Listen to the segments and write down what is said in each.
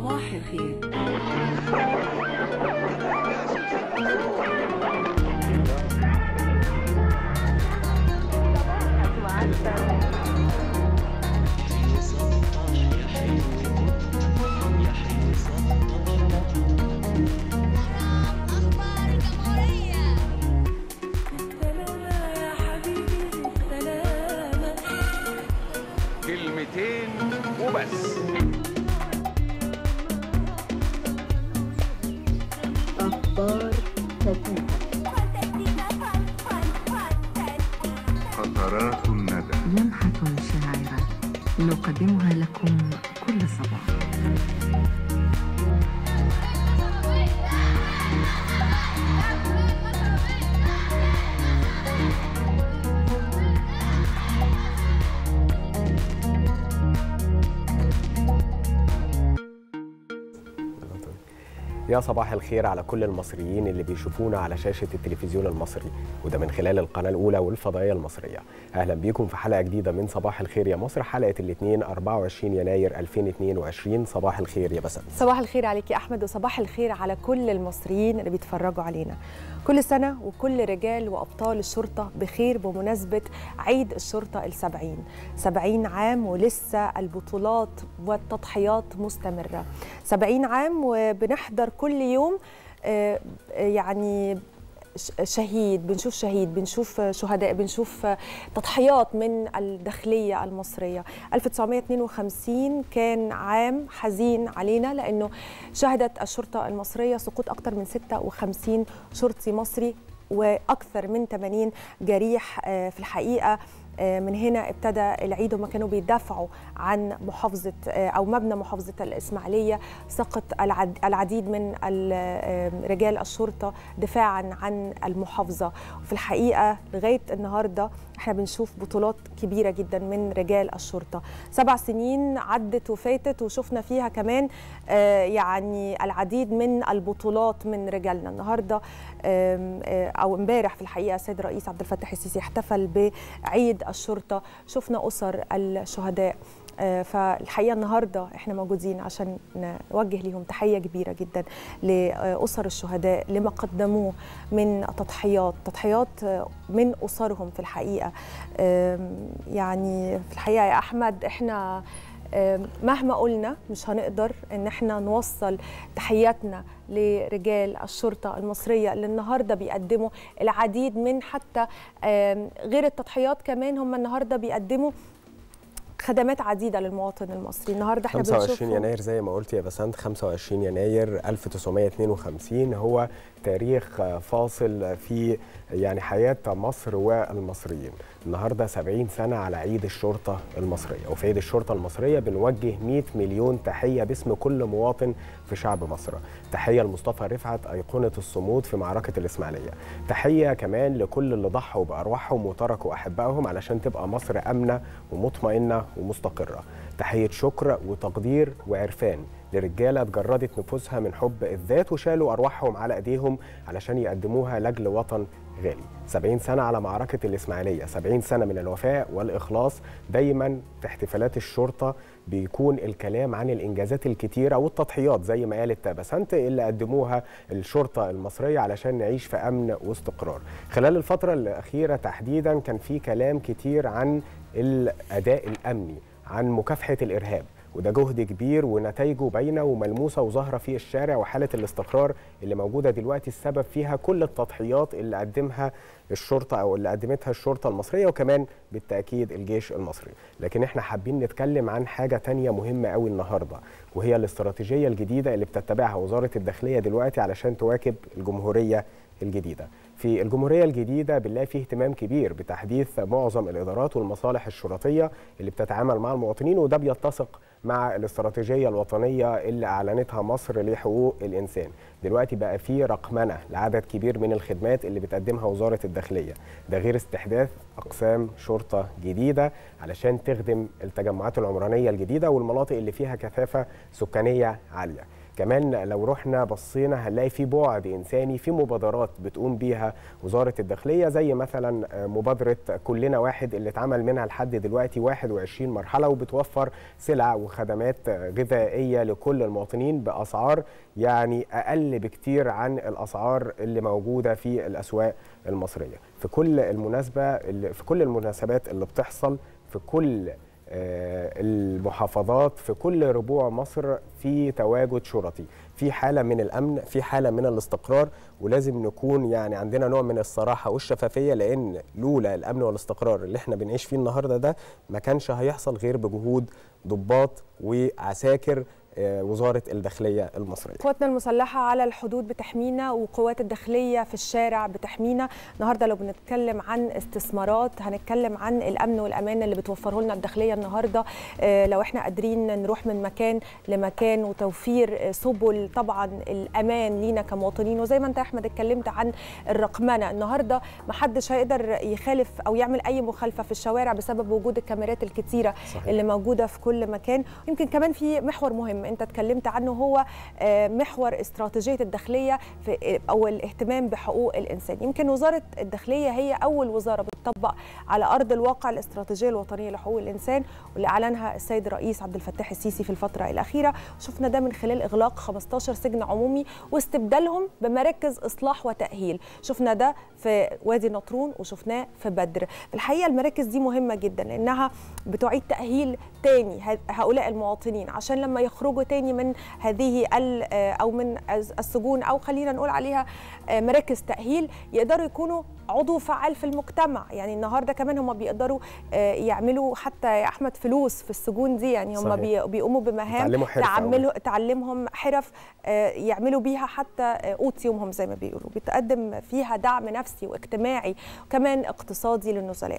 صباح الخير أخبار الجمهورية سلامة يا حبيبي سلامة كلمتين وبس قطرات الندى لمحة شاعرة نقدمها لكم كل صباح يا صباح الخير على كل المصريين اللي بيشوفونا على شاشة التلفزيون المصري وده من خلال القناة الأولى والفضائية المصرية أهلا بيكم في حلقة جديدة من صباح الخير يا مصر حلقة الاثنين 24 يناير 2022 صباح الخير يا بسنت صباح الخير عليك يا احمد وصباح الخير على كل المصريين اللي بيتفرجوا علينا كل سنه وكل رجال وابطال الشرطه بخير بمناسبه عيد الشرطه السبعين سبعين عام ولسه البطولات والتضحيات مستمره سبعين عام وبنحضر كل يوم آه، آه، يعني ش- شهيد بنشوف شهيد بنشوف شهداء بنشوف تضحيات من الداخلية المصرية 1952 كان عام حزين علينا لأنه شهدت الشرطة المصرية سقوط أكثر من 56 شرطي مصري واكثر من 80 جريح آه، في الحقيقه آه، من هنا ابتدى العيد هم كانوا بيدافعوا عن محافظه آه، او مبنى محافظه الاسماعيليه سقط العد- العديد من ال- آه، رجال الشرطه دفاعا عن المحافظه وفي الحقيقه لغايه النهارده احنا بنشوف بطولات كبيره جدا من رجال الشرطه سبع سنين عدت وفاتت وشفنا فيها كمان آه، يعني العديد من البطولات من رجالنا النهارده آم، آه، او امبارح في الحقيقه السيد الرئيس عبد الفتاح السيسي احتفل بعيد الشرطه شفنا اسر الشهداء آه، فالحقيقه النهارده احنا موجودين عشان نوجه لهم تحيه كبيره جدا لاسر الشهداء لما قدموه من تضحيات تضحيات آه، من اسرهم في الحقيقه آم، يعني في الحقيقه يا احمد احنا آم، مهما قلنا مش هنقدر ان احنا نوصل تحياتنا لرجال الشرطه المصريه اللي النهارده بيقدموا العديد من حتى آم، غير التضحيات كمان هم النهارده بيقدموا خدمات عديده للمواطن المصري النهارده احنا 25 بنشوفهم يناير زي ما قلت يا بسنت 25 يناير 1952 هو تاريخ فاصل في يعني حياة مصر والمصريين النهاردة 70 سنة على عيد الشرطة المصرية وفي عيد الشرطة المصرية بنوجه 100 مليون تحية باسم كل مواطن في شعب مصر تحية لمصطفى رفعت أيقونة الصمود في معركة الإسماعيلية تحية كمان لكل اللي ضحوا بأرواحهم وتركوا أحبائهم علشان تبقى مصر أمنة ومطمئنة ومستقرة تحية شكر وتقدير وعرفان لرجالة اتجردت نفوسها من حب الذات وشالوا أرواحهم على أيديهم علشان يقدموها لأجل وطن غالي 70 سنة على معركة الإسماعيلية 70 سنة من الوفاء والإخلاص دايما في احتفالات الشرطة بيكون الكلام عن الإنجازات الكتيرة والتضحيات زي ما قالت بسنت اللي قدموها الشرطة المصرية علشان نعيش في أمن واستقرار خلال الفترة الأخيرة تحديدا كان في كلام كتير عن الأداء الأمني عن مكافحة الإرهاب وده جهد كبير ونتائجه باينه وملموسه وظاهره في الشارع وحاله الاستقرار اللي موجوده دلوقتي السبب فيها كل التضحيات اللي قدمها الشرطه او اللي قدمتها الشرطه المصريه وكمان بالتاكيد الجيش المصري لكن احنا حابين نتكلم عن حاجه تانية مهمه قوي النهارده وهي الاستراتيجيه الجديده اللي بتتبعها وزاره الداخليه دلوقتي علشان تواكب الجمهوريه الجديده في الجمهورية الجديدة بنلاقي فيه اهتمام كبير بتحديث معظم الإدارات والمصالح الشرطية اللي بتتعامل مع المواطنين وده بيتسق مع الاستراتيجية الوطنية اللي أعلنتها مصر لحقوق الإنسان دلوقتي بقى فيه رقمنة لعدد كبير من الخدمات اللي بتقدمها وزارة الداخلية ده غير استحداث أقسام شرطة جديدة علشان تخدم التجمعات العمرانية الجديدة والمناطق اللي فيها كثافة سكانية عالية كمان لو رحنا بصينا هنلاقي في بعد انساني في مبادرات بتقوم بيها وزاره الداخليه زي مثلا مبادره كلنا واحد اللي اتعمل منها لحد دلوقتي 21 مرحله وبتوفر سلع وخدمات غذائيه لكل المواطنين باسعار يعني اقل بكتير عن الاسعار اللي موجوده في الاسواق المصريه في كل المناسبه اللي في كل المناسبات اللي بتحصل في كل آه، المحافظات في كل ربوع مصر في تواجد شرطي في حالة من الأمن في حالة من الاستقرار ولازم نكون يعني عندنا نوع من الصراحة والشفافية لأن لولا الأمن والاستقرار اللي احنا بنعيش فيه النهاردة ده ما كانش هيحصل غير بجهود ضباط وعساكر آه، وزارة الداخلية المصرية قواتنا المسلحة على الحدود بتحمينا وقوات الداخلية في الشارع بتحمينا النهاردة لو بنتكلم عن استثمارات هنتكلم عن الأمن والأمان اللي بتوفره لنا الداخلية النهاردة آه، لو احنا قادرين نروح من مكان لمكان وتوفير آه، سبل طبعا الأمان لينا كمواطنين وزي ما انت يا أحمد اتكلمت عن الرقمنة النهاردة محدش هيقدر يخالف أو يعمل أي مخالفة في الشوارع بسبب وجود الكاميرات الكتيرة صحيح. اللي موجودة في كل مكان يمكن كمان في محور مهم انت اتكلمت عنه هو آه، محور استراتيجيه الداخليه في او الاهتمام بحقوق الانسان يمكن وزاره الداخليه هي اول وزاره بتطبق على ارض الواقع الاستراتيجيه الوطنيه لحقوق الانسان واللي اعلنها السيد الرئيس عبد الفتاح السيسي في الفتره الاخيره شفنا ده من خلال اغلاق 15 سجن عمومي واستبدالهم بمراكز اصلاح وتاهيل شفنا ده في وادي نطرون وشفناه في بدر في الحقيقه المراكز دي مهمه جدا لانها بتعيد تاهيل تاني ه- هؤلاء المواطنين عشان لما يخرجوا تاني من هذه ال- آه، او من الس- السجون او خلينا نقول عليها آه، مراكز تاهيل يقدروا يكونوا عضو فعال في المجتمع يعني النهارده كمان هم بيقدروا آه، يعملوا حتى يا احمد فلوس في السجون دي يعني هم صحيح. بي- بيقوموا بمهام يتعلموا حرفة تعملوا تعلمهم حرف آه، يعملوا بيها حتى آه، قوت يومهم زي ما بيقولوا بتقدم فيها دعم نفسي واجتماعي وكمان اقتصادي للنزلاء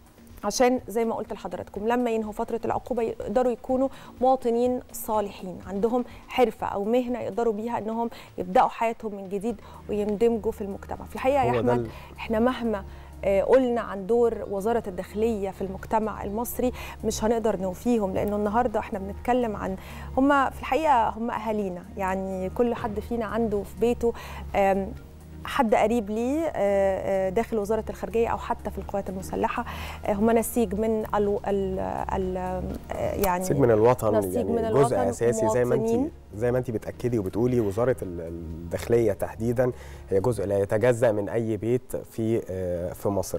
عشان زي ما قلت لحضراتكم لما ينهوا فتره العقوبه يقدروا يكونوا مواطنين صالحين عندهم حرفه او مهنه يقدروا بيها انهم يبداوا حياتهم من جديد ويندمجوا في المجتمع في الحقيقه يا هو ده احمد ال- احنا مهما آه، قلنا عن دور وزارة الداخلية في المجتمع المصري مش هنقدر نوفيهم لأنه النهاردة احنا بنتكلم عن هم في الحقيقة هم أهالينا يعني كل حد فينا عنده في بيته آم، حد قريب ليه آه، آه، داخل وزارة الخارجية أو حتى في القوات المسلحة آه، هم نسيج من ال ال ال آه، يعني نسيج من الوطن نسيج يعني من جزء الوطن اساسي زي ما انت مواطنين. زي ما انت بتاكدي وبتقولي وزاره ال- الداخليه تحديدا هي جزء لا يتجزا من اي بيت في آه، في مصر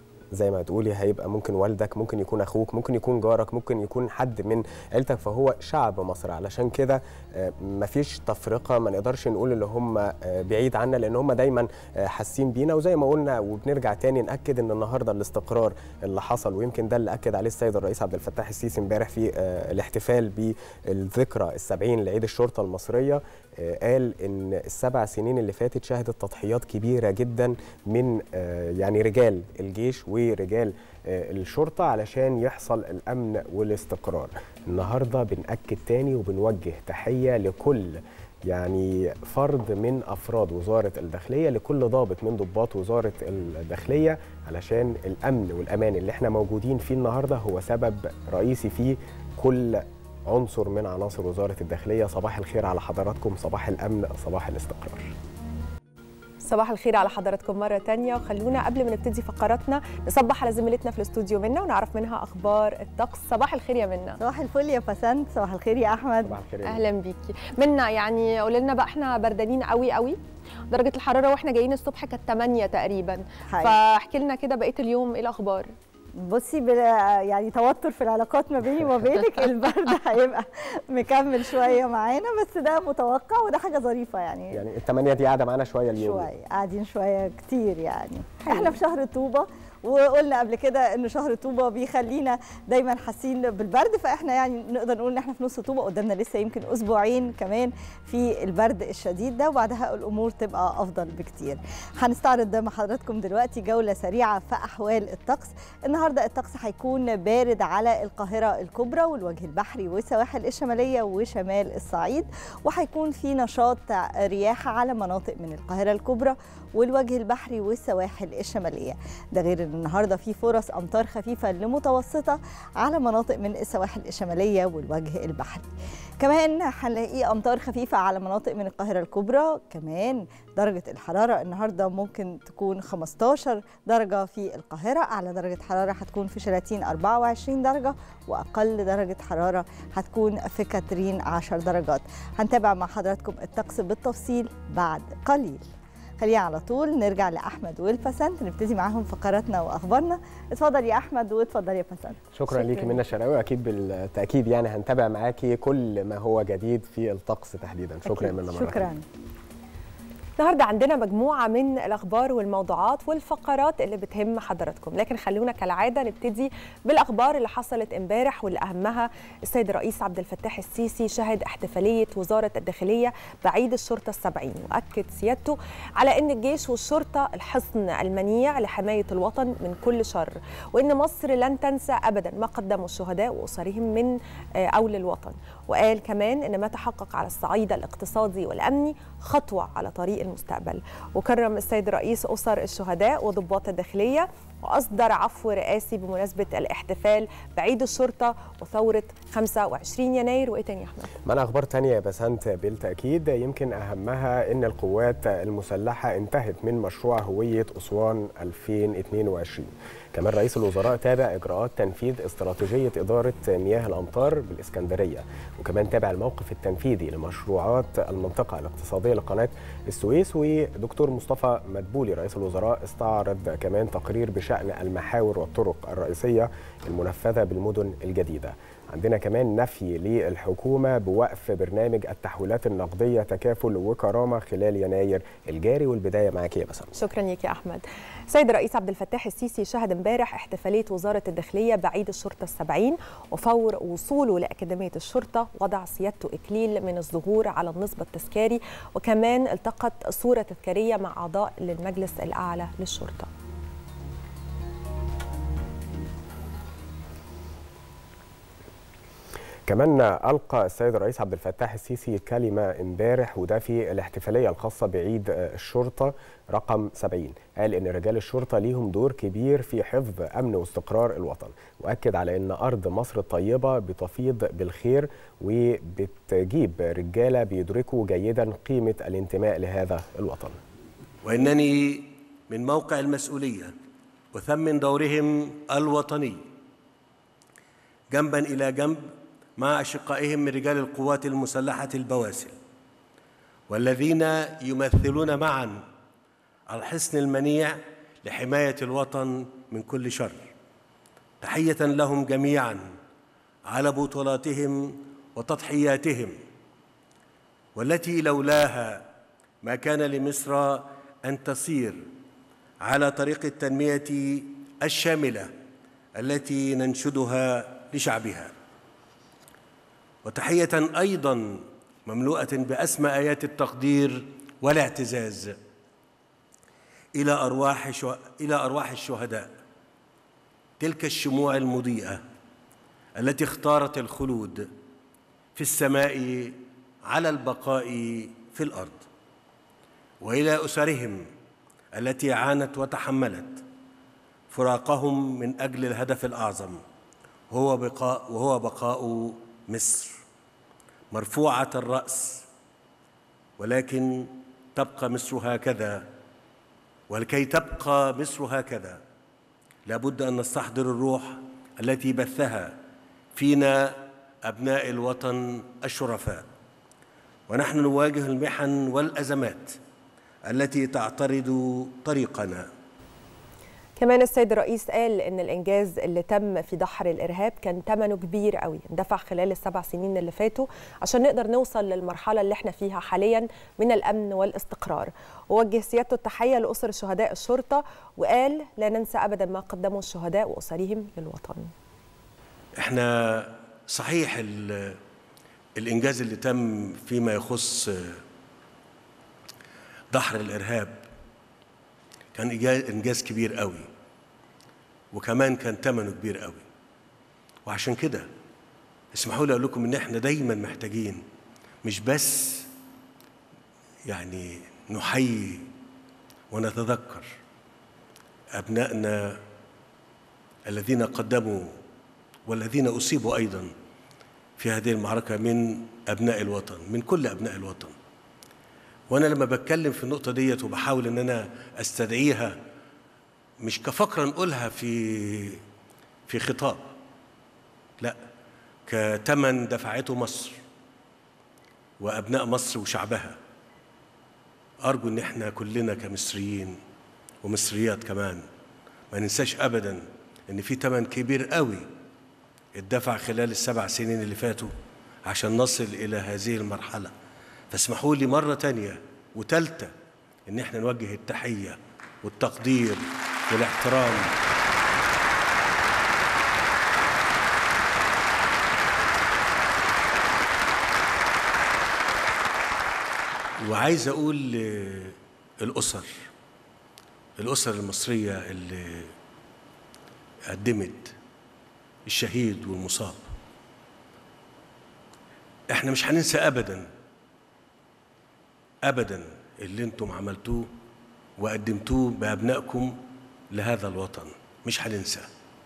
زي ما تقولي هيبقى ممكن والدك ممكن يكون اخوك ممكن يكون جارك ممكن يكون حد من عيلتك فهو شعب مصر علشان كده آه، مفيش تفرقه ما نقدرش نقول اللي هم آه، بعيد عنا لان هم دايما آه، حاسين بينا وزي ما قلنا وبنرجع تاني ناكد ان النهارده الاستقرار اللي حصل ويمكن ده اللي اكد عليه السيد الرئيس عبد الفتاح السيسي امبارح في آه، الاحتفال بالذكرى السبعين لعيد الشرطه المصريه آه، قال ان السبع سنين اللي فاتت شهدت تضحيات كبيره جدا من آه، يعني رجال الجيش ورجال آه، الشرطه علشان يحصل الامن والاستقرار النهارده بنأكد تاني وبنوجه تحيه لكل يعني فرد من افراد وزاره الداخليه لكل ضابط من ضباط وزاره الداخليه علشان الامن والامان اللي احنا موجودين فيه النهارده هو سبب رئيسي فيه كل عنصر من عناصر وزاره الداخليه صباح الخير على حضراتكم صباح الامن صباح الاستقرار صباح الخير على حضراتكم مرة تانية وخلونا قبل ما نبتدي فقراتنا نصبح على زميلتنا في الاستوديو منا ونعرف منها أخبار الطقس صباح الخير يا منا صباح الفل يا بسنت صباح الخير يا احمد صباح الخير يا أهلا بيكي منا يعني قولي لنا بقى احنا بردانين قوي قوي درجة الحرارة واحنا جايين الصبح كانت 8 تقريبا حقيقي. فاحكي لنا كده بقية اليوم ايه الأخبار بصي بلا يعني توتر في العلاقات ما بيني وما بينك البرد هيبقى مكمل شويه معانا بس ده متوقع وده حاجه ظريفه يعني, يعني الثمانيه دي قاعده معانا شويه اليوم شويه قاعدين شويه كتير يعني احنا في شهر طوبه وقلنا قبل كده ان شهر طوبه بيخلينا دايما حاسين بالبرد فاحنا يعني نقدر نقول ان احنا في نص طوبه قدامنا لسه يمكن اسبوعين كمان في البرد الشديد ده وبعدها الامور تبقى افضل بكتير هنستعرض مع حضراتكم دلوقتي جوله سريعه في احوال الطقس النهارده الطقس هيكون بارد على القاهره الكبرى والوجه البحري والسواحل الشماليه وشمال الصعيد وهيكون في نشاط رياح على مناطق من القاهره الكبرى والوجه البحري والسواحل الشماليه ده غير ان النهارده في فرص امطار خفيفه لمتوسطه على مناطق من السواحل الشماليه والوجه البحري كمان هنلاقي امطار خفيفه على مناطق من القاهره الكبرى كمان درجه الحراره النهارده ممكن تكون 15 درجه في القاهره اعلى درجه حراره هتكون في شلاتين 24 درجه واقل درجه حراره هتكون في كاترين 10 درجات هنتابع مع حضراتكم الطقس بالتفصيل بعد قليل خلينا على طول نرجع لاحمد والفسنت نبتدي معاهم فقراتنا واخبارنا اتفضل يا احمد واتفضل يا فسنت شكرا ليكي منى الشرقاوي اكيد بالتاكيد يعني هنتابع معاكي كل ما هو جديد في الطقس تحديدا شكرا يا منى مرة شكرا تانية. النهارده عندنا مجموعه من الاخبار والموضوعات والفقرات اللي بتهم حضراتكم لكن خلونا كالعاده نبتدي بالاخبار اللي حصلت امبارح واللي اهمها السيد الرئيس عبد الفتاح السيسي شهد احتفاليه وزاره الداخليه بعيد الشرطه السبعين واكد سيادته على ان الجيش والشرطه الحصن المنيع لحمايه الوطن من كل شر وان مصر لن تنسى ابدا ما قدمه الشهداء واسرهم من آه، او للوطن وقال كمان ان ما تحقق على الصعيد الاقتصادي والامني خطوه على طريق المستقبل وكرم السيد الرئيس اسر الشهداء وضباط الداخليه واصدر عفو رئاسي بمناسبه الاحتفال بعيد الشرطه وثوره 25 يناير وايه تاني يا احمد معنا اخبار تانية يا بسنت بالتاكيد يمكن اهمها ان القوات المسلحه انتهت من مشروع هويه اسوان 2022 كمان رئيس الوزراء تابع اجراءات تنفيذ استراتيجيه اداره مياه الامطار بالاسكندريه وكمان تابع الموقف التنفيذي لمشروعات المنطقه الاقتصاديه لقناه السويس ودكتور مصطفى مدبولي رئيس الوزراء استعرض كمان تقرير بشان المحاور والطرق الرئيسيه المنفذه بالمدن الجديده عندنا كمان نفي للحكومة بوقف برنامج التحويلات النقدية تكافل وكرامة خلال يناير الجاري والبداية معاك يا بسام شكرا لك يا احمد سيد الرئيس عبد الفتاح السيسي شهد امبارح احتفاليه وزاره الداخليه بعيد الشرطه السبعين وفور وصوله لاكاديميه الشرطه وضع سيادته اكليل من الظهور على النصب التذكاري وكمان التقط صوره تذكاريه مع اعضاء للمجلس الاعلى للشرطه كمان ألقى السيد الرئيس عبد الفتاح السيسي كلمة امبارح وده في الاحتفالية الخاصة بعيد الشرطة رقم 70 قال إن رجال الشرطة ليهم دور كبير في حفظ أمن واستقرار الوطن وأكد على إن أرض مصر الطيبة بتفيض بالخير وبتجيب رجالة بيدركوا جيدا قيمة الانتماء لهذا الوطن وانني من موقع المسؤوليه اثمن دورهم الوطني جنبا الى جنب مع اشقائهم من رجال القوات المسلحه البواسل والذين يمثلون معا الحصن المنيع لحمايه الوطن من كل شر تحيه لهم جميعا على بطولاتهم وتضحياتهم والتي لولاها ما كان لمصر ان تسير على طريق التنميه الشامله التي ننشدها لشعبها وتحيه ايضا مملوءه باسمى ايات التقدير والاعتزاز الى ارواح شو... الى ارواح الشهداء تلك الشموع المضيئه التي اختارت الخلود في السماء على البقاء في الارض والى اسرهم التي عانت وتحملت فراقهم من اجل الهدف الاعظم وهو بقاء وهو بقاء مصر مرفوعه الراس ولكن تبقى مصر هكذا ولكي تبقى مصر هكذا لابد ان نستحضر الروح التي بثها فينا ابناء الوطن الشرفاء ونحن نواجه المحن والازمات التي تعترض طريقنا كمان السيد الرئيس قال ان الانجاز اللي تم في دحر الارهاب كان ثمنه كبير قوي اندفع خلال السبع سنين اللي فاتوا عشان نقدر نوصل للمرحله اللي احنا فيها حاليا من الامن والاستقرار ووجه سيادته التحيه لاسر شهداء الشرطه وقال لا ننسى ابدا ما قدمه الشهداء واسرهم للوطن احنا صحيح ال- الانجاز اللي تم فيما يخص دحر الارهاب كان إجا- انجاز كبير قوي وكمان كان ثمنه كبير قوي وعشان كده اسمحوا لي اقول لكم ان احنا دايما محتاجين مش بس يعني نحيي ونتذكر ابنائنا الذين قدموا والذين أصيبوا أيضا في هذه المعركة من أبناء الوطن من كل أبناء الوطن وأنا لما بتكلم في النقطة ديت وبحاول إن أنا أستدعيها مش كفقرة نقولها في في خطاب لا كتمن دفعته مصر وأبناء مصر وشعبها أرجو إن إحنا كلنا كمصريين ومصريات كمان ما ننساش أبدا إن في تمن كبير قوي اتدفع خلال السبع سنين اللي فاتوا عشان نصل إلى هذه المرحلة فاسمحوا لي مرة تانية وتالتة إن إحنا نوجه التحية والتقدير والاحترام وعايز أقول للأسر الأسر المصرية اللي قدمت الشهيد والمصاب احنا مش هننسى ابدا ابدا اللي انتم عملتوه وقدمتوه بابنائكم لهذا الوطن مش هننسى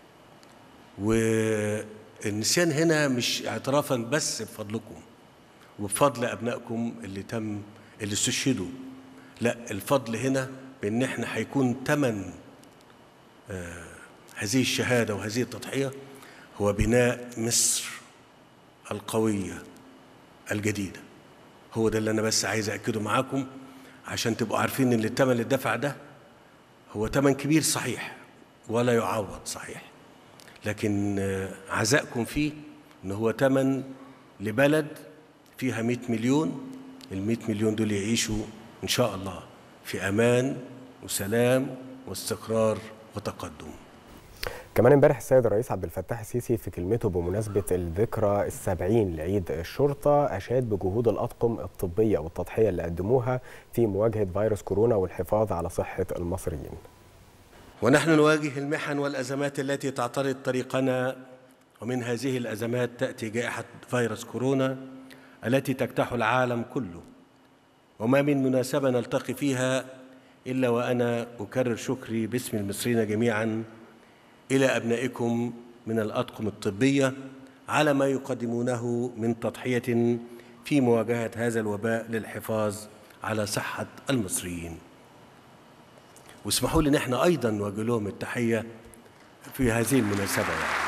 والنسيان هنا مش اعترافا بس بفضلكم وبفضل ابنائكم اللي تم اللي استشهدوا لا الفضل هنا بان احنا هيكون تمن آه هذه الشهاده وهذه التضحيه هو بناء مصر القويه الجديده هو ده اللي انا بس عايز اكده معاكم عشان تبقوا عارفين ان الثمن اللي اتدفع ده هو ثمن كبير صحيح ولا يعوض صحيح لكن آه، عزائكم فيه ان هو ثمن لبلد فيها 100 مليون ال 100 مليون دول يعيشوا ان شاء الله في امان وسلام واستقرار وتقدم كمان امبارح السيد الرئيس عبد الفتاح السيسي في كلمته بمناسبة الذكرى السبعين لعيد الشرطة أشاد بجهود الأطقم الطبية والتضحية اللي قدموها في مواجهة فيروس كورونا والحفاظ على صحة المصريين ونحن نواجه المحن والأزمات التي تعترض طريقنا ومن هذه الأزمات تأتي جائحة فيروس كورونا التي تجتاح العالم كله وما من مناسبة نلتقي فيها إلا وأنا أكرر شكري باسم المصريين جميعا إلى أبنائكم من الأطقم الطبية على ما يقدمونه من تضحية في مواجهة هذا الوباء للحفاظ على صحة المصريين واسمحوا لي ان احنا ايضا نوجه لهم التحيه في هذه المناسبه يعني.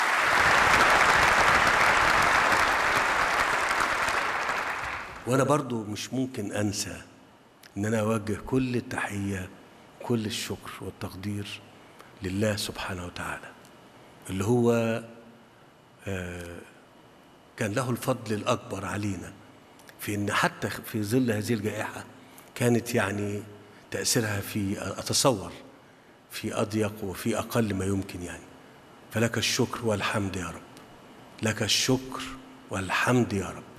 وانا برضو مش ممكن انسى ان انا اوجه كل التحيه كل الشكر والتقدير لله سبحانه وتعالى اللي هو آه، كان له الفضل الاكبر علينا في ان حتى في ظل هذه الجائحه كانت يعني تاثيرها في اتصور في اضيق وفي اقل ما يمكن يعني فلك الشكر والحمد يا رب لك الشكر والحمد يا رب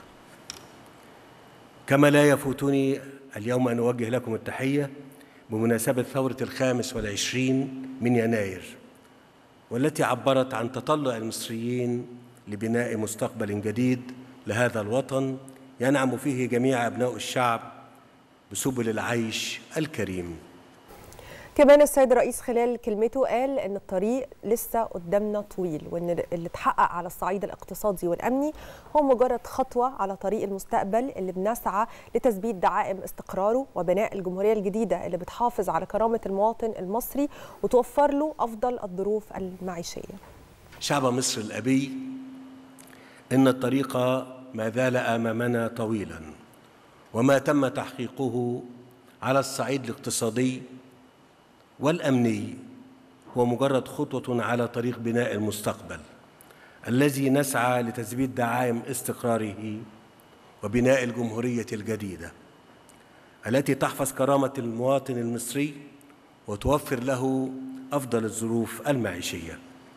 كما لا يفوتني اليوم أن أوجه لكم التحية بمناسبة ثورة الخامس والعشرين من يناير والتي عبرت عن تطلع المصريين لبناء مستقبل جديد لهذا الوطن ينعم فيه جميع أبناء الشعب بسبل العيش الكريم كمان السيد الرئيس خلال كلمته قال ان الطريق لسه قدامنا طويل وان اللي اتحقق على الصعيد الاقتصادي والامني هو مجرد خطوه على طريق المستقبل اللي بنسعى لتثبيت دعائم استقراره وبناء الجمهوريه الجديده اللي بتحافظ على كرامه المواطن المصري وتوفر له افضل الظروف المعيشيه. شعب مصر الأبي إن الطريق ما زال أمامنا طويلا وما تم تحقيقه على الصعيد الاقتصادي والأمني هو مجرد خطوة على طريق بناء المستقبل الذي نسعى لتثبيت دعائم استقراره وبناء الجمهورية الجديدة التي تحفظ كرامة المواطن المصري وتوفر له أفضل الظروف المعيشية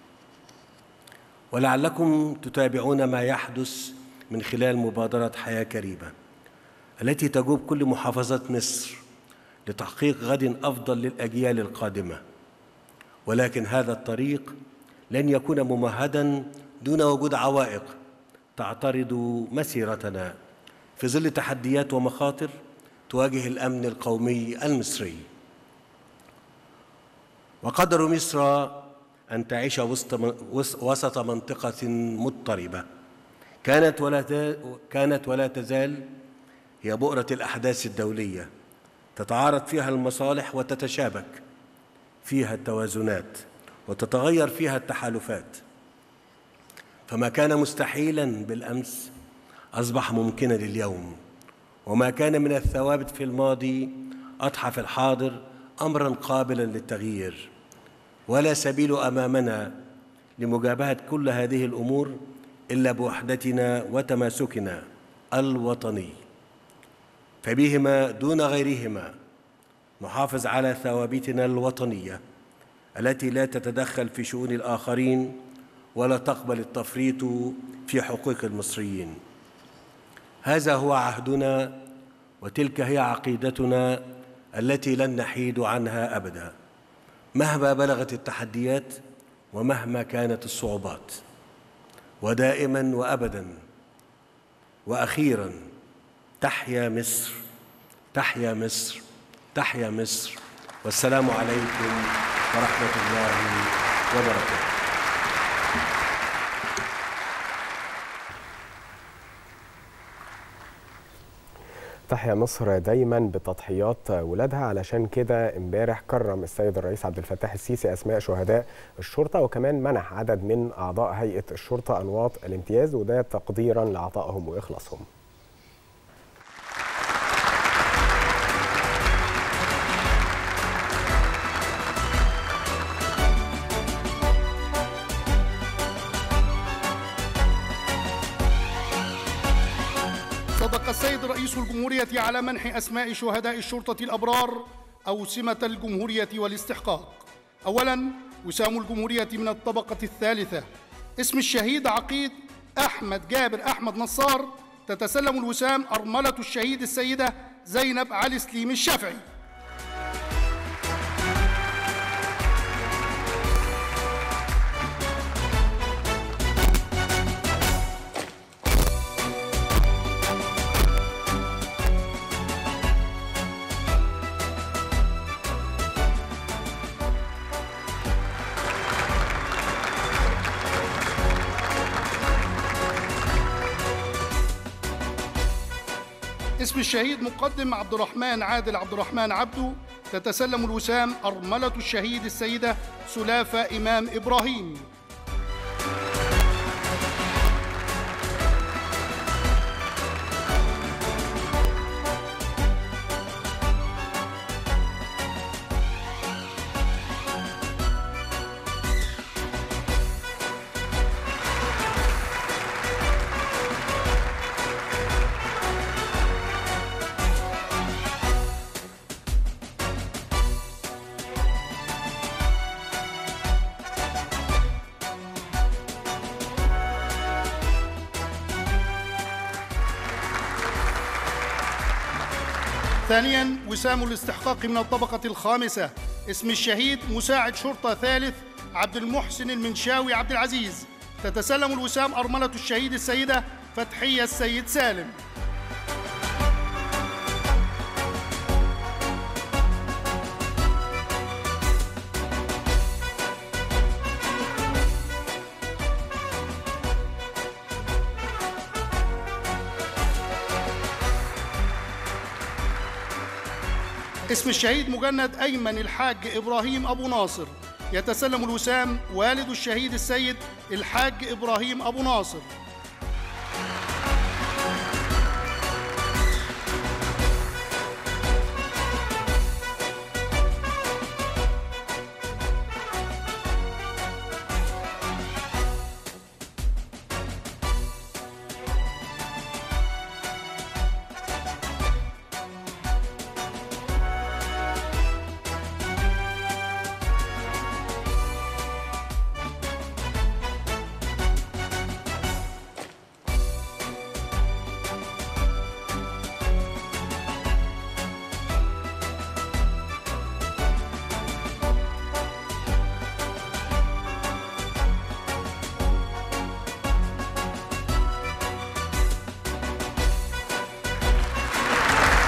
ولعلكم تتابعون ما يحدث من خلال مبادرة حياة كريمة التي تجوب كل محافظات مصر لتحقيق غد أفضل للأجيال القادمة ولكن هذا الطريق لن يكون ممهدا دون وجود عوائق تعترض مسيرتنا في ظل تحديات ومخاطر تواجه الأمن القومي المصري وقدر مصر أن تعيش وسط من- وس- وسط منطقة مضطربة كانت ولا ت- كانت ولا تزال هي بؤرة الأحداث الدولية تتعارض فيها المصالح وتتشابك فيها التوازنات وتتغير فيها التحالفات فما كان مستحيلا بالامس اصبح ممكنا اليوم وما كان من الثوابت في الماضي اضحى في الحاضر امرا قابلا للتغيير ولا سبيل امامنا لمجابهه كل هذه الامور الا بوحدتنا وتماسكنا الوطني فبهما دون غيرهما نحافظ على ثوابتنا الوطنيه التي لا تتدخل في شؤون الاخرين ولا تقبل التفريط في حقوق المصريين هذا هو عهدنا وتلك هي عقيدتنا التي لن نحيد عنها ابدا مهما بلغت التحديات ومهما كانت الصعوبات ودائما وابدا واخيرا تحيا مصر تحيا مصر تحيا مصر والسلام عليكم ورحمه الله وبركاته تحيا مصر دايما بتضحيات ولادها علشان كده امبارح كرم السيد الرئيس عبد الفتاح السيسي اسماء شهداء الشرطه وكمان منح عدد من اعضاء هيئه الشرطه انواط الامتياز وده تقديرا لعطائهم واخلاصهم صدق السيد رئيس الجمهورية على منح أسماء شهداء الشرطة الأبرار أوسمة الجمهورية والاستحقاق أولا وسام الجمهورية من الطبقة الثالثة اسم الشهيد عقيد أحمد جابر أحمد نصار تتسلم الوسام أرملة الشهيد السيدة زينب علي سليم الشافعي اسم الشهيد مقدم عبد الرحمن عادل عبد الرحمن عبده تتسلم الوسام أرملة الشهيد السيدة سلافة إمام إبراهيم ثانيا وسام الاستحقاق من الطبقة الخامسة اسم الشهيد مساعد شرطة ثالث عبد المحسن المنشاوي عبد العزيز تتسلم الوسام أرملة الشهيد السيدة فتحية السيد سالم اسم الشهيد مجند أيمن الحاج إبراهيم أبو ناصر يتسلم الوسام والد الشهيد السيد الحاج إبراهيم أبو ناصر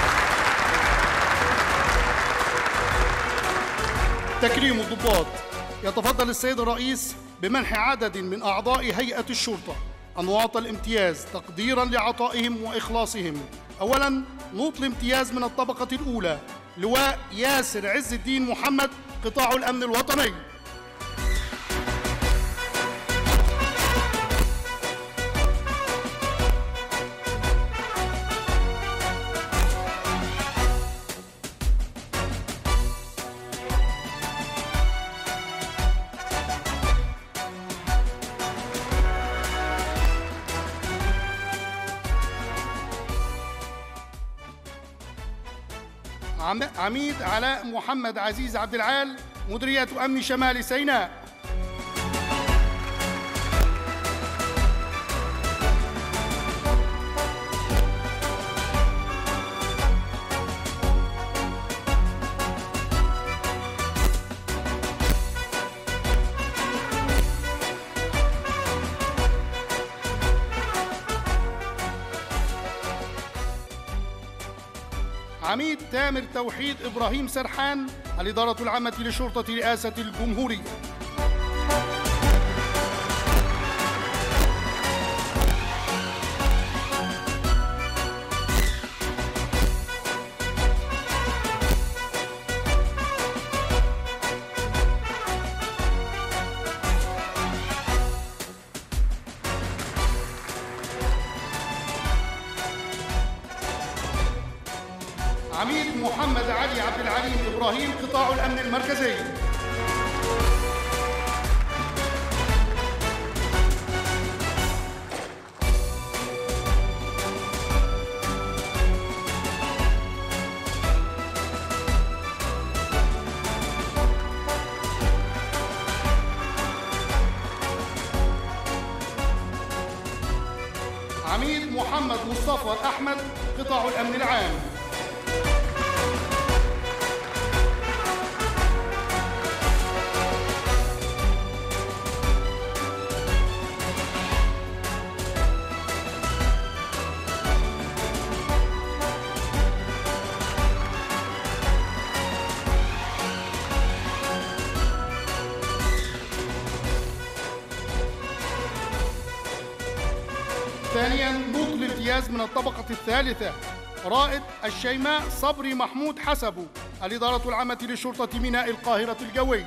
تكريم الضباط يتفضل السيد الرئيس بمنح عدد من أعضاء هيئة الشرطة أنواط الامتياز تقديرا لعطائهم وإخلاصهم أولا نوط الامتياز من الطبقة الأولى لواء ياسر عز الدين محمد قطاع الأمن الوطني عم- عميد علاء محمد عزيز عبد العال مديرية أمن شمال سيناء عميد تامر توحيد إبراهيم سرحان الإدارة العامة لشرطة رئاسة الجمهورية عميد محمد علي عبد العليم إبراهيم قطاع الأمن المركزي عميد محمد مصطفى أحمد قطاع الأمن العام ثانيا نوط الامتياز من الطبقة الثالثة رائد الشيماء صبري محمود حسبو الإدارة العامة لشرطة ميناء القاهرة الجوي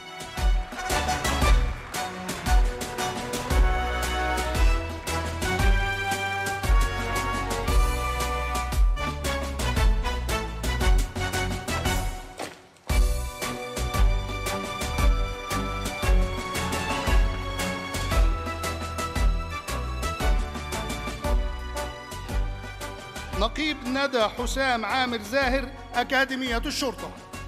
نقيب ندى حسام عامر زاهر أكاديمية الشرطة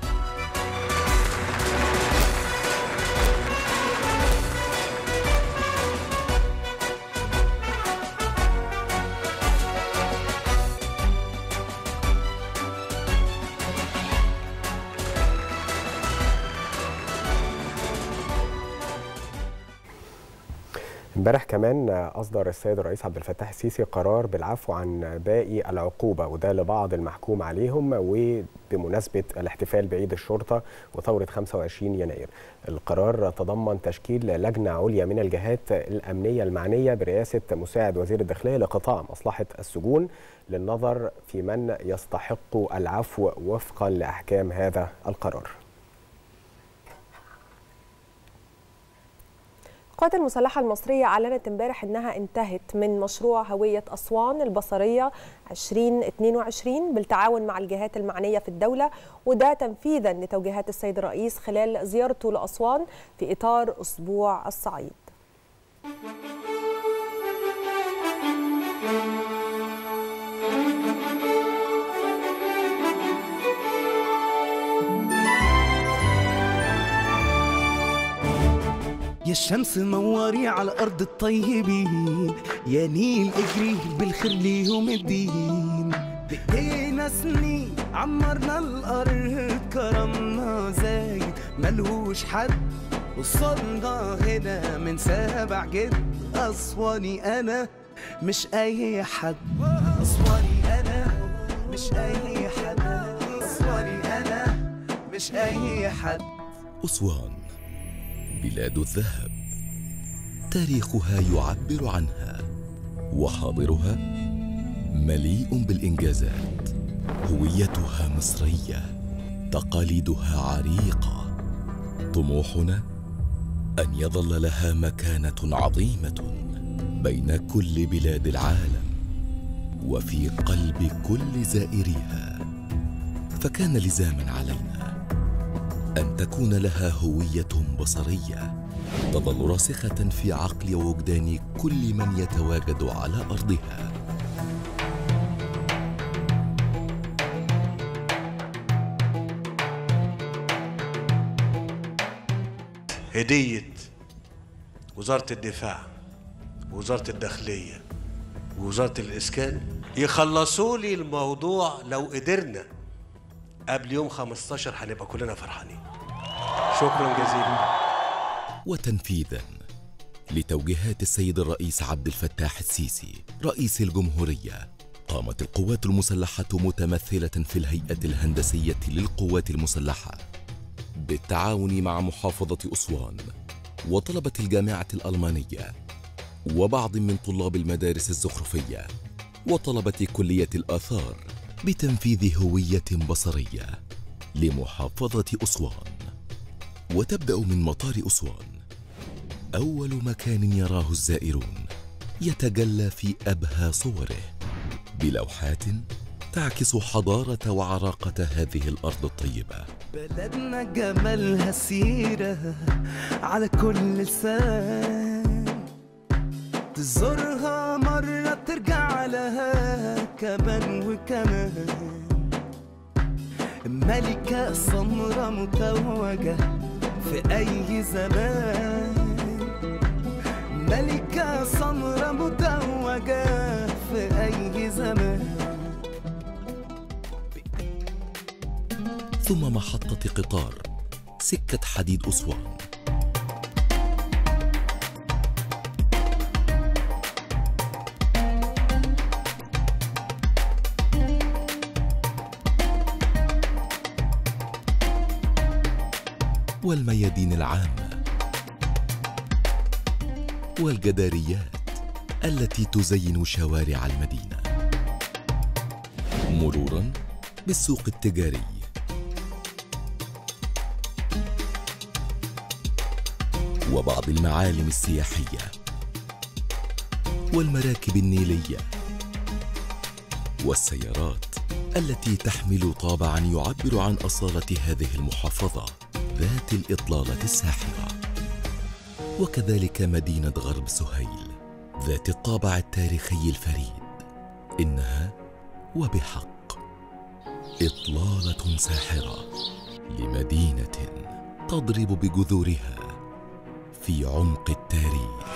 امبارح كمان اصدر السيد الرئيس عبد الفتاح السيسي قرار بالعفو عن باقي العقوبه وده لبعض المحكوم عليهم وبمناسبه الاحتفال بعيد الشرطه وثوره 25 يناير. القرار تضمن تشكيل لجنه عليا من الجهات الامنيه المعنيه برئاسه مساعد وزير الداخليه لقطاع مصلحه السجون للنظر في من يستحق العفو وفقا لاحكام هذا القرار. القوات المسلحة المصرية أعلنت امبارح أنها انتهت من مشروع هوية أسوان البصرية 2022 بالتعاون مع الجهات المعنية في الدولة وده تنفيذا لتوجيهات السيد الرئيس خلال زيارته لأسوان في إطار أسبوع الصعيد يا الشمس نوري على أرض الطيبين يا نيل اجري بالخير ليوم الدين بإيدينا سنين عمرنا الأرض كرمنا زايد ملهوش حد وصلنا هنا من سبع جد أسواني أنا مش أي حد أسواني أنا مش أي حد أسواني أنا مش أي حد أسوان بلاد الذهب تاريخها يعبر عنها وحاضرها مليء بالانجازات هويتها مصريه تقاليدها عريقه طموحنا ان يظل لها مكانه عظيمه بين كل بلاد العالم وفي قلب كل زائريها فكان لزاما علينا ان تكون لها هويه بصريه تظل راسخه في عقل ووجدان كل من يتواجد على ارضها هدية وزارة الدفاع ووزارة الداخلية ووزارة الإسكان يخلصوا لي الموضوع لو قدرنا قبل يوم 15 هنبقى كلنا فرحانين شكرا جزيلا وتنفيذا لتوجيهات السيد الرئيس عبد الفتاح السيسي رئيس الجمهوريه قامت القوات المسلحه متمثله في الهيئه الهندسيه للقوات المسلحه بالتعاون مع محافظه اسوان وطلبه الجامعه الالمانيه وبعض من طلاب المدارس الزخرفيه وطلبه كليه الاثار بتنفيذ هويه بصريه لمحافظه اسوان وتبدا من مطار اسوان اول مكان يراه الزائرون يتجلى في ابهى صوره بلوحات تعكس حضاره وعراقه هذه الارض الطيبه بلدنا جمالها سيرة على كل لسان تزورها مرة ترجع لها كمان وكمان ملكة سمرة متوجة في أي زمان ملكة سمرة متوجة في أي زمان ثم محطه قطار سكه حديد اسوان والميادين العامه والجداريات التي تزين شوارع المدينه مرورا بالسوق التجاري وبعض المعالم السياحيه والمراكب النيليه والسيارات التي تحمل طابعا يعبر عن اصاله هذه المحافظه ذات الاطلاله الساحره وكذلك مدينه غرب سهيل ذات الطابع التاريخي الفريد انها وبحق اطلاله ساحره لمدينه تضرب بجذورها في عمق التاريخ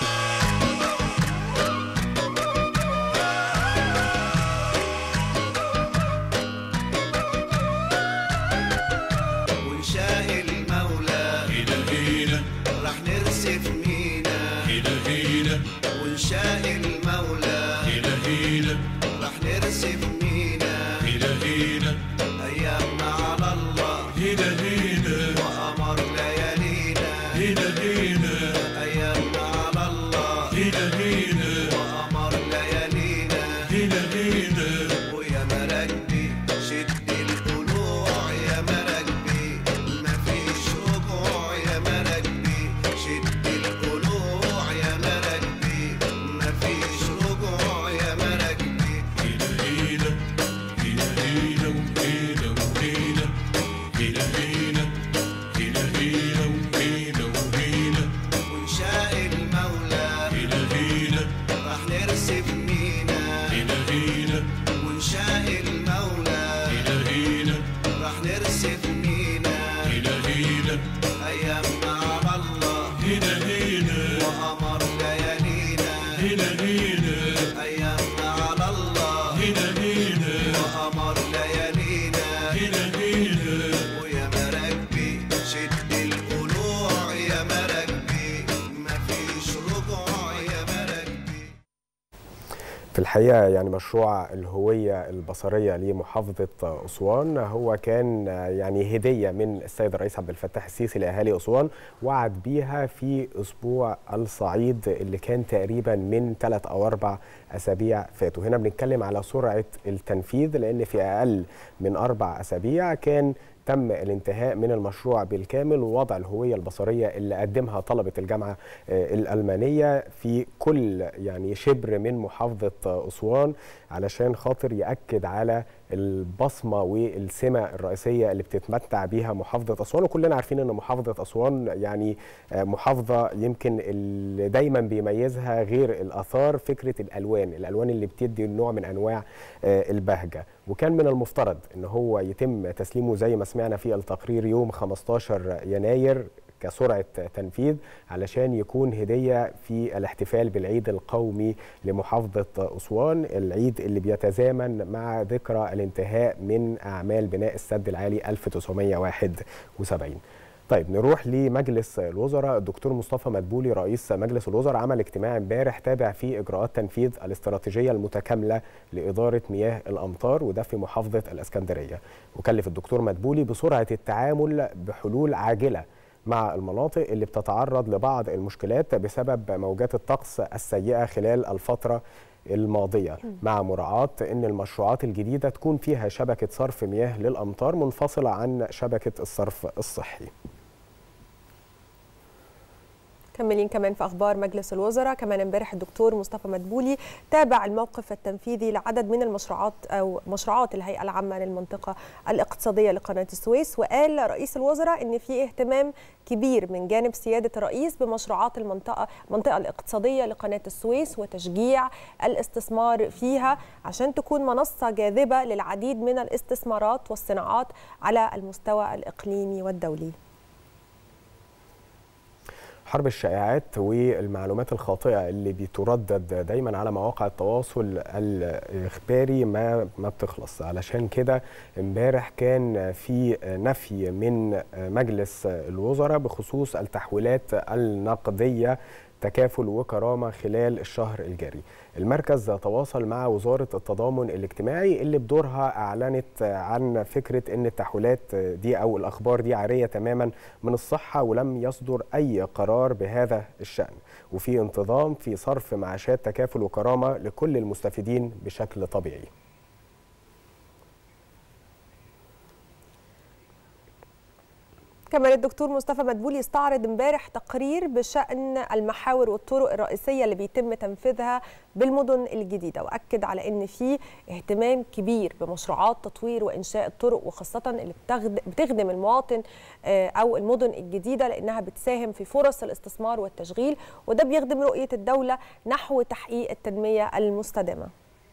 ونشاء المولى هنا هنا راح نرسف مينا هنا هنا ونشاء المولى هنا هنا راح نرسف مينا هنا هنا ايامنا على الله هنا هنا وقمر ليالينا هنا هنا ايامنا على الله هنا هنا وقمر ليالينا هنا هنا ويا مراكبي شد القلوع يا مراكبي مفيش رجوع يا مراكبي شد القلوع يا مراكبي مفيش رجوع يا مراكبي هنا هنا هنا هنا وهنا وهنا هنا هنا هنا هنا وهنا وهنا ونشاء المولى هنا هنا راح نرسم مينا هنا هنا ونشاء المولى هنا هنا راح نرسم مينا هنا هنا ايامنا على الله هنا هنا وقمر ليالينا هنا هنا ايامنا على الله هنا هنا وقمر ليالينا هنا هنا ويا مراكبي شد القلوع يا مراكبي مفيش رجوع يا مراكبي الحقيقه يعني مشروع الهويه البصريه لمحافظه اسوان هو كان يعني هديه من السيد الرئيس عبد الفتاح السيسي لاهالي اسوان وعد بيها في اسبوع الصعيد اللي كان تقريبا من ثلاث او اربع اسابيع فاتوا هنا بنتكلم على سرعه التنفيذ لان في اقل من اربع اسابيع كان تم الانتهاء من المشروع بالكامل ووضع الهويه البصريه اللي قدمها طلبه الجامعه آه، الالمانيه في كل يعني شبر من محافظه آه، اسوان علشان خاطر ياكد على البصمه والسمه الرئيسيه اللي بتتمتع بيها محافظه اسوان وكلنا عارفين ان محافظه اسوان يعني آه، محافظه يمكن اللي دايما بيميزها غير الاثار فكره الالوان الالوان اللي بتدي نوع من انواع آه، البهجه وكان من المفترض ان هو يتم تسليمه زي ما سمعنا في التقرير يوم 15 يناير كسرعه تنفيذ علشان يكون هديه في الاحتفال بالعيد القومي لمحافظه اسوان العيد اللي بيتزامن مع ذكرى الانتهاء من اعمال بناء السد العالي 1971 طيب نروح لمجلس الوزراء الدكتور مصطفى مدبولي رئيس مجلس الوزراء عمل اجتماع امبارح تابع فيه اجراءات تنفيذ الاستراتيجيه المتكامله لاداره مياه الامطار وده في محافظه الاسكندريه وكلف الدكتور مدبولي بسرعه التعامل بحلول عاجله مع المناطق اللي بتتعرض لبعض المشكلات بسبب موجات الطقس السيئه خلال الفتره الماضيه مع مراعاه ان المشروعات الجديده تكون فيها شبكه صرف مياه للامطار منفصله عن شبكه الصرف الصحي كملين كمان في اخبار مجلس الوزراء كمان امبارح الدكتور مصطفى مدبولي تابع الموقف التنفيذي لعدد من المشروعات او مشروعات الهيئه العامه للمنطقه الاقتصاديه لقناه السويس وقال رئيس الوزراء ان في اهتمام كبير من جانب سياده الرئيس بمشروعات المنطقه المنطقه الاقتصاديه لقناه السويس وتشجيع الاستثمار فيها عشان تكون منصه جاذبه للعديد من الاستثمارات والصناعات على المستوى الاقليمي والدولي حرب الشائعات والمعلومات الخاطئه اللي بتردد دايما على مواقع التواصل الاخباري ما ما بتخلص علشان كده امبارح كان في نفي من مجلس الوزراء بخصوص التحويلات النقديه تكافل وكرامه خلال الشهر الجاري. المركز تواصل مع وزاره التضامن الاجتماعي اللي بدورها اعلنت عن فكره ان التحويلات دي او الاخبار دي عاريه تماما من الصحه ولم يصدر اي قرار بهذا الشان وفي انتظام في صرف معاشات تكافل وكرامه لكل المستفيدين بشكل طبيعي. كمان الدكتور مصطفى مدبولي استعرض امبارح تقرير بشأن المحاور والطرق الرئيسية اللي بيتم تنفيذها بالمدن الجديدة وأكد على أن في اهتمام كبير بمشروعات تطوير وإنشاء الطرق وخاصة اللي بتخدم المواطن أو المدن الجديدة لأنها بتساهم في فرص الاستثمار والتشغيل وده بيخدم رؤية الدولة نحو تحقيق التنمية المستدامة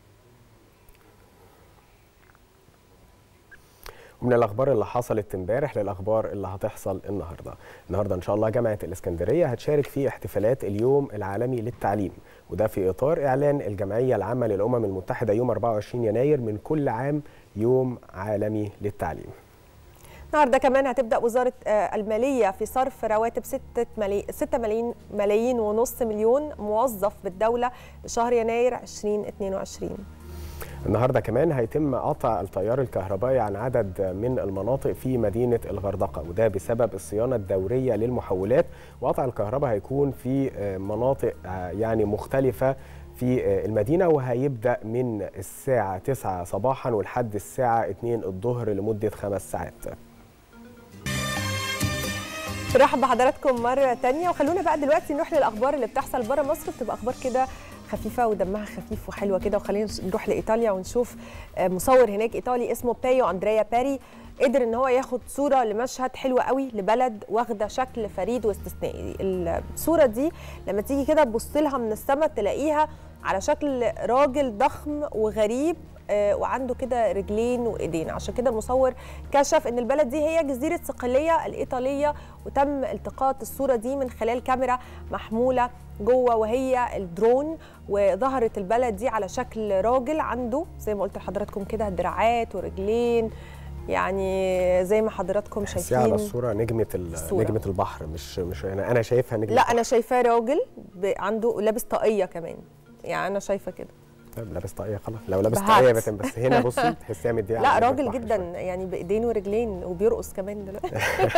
ومن الاخبار اللي حصلت امبارح للاخبار اللي هتحصل النهارده النهارده ان شاء الله جامعه الاسكندريه هتشارك في احتفالات اليوم العالمي للتعليم وده في اطار اعلان الجمعيه العامه للامم المتحده يوم 24 يناير من كل عام يوم عالمي للتعليم النهارده كمان هتبدا وزاره الماليه في صرف رواتب 6 ملايين 6 ملايين ملايين ونص مليون موظف بالدوله لشهر يناير 2022 النهارده كمان هيتم قطع التيار الكهربائي عن عدد من المناطق في مدينه الغردقه وده بسبب الصيانه الدوريه للمحولات وقطع الكهرباء هيكون في مناطق يعني مختلفه في المدينه وهيبدا من الساعه 9 صباحا ولحد الساعه 2 الظهر لمده خمس ساعات. برحب بحضراتكم مره تانية وخلونا بقى دلوقتي نروح للاخبار اللي بتحصل بره مصر بتبقى اخبار كده خفيفه ودمها خفيف وحلوه كده وخلينا نروح لايطاليا ونشوف مصور هناك ايطالي اسمه بايو اندريا باري قدر ان هو ياخد صوره لمشهد حلو قوي لبلد واخده شكل فريد واستثنائي الصوره دي لما تيجي كده تبص لها من السماء تلاقيها على شكل راجل ضخم وغريب وعنده كده رجلين وايدين عشان كده المصور كشف ان البلد دي هي جزيره صقليه الايطاليه وتم التقاط الصوره دي من خلال كاميرا محموله جوه وهي الدرون وظهرت البلد دي على شكل راجل عنده زي ما قلت لحضراتكم كده دراعات ورجلين يعني زي ما حضراتكم شايفين على الصوره نجمه الصورة. نجمه البحر مش مش انا انا شايفها نجمه لا انا شايفاه راجل عنده لابس طاقيه كمان يعني انا شايفه كده طيب لابس طاقيه خلاص لو لابس بهات. طاقيه بتم بس هنا بصي تحسيها مديها لا على راجل البحر جدا شوية. يعني بايدين ورجلين وبيرقص كمان دلوقتي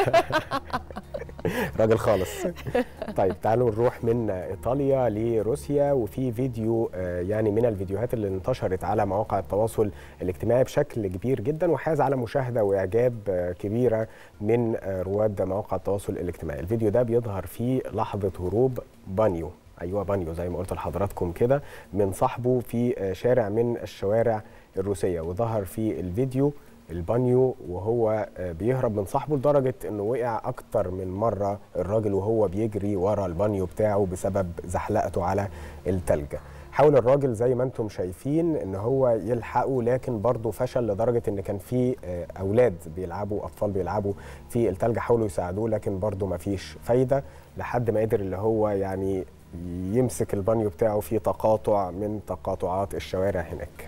راجل خالص طيب تعالوا نروح من ايطاليا لروسيا وفي فيديو آه، يعني من الفيديوهات اللي انتشرت على مواقع التواصل الاجتماعي بشكل كبير جدا وحاز على مشاهده واعجاب آه، كبيره من آه، رواد مواقع التواصل الاجتماعي الفيديو ده بيظهر فيه لحظه هروب بانيو ايوه بانيو زي ما قلت لحضراتكم كده من صاحبه في آه، شارع من الشوارع الروسيه وظهر في الفيديو البانيو وهو آه، بيهرب من صاحبه لدرجه انه وقع اكتر من مره الراجل وهو بيجري ورا البانيو بتاعه بسبب زحلقته على التلج حاول الراجل زي ما انتم شايفين ان هو يلحقه لكن برضه فشل لدرجه ان كان في آه، اولاد بيلعبوا اطفال بيلعبوا في التلج حاولوا يساعدوه لكن برضه ما فيش فايده لحد ما قدر اللي هو يعني يمسك البانيو بتاعه في تقاطع من تقاطعات الشوارع هناك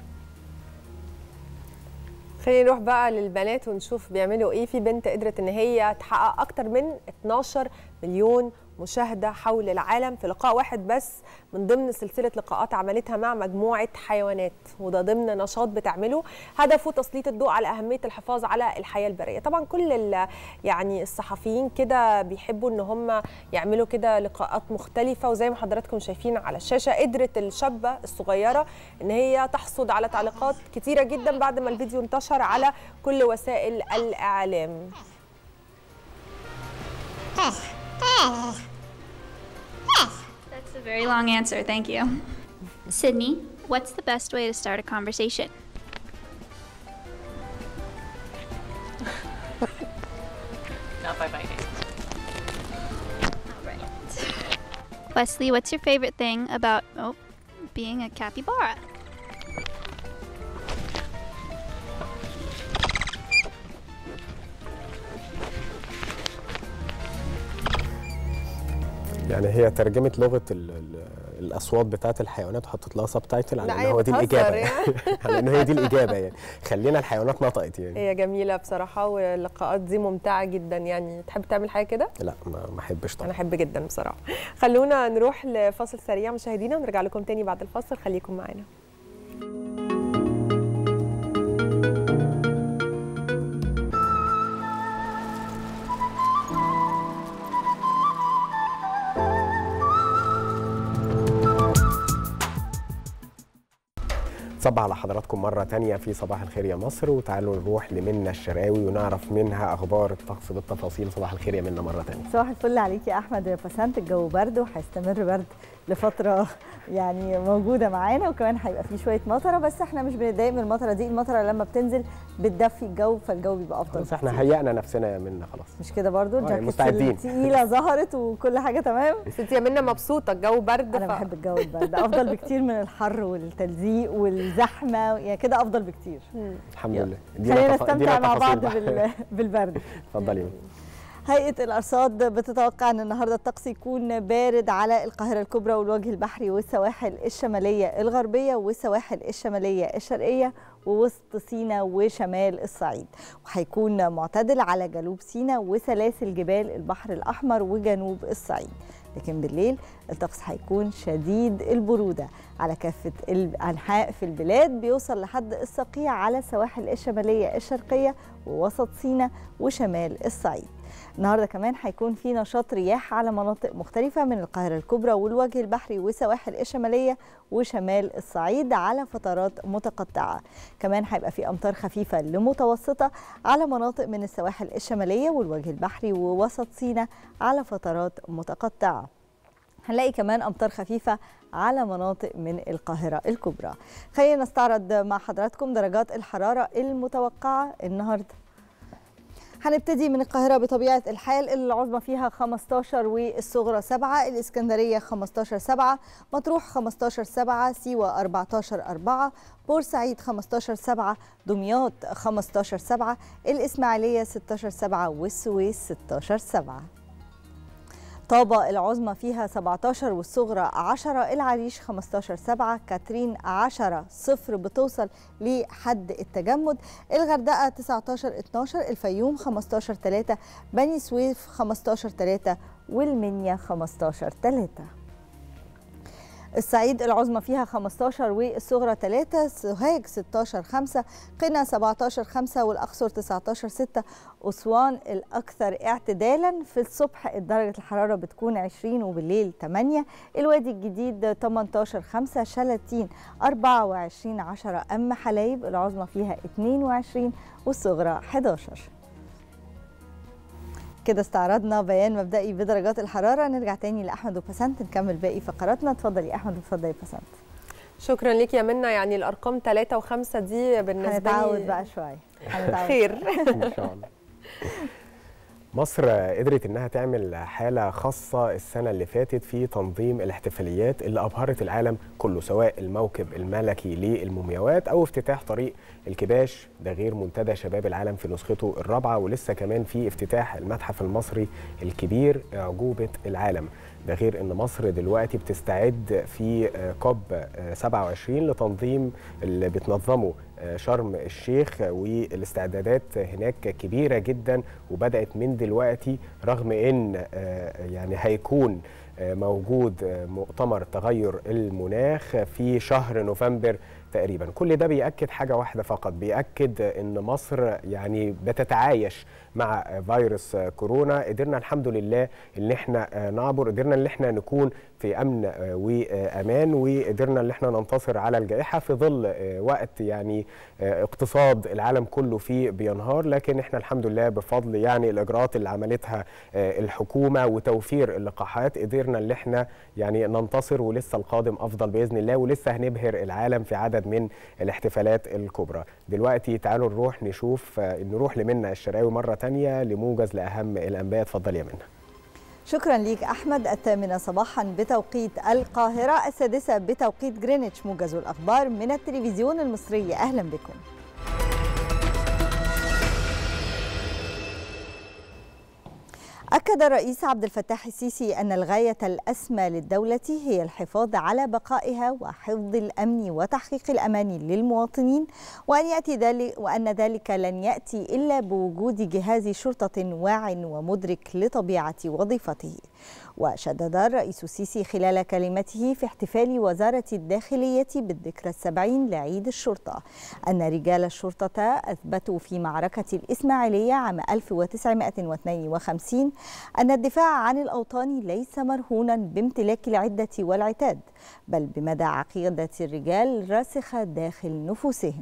خلينا نروح بقى للبنات ونشوف بيعملوا ايه في بنت قدرت ان هي تحقق اكتر من 12 مليون مشاهده حول العالم في لقاء واحد بس من ضمن سلسله لقاءات عملتها مع مجموعه حيوانات وده ضمن نشاط بتعمله هدفه تسليط الضوء على اهميه الحفاظ على الحياه البريه طبعا كل ال- يعني الصحفيين كده بيحبوا ان هم يعملوا كده لقاءات مختلفه وزي ما حضراتكم شايفين على الشاشه قدرت الشابه الصغيره ان هي تحصد على تعليقات كتيره جدا بعد ما الفيديو انتشر على كل وسائل الاعلام That's a very long answer, thank you. Sydney, what's the best way to start a conversation? Not by biting. Wesley, what's your favorite thing about oh, being a capybara? يعني هي ترجمت لغه ال ال الاصوات بتاعت الحيوانات وحطت لها سبتايتل على لا، ان هي هو دي بتهزر الاجابه يعني. على ان هي دي الاجابه يعني خلينا الحيوانات نطقت يعني هي جميله بصراحه واللقاءات دي ممتعه جدا يعني تحب تعمل حاجه كده لا ما ما احبش طبعا انا احب جدا بصراحه خلونا نروح لفاصل سريع مشاهدينا ونرجع لكم تاني بعد الفاصل خليكم معانا صبح على حضراتكم مرة تانية في صباح الخير يا مصر وتعالوا نروح لمنى الشراوي ونعرف منها أخبار الطقس بالتفاصيل صباح الخير يا منى مرة تانية صباح الفل عليك يا احمد يا بسنت الجو برد وهيستمر برد لفتره يعني موجوده معانا وكمان هيبقى فيه شويه مطره بس احنا مش بنتضايق من المطره دي المطره لما بتنزل بتدفي الجو فالجو بيبقى افضل خلاص احنا بكتير. هيئنا نفسنا يا منى خلاص مش كده برضو آه، الجاكيت مستعدين. التقيله ظهرت وكل حاجه تمام بس انت يا منى مبسوطه الجو برد انا ف- بحب الجو البرد افضل بكتير من الحر والتلزيق والزحمه يعني كده افضل بكتير الحمد يلا. لله ادينا خلينا تف- ادينا نستمتع مع تفاصيل بعض بقى. بال... بالبرد اتفضلي يا منى. هيئة الأرصاد بتتوقع أن النهاردة الطقس يكون بارد على القاهرة الكبرى والوجه البحري والسواحل الشمالية الغربية والسواحل الشمالية الشرقية ووسط سيناء وشمال الصعيد وهيكون معتدل على جنوب سيناء وسلاسل جبال البحر الأحمر وجنوب الصعيد لكن بالليل الطقس هيكون شديد البرودة على كافة الأنحاء في البلاد بيوصل لحد الصقيع على السواحل الشمالية الشرقية ووسط سيناء وشمال الصعيد النهارده كمان هيكون في نشاط رياح على مناطق مختلفة من القاهرة الكبرى والوجه البحري والسواحل الشمالية وشمال الصعيد على فترات متقطعة كمان هيبقى في أمطار خفيفة لمتوسطة على مناطق من السواحل الشمالية والوجه البحري ووسط سيناء على فترات متقطعة هنلاقي كمان امطار خفيفه على مناطق من القاهره الكبرى خلينا نستعرض مع حضراتكم درجات الحراره المتوقعه النهارده هنبتدي من القاهرة بطبيعة الحال اللي العظمى فيها 15 والصغرى 7 الإسكندرية 15 7 مطروح 15 7 سيوة 14 4 بورسعيد 15 7 دمياط 15 7 الإسماعيلية 16 7 والسويس 16 7 طابة العظمى فيها 17 والصغرى 10 العريش 15 7 كاترين 10 صفر بتوصل لحد التجمد الغردقة 19 12 الفيوم 15 3 بني سويف 15 3 والمنيا 15 3 الصعيد العظمى فيها 15 والصغرى 3 سوهاج 16 5 قنا 17 5 والأقصر 19 6 أسوان الأكثر اعتدالا في الصبح درجة الحرارة بتكون 20 وبالليل 8 الوادي الجديد 18 5 شلاتين 24 10 أما حلايب العظمى فيها 22 والصغرى 11 كده استعرضنا بيان مبدئي بدرجات الحرارة نرجع تاني لأحمد وبسنت نكمل باقي فقراتنا اتفضلي يا أحمد واتفضلي يا بسنت شكرا ليك يا منى يعني الارقام 3 و5 دي بالنسبه هنتعود لي بقى شوية هنتعود خير ان شاء الله مصر قدرت انها تعمل حاله خاصه السنه اللي فاتت في تنظيم الاحتفاليات اللي ابهرت العالم كله سواء الموكب الملكي للمومياوات او افتتاح طريق الكباش ده غير منتدى شباب العالم في نسخته الرابعه ولسه كمان في افتتاح المتحف المصري الكبير اعجوبه العالم ده غير ان مصر دلوقتي بتستعد في كوب 27 لتنظيم اللي بتنظمه شرم الشيخ والاستعدادات هناك كبيره جدا وبدات من دلوقتي رغم ان يعني هيكون موجود مؤتمر تغير المناخ في شهر نوفمبر تقريبا كل ده بيأكد حاجة واحدة فقط بيأكد ان مصر يعني بتتعايش مع فيروس كورونا قدرنا الحمد لله ان احنا نعبر قدرنا ان احنا نكون في امن وامان وقدرنا ان احنا ننتصر على الجائحه في ظل وقت يعني اقتصاد العالم كله فيه بينهار لكن احنا الحمد لله بفضل يعني الاجراءات اللي عملتها الحكومه وتوفير اللقاحات قدرنا ان احنا يعني ننتصر ولسه القادم افضل باذن الله ولسه هنبهر العالم في عدد من الاحتفالات الكبرى دلوقتي تعالوا نروح نشوف نروح لمنى الشراوي مره تانية لموجز لاهم الانباء اتفضل يا منى شكرا ليك احمد الثامنه صباحا بتوقيت القاهره السادسه بتوقيت جرينتش موجز الاخبار من التلفزيون المصري اهلا بكم أكد الرئيس عبد الفتاح السيسي أن الغاية الأسمى للدولة هي الحفاظ على بقائها وحفظ الأمن وتحقيق الأمان للمواطنين وأن يأتي ذلك وأن ذلك لن يأتي إلا بوجود جهاز شرطة واع ومدرك لطبيعة وظيفته. وشدد الرئيس السيسي خلال كلمته في احتفال وزارة الداخلية بالذكرى السبعين لعيد الشرطة أن رجال الشرطة أثبتوا في معركة الإسماعيلية عام 1952 أن الدفاع عن الأوطان ليس مرهونا بامتلاك العدة والعتاد بل بمدى عقيدة الرجال راسخة داخل نفوسهم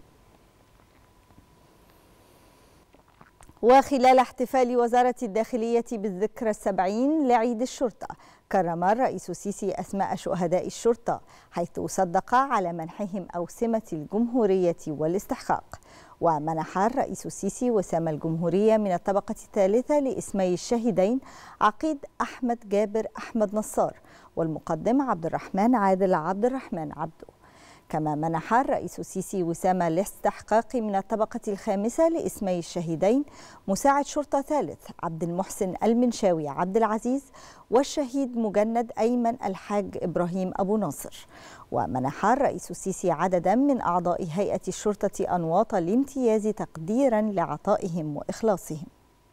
وخلال احتفال وزارة الداخلية بالذكرى السبعين لعيد الشرطة كرم الرئيس السيسي أسماء شهداء الشرطة حيث صدق على منحهم أوسمة الجمهورية والاستحقاق ومنح الرئيس السيسي وسام الجمهورية من الطبقة الثالثة لاسمي الشهيدين عقيد أحمد جابر أحمد نصار والمقدم عبد الرحمن عادل عبد الرحمن عبده كما منح الرئيس السيسي وسام الاستحقاق من الطبقة الخامسة لاسمي الشهيدين مساعد شرطة ثالث عبد المحسن المنشاوي عبد العزيز والشهيد مجند أيمن الحاج إبراهيم أبو ناصر ومنح الرئيس السيسي عددا من أعضاء هيئة الشرطة أنواط الامتياز تقديرا لعطائهم وإخلاصهم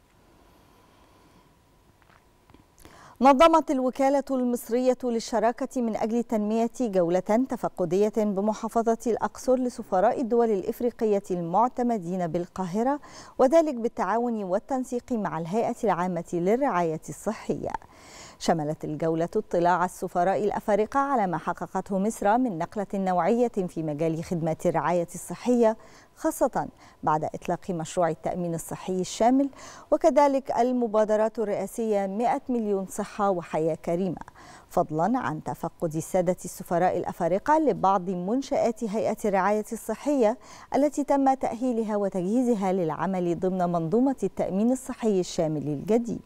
نظمت الوكالة المصرية للشراكة من أجل تنمية جولة تفقدية بمحافظة الأقصر لسفراء الدول الإفريقية المعتمدين بالقاهرة وذلك بالتعاون والتنسيق مع الهيئة العامة للرعاية الصحية. شملت الجولة اطلاع السفراء الأفارقة على ما حققته مصر من نقلة نوعية في مجال خدمات الرعاية الصحية خاصة بعد إطلاق مشروع التأمين الصحي الشامل وكذلك المبادرات الرئاسية 100 مليون صحة وحياة كريمة فضلا عن تفقد السادة السفراء الأفارقة لبعض منشآت هيئة الرعاية الصحية التي تم تأهيلها وتجهيزها للعمل ضمن منظومة التأمين الصحي الشامل الجديد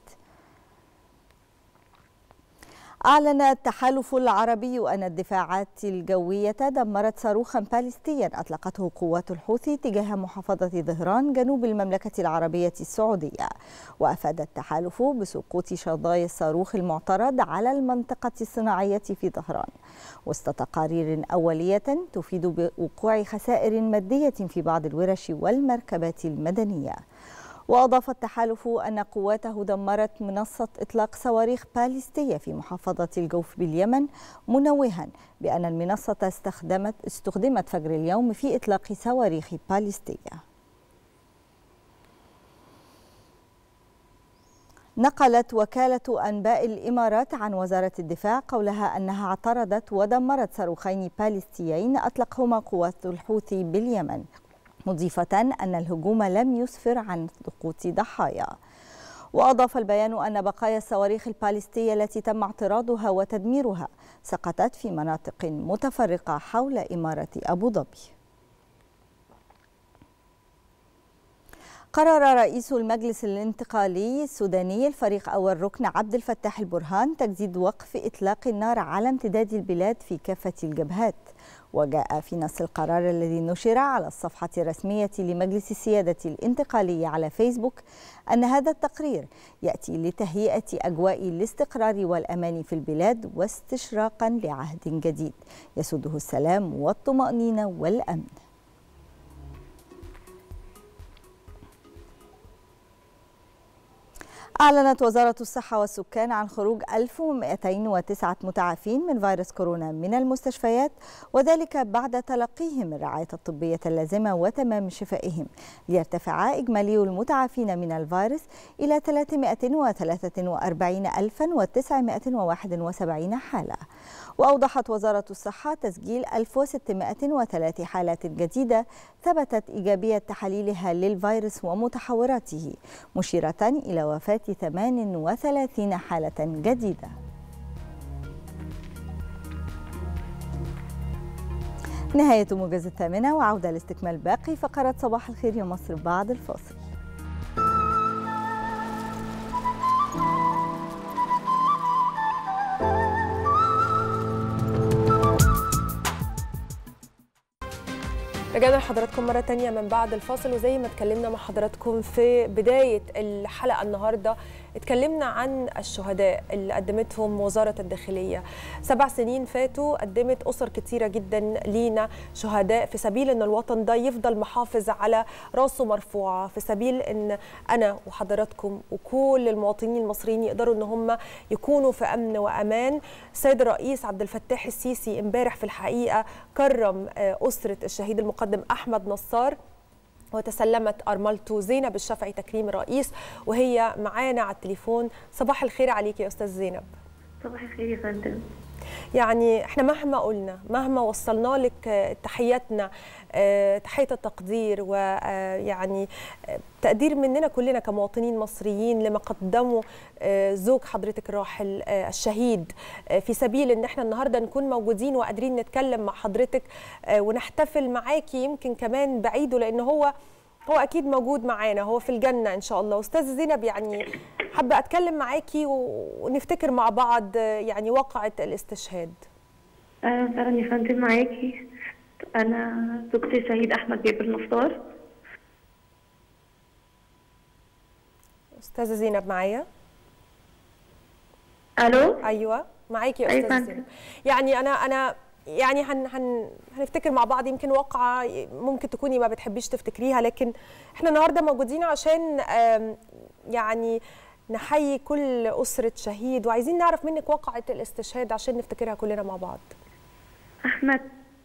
أعلن التحالف العربي أن الدفاعات الجوية دمرت صاروخا باليستيا أطلقته قوات الحوثي تجاه محافظة ظهران جنوب المملكة العربية السعودية وأفاد التحالف بسقوط شظايا الصاروخ المعترض على المنطقة الصناعية في ظهران وسط تقارير أولية تفيد بوقوع خسائر مادية في بعض الورش والمركبات المدنية وأضاف التحالف أن قواته دمرت منصة إطلاق صواريخ باليستية في محافظة الجوف باليمن منوها بأن المنصة استخدمت استخدمت فجر اليوم في إطلاق صواريخ باليستية نقلت وكالة أنباء الإمارات عن وزارة الدفاع قولها أنها اعترضت ودمرت صاروخين باليستيين أطلقهما قوات الحوثي باليمن مضيفة أن الهجوم لم يسفر عن سقوط ضحايا وأضاف البيان أن بقايا الصواريخ الباليستية التي تم اعتراضها وتدميرها سقطت في مناطق متفرقة حول إمارة أبو ظبي قرر رئيس المجلس الانتقالي السوداني الفريق أول ركن عبد الفتاح البرهان تجديد وقف إطلاق النار على امتداد البلاد في كافة الجبهات وجاء في نص القرار الذي نشر على الصفحة الرسمية لمجلس السيادة الانتقالي على فيسبوك أن هذا التقرير يأتي لتهيئة أجواء الاستقرار والأمان في البلاد واستشراقا لعهد جديد يسوده السلام والطمأنينة والأمن أعلنت وزارة الصحة والسكان عن خروج 1209 متعافين من فيروس كورونا من المستشفيات وذلك بعد تلقيهم الرعاية الطبية اللازمة وتمام شفائهم ليرتفع إجمالي المتعافين من الفيروس إلى 343971 حالة وأوضحت وزارة الصحة تسجيل 1603 حالات جديدة ثبتت إيجابية تحاليلها للفيروس ومتحوراته مشيرة إلى وفاة 38 حالة جديدة نهاية موجز الثامنة وعودة لاستكمال باقي فقرات صباح الخير يا مصر بعد الفاصل رجعنا لحضراتكم مرة تانية من بعد الفاصل وزي ما اتكلمنا مع حضراتكم في بداية الحلقة النهاردة اتكلمنا عن الشهداء اللي قدمتهم وزارة الداخلية سبع سنين فاتوا قدمت أسر كتيرة جدا لينا شهداء في سبيل أن الوطن ده يفضل محافظ على راسه مرفوعة في سبيل أن أنا وحضراتكم وكل المواطنين المصريين يقدروا أن هم يكونوا في أمن وأمان السيد الرئيس عبد الفتاح السيسي امبارح في الحقيقة كرم أسرة الشهيد المقدم أحمد نصار وتسلمت أرملته زينب الشافعي تكريم الرئيس وهي معانا على التليفون صباح الخير عليك يا أستاذ زينب صباح الخير يا فندم يعني احنا مهما قلنا مهما وصلنا لك تحياتنا تحية التقدير ويعني تقدير مننا كلنا كمواطنين مصريين لما قدموا زوج حضرتك الراحل الشهيد في سبيل ان احنا النهارده نكون موجودين وقادرين نتكلم مع حضرتك ونحتفل معاكي يمكن كمان بعيده لان هو هو اكيد موجود معانا هو في الجنه ان شاء الله استاذ زينب يعني حابه اتكلم معاكي ونفتكر مع بعض يعني واقعه الاستشهاد اهلا وسهلا يا فندم معاكي انا زوجتي الشهيد احمد جابر نصار استاذه زينب معايا الو ايوه معاكي يا أيوة استاذه فندم. زينب يعني انا انا يعني هن هن هنفتكر مع بعض يمكن واقعة ممكن تكوني ما بتحبيش تفتكريها لكن احنا النهارده موجودين عشان آم، يعني نحيي كل أسرة شهيد وعايزين نعرف منك واقعة الاستشهاد عشان نفتكرها كلنا مع بعض احمد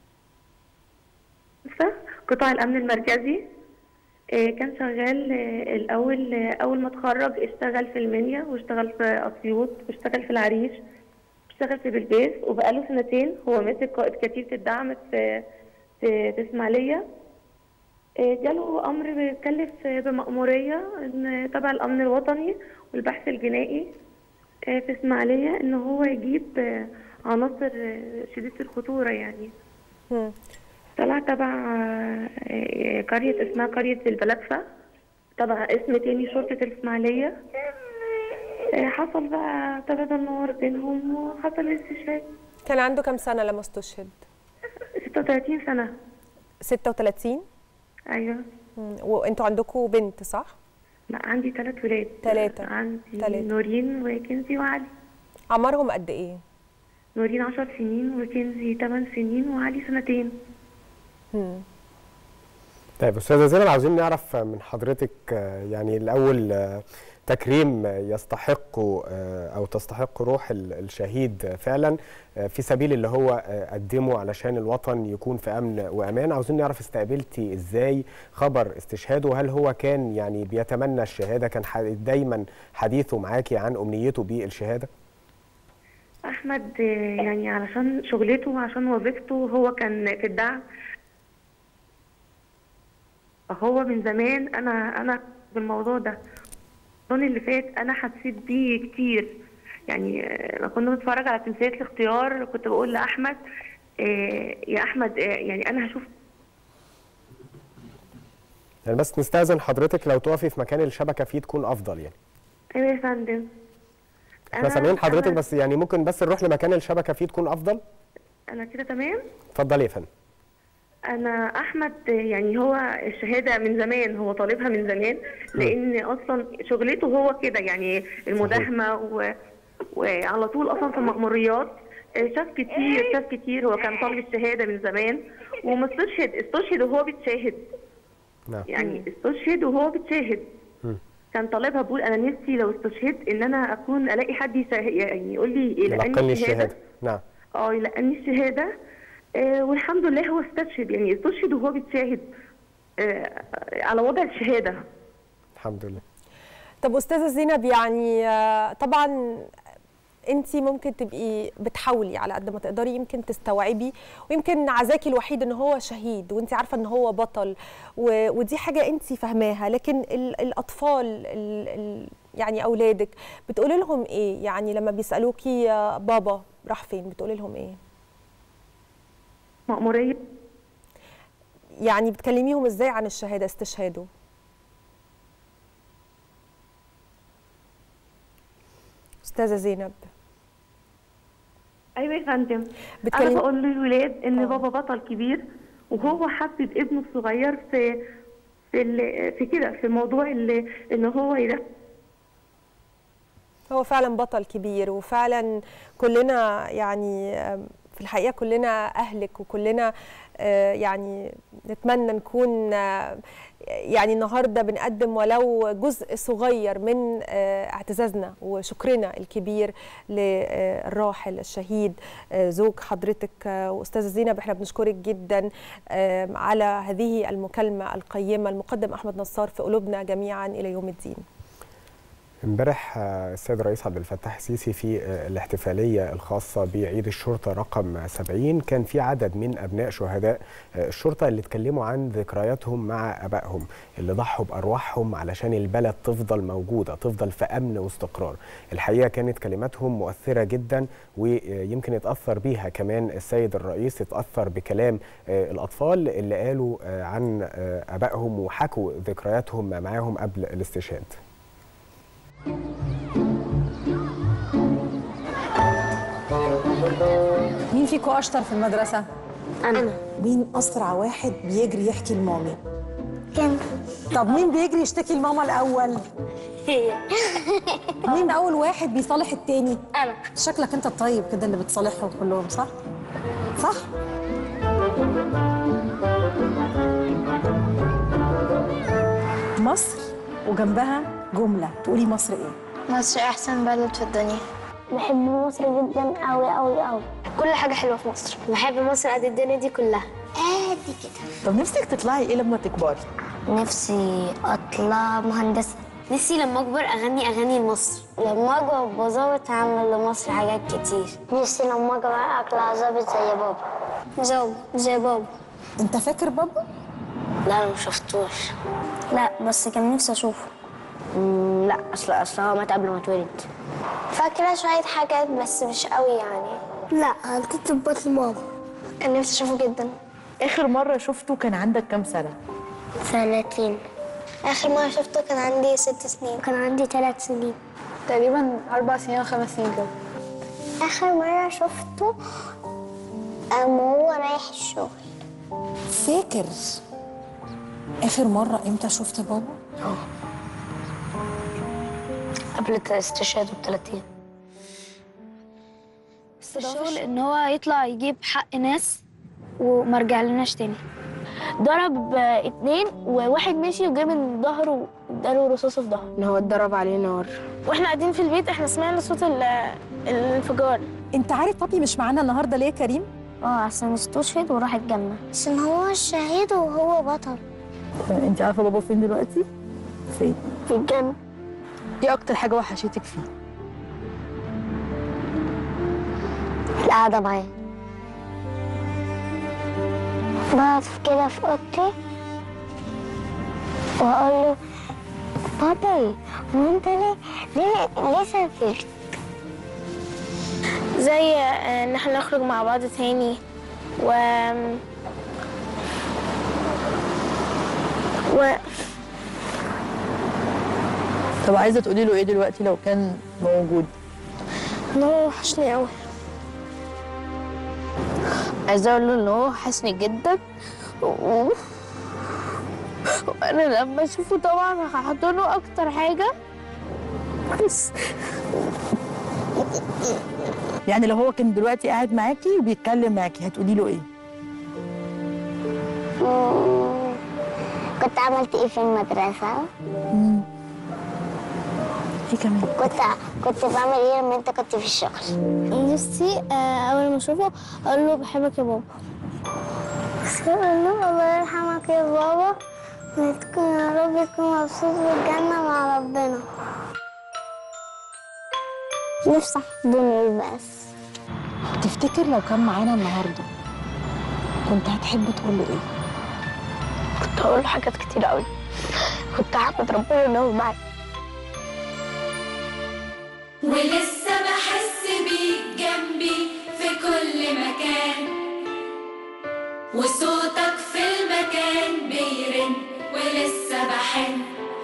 لسه قطاع الامن المركزي آه، كان شغال آه، الاول آه، اول ما اتخرج اشتغل في المنيا واشتغل في اسيوط واشتغل في العريش اشتغل في بلبيس وبقاله سنتين هو ماسك قائد كتيبة الدعم في في, في اسماعيلية آه، جاله امر بيتكلف بمأمورية ان تبع الامن الوطني والبحث الجنائي آه، في اسماعيلية ان هو يجيب آه، عناصر آه، شديدة الخطورة يعني طلع تبع آه، آه، قرية اسمها قرية البلدفة تبع اسم تاني شرطة الإسماعيلية آه، حصل بقى تبادل نار بينهم وحصل استشهاد كان عنده كام سنة لما استشهد 36 سنة 36 أيوه مم. وانتوا عندكم بنت صح لا عندي ثلاث ولاد ثلاثة عندي تلاتة. نورين وكنزي وعلي عمرهم قد ايه نورين 10 سنين وكنزي 8 سنين وعلي سنتين مم. طيب استاذه زينب عاوزين نعرف من حضرتك آه، يعني الاول آه، تكريم يستحق آه، او تستحق روح ال- الشهيد فعلا آه، في سبيل اللي هو آه، قدمه علشان الوطن يكون في امن وامان عاوزين نعرف استقبلتي ازاي خبر استشهاده هل هو كان يعني بيتمنى الشهاده كان ح- دايما حديثه معاكي عن امنيته بالشهاده احمد آه، يعني علشان شغلته وعشان وظيفته هو كان في الدعم فهو من زمان انا انا بالموضوع ده الرمضان اللي فات انا حسيت بيه كتير يعني آه، لما كنا بنتفرج على تمثيليه الاختيار كنت بقول لاحمد آه، يا احمد آه، يعني انا هشوف يعني بس نستاذن حضرتك لو تقفي في مكان الشبكه فيه تكون افضل يعني ايوه يا فندم احنا أنا- سامعين حضرتك أنا- بس يعني ممكن بس نروح لمكان الشبكه فيه تكون افضل انا كده تمام اتفضلي يا فندم انا احمد يعني هو الشهاده من زمان هو طالبها من زمان لان اصلا شغلته هو كده يعني المداهمه و... وعلى طول اصلا في المأموريات شاف كتير شاف كتير هو كان طالب الشهاده من زمان ومستشهد استشهد وهو بيتشاهد نعم يعني استشهد وهو بيتشاهد مم. كان طالبها بقول انا نفسي لو استشهدت ان انا اكون الاقي حد يشاه- يعني يقول لي لقني لاني الشهاده الشهاده نعم اه يلقني الشهاده آه والحمد لله هو استشهد يعني استشهد وهو بيتشاهد آه على وضع الشهاده الحمد لله طب استاذه زينب يعني آه، طبعا انت ممكن تبقي بتحاولي على قد ما تقدري يمكن تستوعبي ويمكن عزاكي الوحيد ان هو شهيد وانت عارفه ان هو بطل و... ودي حاجه انت فاهماها لكن ال... الاطفال ال... ال... يعني اولادك بتقولي لهم ايه يعني لما بيسالوكي يا بابا راح فين بتقولي لهم ايه مأموريه يعني بتكلميهم ازاي عن الشهاده استشهاده استاذه زينب ايوه يا فندم بتكلم- انا بقول للولاد ان بابا بطل كبير وهو حبب ابنه الصغير في في ال- في كده في موضوع ال- ان هو يدخل هو فعلا بطل كبير وفعلا كلنا يعني آم، في الحقيقه كلنا اهلك وكلنا آه، يعني نتمنى نكون آه، يعني النهارده بنقدم ولو جزء صغير من آه، اعتزازنا وشكرنا الكبير للراحل الشهيد آه، زوج حضرتك آه، واستاذه زينب احنا بنشكرك جدا آه، على هذه المكالمه القيمه المقدم احمد نصار في قلوبنا جميعا الى يوم الدين امبارح آه، السيد الرئيس عبد الفتاح السيسي في آه، الاحتفاليه الخاصه بعيد الشرطه رقم 70 كان في عدد من ابناء شهداء آه، الشرطه اللي اتكلموا عن ذكرياتهم مع ابائهم اللي ضحوا بارواحهم علشان البلد تفضل موجوده تفضل في امن واستقرار الحقيقه كانت كلماتهم مؤثره جدا ويمكن اتاثر بيها كمان السيد الرئيس اتاثر بكلام آه، الاطفال اللي قالوا آه، عن آه، ابائهم وحكوا ذكرياتهم معاهم قبل الاستشهاد مين فيكم اشطر في المدرسه انا مين اسرع واحد بيجري يحكي لمامي كان طب مين بيجري يشتكي لماما الاول هي مين اول واحد بيصالح التاني انا شكلك انت الطيب كده اللي بتصالحهم كلهم صح صح مصر وجنبها جمله تقولي مصر ايه مصر أحسن بلد في الدنيا بحب مصر جدا أوي أوي أوي كل حاجة حلوة في مصر بحب مصر قد الدنيا دي كلها قد كده طب نفسك تطلعي ايه لما تكبري نفسي أطلع مهندسة نفسي لما أكبر أغني أغاني لمصر لما أكبر أبقى ظابط هعمل لمصر حاجات كتير نفسي لما أكبر أطلع ظابط زي بابا ظابط زي بابا انت فاكر بابا؟ لا أنا مشفتوش لا بس كان نفسي أشوفه لا أصل أصل هو مات قبل ما اتولد فاكرة شوية حاجات بس مش قوي يعني لا كنت بطل ماما كان نفسي أشوفه جدا اخر مره شفته كان عندك كام سنه سنتين آخر مرة شفته كان عندي ست سنين كان عندي ثلاث سنين تقريبا أربع سنين أو خمس سنين كده آخر مرة شفته أما هو رايح الشغل فاكر اخر مره امتى شفت بابا قبل استشهاده بثلاث أيام الشغل إن هو يطلع يجيب حق ناس وما رجع لناش تاني ضرب آه، اتنين وواحد مشي وجاب من ظهره اداله رصاصه في ظهره ان هو اتضرب عليه نار واحنا قاعدين في البيت احنا سمعنا صوت ال- الانفجار انت عارف بابي مش معانا النهارده ليه يا كريم اه عشان استشهد وراح الجنة عشان هو الشهيد وهو بطل انت عارفه بابا فين دلوقتي فين في الجنة ايه اكتر حاجه وحشتك فيه القعدة معاه بقف كده في اوضتي واقول له بابا هو انت ليه ليه ليه سافرت زي آه، ان احنا نخرج مع بعض تاني و و طب عايزه تقولي له ايه دلوقتي لو كان موجود ان هو وحشني قوي عايزه اقول له ان هو وحشني جدا و- وانا لما اشوفه طبعا هحضنه اكتر حاجه بس يعني لو هو كان دلوقتي قاعد معاكي وبيتكلم معاكي هتقولي له ايه مم. كنت عملت ايه في المدرسه ايه كمان كنت كنت بعمل ايه لما انت كنت في الشغل نفسي آه، اول ما اشوفه اقول له بحبك يا بابا بس اقول له الله يرحمك يا بابا وتكون يا رب تكون مبسوط بالجنه مع ربنا نفسي احضنه بس تفتكر لو كان معانا النهارده كنت هتحب تقول له ايه كنت هقول له حاجات كتير قوي كنت هحمد ربنا ان هو معايا ولسه بحس بيك جنبي في كل مكان وصوتك في المكان بيرن ولسه بحن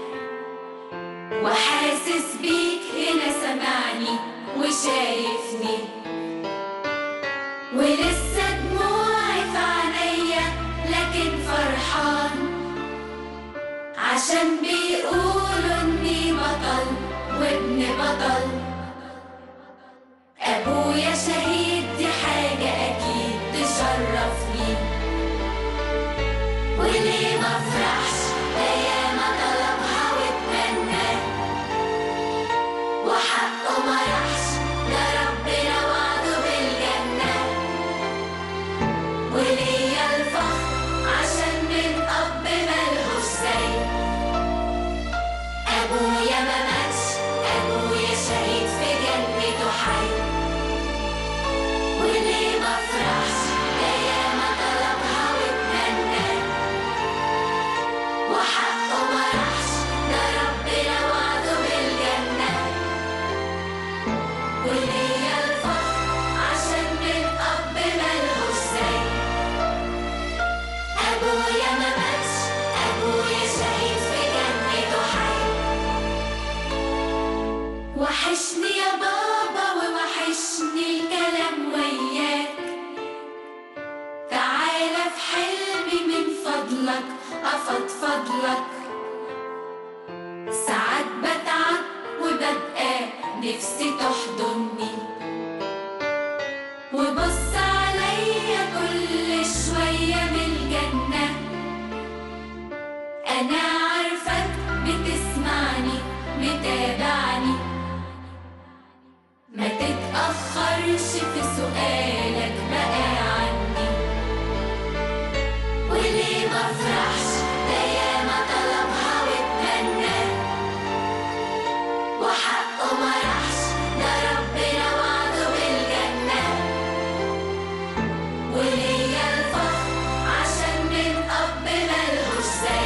وحاسس بيك هنا سمعني وشايفني ولسه دموعي في عينيا لكن فرحان عشان بيقولوا اني بطل وابن بطل ابويا شهيد دي حاجة اكيد تشرفني وليه ما افرحش ده ياما طلبها واتمنى وحقه ما راحش ده ربنا وعده بالجنة وليا الفخر عشان من اب ملهوش زي ابويا ما ماتش ابويا شهيد في جنته حي وليه ما افرحش ده ياما طلبها واتمنى وحقه ما راحش ده ربنا وعده بالجنة وليا الفخر عشان من اب ملهوش زي ابويا ما ماتش ابويا شهيد في جنته حي وحشني يا بابا ووحشني الكلام وياك تعالى في حلمي من فضلك افضفض لك ساعات بتعب وببقى نفسي تحضني وبص عليا كل شوية من الجنة أنا عارفك بتسمعني متابعني ما تتأخرش في سؤالك بقى عني وليه ما افرحش ده ياما طلبها واتمنى وحقه ما راحش ده ربنا وعده بالجنة وليا الفخر عشان من أب ملهوش زي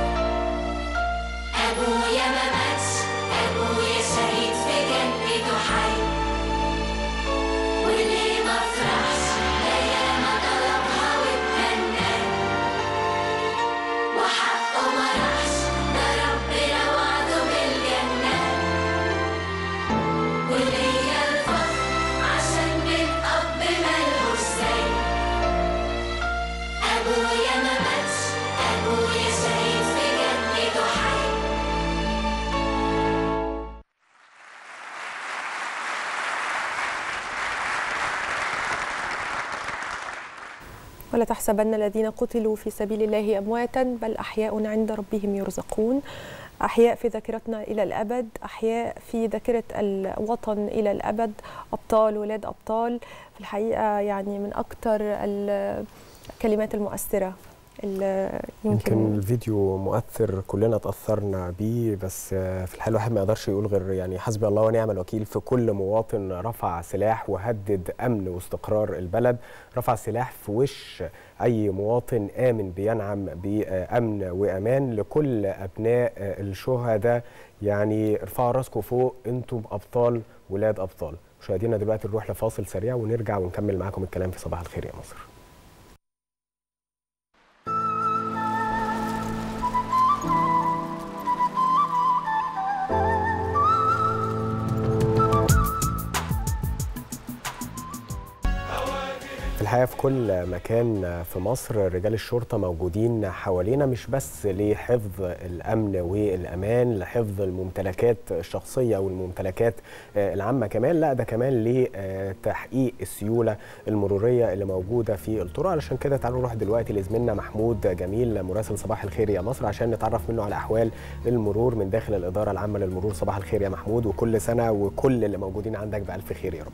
أبويا ما ماتش أبويا شهيد في جنته حي وليه ما افرحش ولا تحسبن الذين قتلوا في سبيل الله امواتا بل احياء عند ربهم يرزقون احياء في ذاكرتنا الى الابد احياء في ذاكره الوطن الى الابد ابطال ولاد ابطال في الحقيقه يعني من اكثر الكلمات المؤثره اللي يمكن يمكن الفيديو مؤثر كلنا تأثرنا بيه بس آه، في الحال الواحد ما يقدرش يقول غير يعني حسبي الله ونعم الوكيل في كل مواطن رفع سلاح وهدد أمن واستقرار البلد رفع سلاح في وش أي مواطن آمن بينعم بأمن وأمان لكل أبناء آه، الشهداء يعني ارفعوا راسكم فوق انتم أبطال ولاد أبطال مشاهدينا دلوقتي نروح لفاصل سريع ونرجع ونكمل معاكم الكلام في صباح الخير يا مصر في الحقيقه في كل مكان في مصر رجال الشرطه موجودين حوالينا مش بس لحفظ الامن والامان لحفظ الممتلكات الشخصيه والممتلكات آه، العامه كمان لا ده كمان لتحقيق السيوله المروريه اللي موجوده في الطرق علشان كده تعالوا نروح دلوقتي لزميلنا محمود جميل مراسل صباح الخير يا مصر عشان نتعرف منه على احوال المرور من داخل الاداره العامه للمرور صباح الخير يا محمود وكل سنه وكل اللي موجودين عندك بالف خير يا رب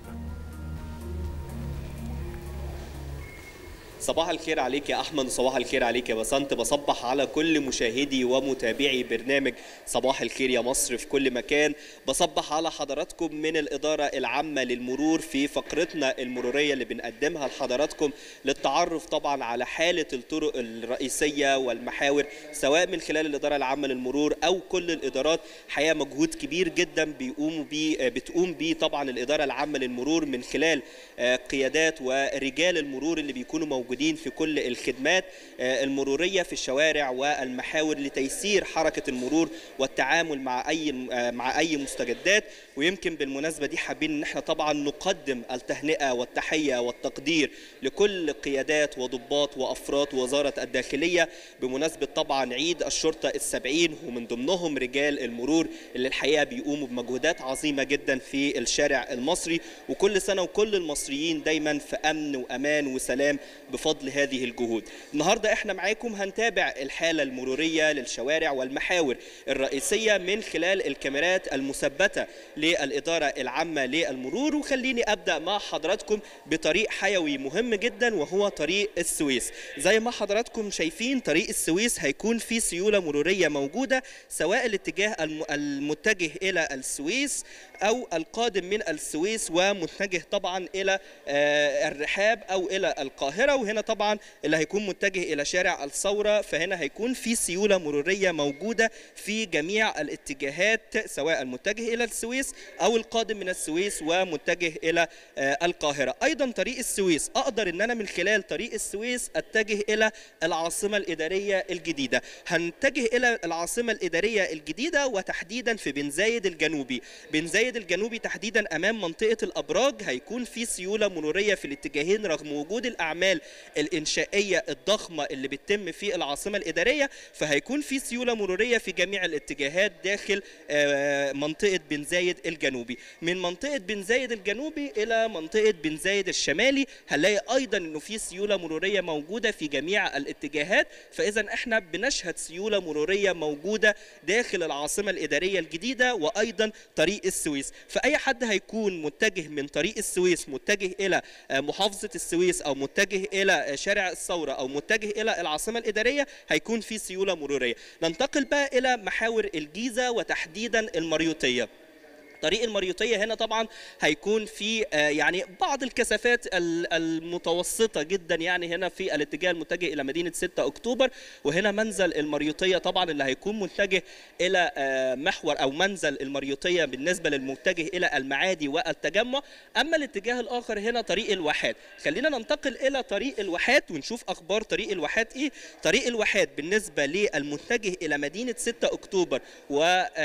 صباح الخير عليك يا احمد وصباح الخير عليك يا بسنت بصبح على كل مشاهدي ومتابعي برنامج صباح الخير يا مصر في كل مكان بصبح على حضراتكم من الاداره العامه للمرور في فقرتنا المروريه اللي بنقدمها لحضراتكم للتعرف طبعا على حاله الطرق الرئيسيه والمحاور سواء من خلال الاداره العامه للمرور او كل الادارات حقيقه مجهود كبير جدا بيقوموا بيه بتقوم بيه طبعا الاداره العامه للمرور من خلال آه، قيادات ورجال المرور اللي بيكونوا موجودين في كل الخدمات آه، المروريه في الشوارع والمحاور لتيسير حركه المرور والتعامل مع اي آه، مع اي مستجدات ويمكن بالمناسبه دي حابين ان احنا طبعا نقدم التهنئه والتحيه والتقدير لكل قيادات وضباط وافراد وزاره الداخليه بمناسبه طبعا عيد الشرطه السبعين ومن ضمنهم رجال المرور اللي الحقيقه بيقوموا بمجهودات عظيمه جدا في الشارع المصري وكل سنه وكل المصريين دايما في امن وامان وسلام بفضل هذه الجهود. النهارده احنا معاكم هنتابع الحاله المروريه للشوارع والمحاور الرئيسيه من خلال الكاميرات المثبته للاداره العامه للمرور وخليني ابدا مع حضراتكم بطريق حيوي مهم جدا وهو طريق السويس. زي ما حضراتكم شايفين طريق السويس هيكون فيه سيوله مروريه موجوده سواء الاتجاه الم- المتجه الى السويس او القادم من السويس ومتجه طبعا الى آه، الرحاب او الى القاهره وهنا طبعا اللي هيكون متجه الى شارع الثوره فهنا هيكون في سيوله مروريه موجوده في جميع الاتجاهات سواء المتجه الى السويس او القادم من السويس ومتجه الى آه، القاهره ايضا طريق السويس اقدر ان انا من خلال طريق السويس اتجه الى العاصمه الاداريه الجديده هنتجه الى العاصمه الاداريه الجديده وتحديدا في بن زايد الجنوبي بن زايد الجنوبي تحديدا امام منطقه الابراج هيكون في سيوله مروريه في الاتجاهين رغم وجود الاعمال الانشائيه الضخمه اللي بتتم في العاصمه الاداريه فهيكون في سيوله مروريه في جميع الاتجاهات داخل آه، منطقه بن زايد الجنوبي من منطقه بن زايد الجنوبي الى منطقه بن زايد الشمالي هنلاقي ايضا انه في سيوله مروريه موجوده في جميع الاتجاهات فاذا احنا بنشهد سيوله مروريه موجوده داخل العاصمه الاداريه الجديده وايضا طريق السويس فاي حد هيكون متجه من طريق السويس متجه الى آه، محافظه السويس او متجه الى آه، شارع الثوره او متجه الى العاصمه الاداريه هيكون في سيوله مروريه ننتقل بقى الى محاور الجيزه وتحديدا المريوطيه طريق المريوطية هنا طبعا هيكون في آه، يعني بعض الكثافات ال- المتوسطة جدا يعني هنا في الاتجاه المتجه إلى مدينة 6 أكتوبر وهنا منزل المريوطية طبعا اللي هيكون متجه إلى آه، محور أو منزل المريوطية بالنسبة للمتجه إلى المعادي والتجمع أما الاتجاه الآخر هنا طريق الواحات خلينا ننتقل إلى طريق الواحات ونشوف أخبار طريق الواحات إيه طريق الواحات بالنسبة للمتجه إلى مدينة 6 أكتوبر ونزل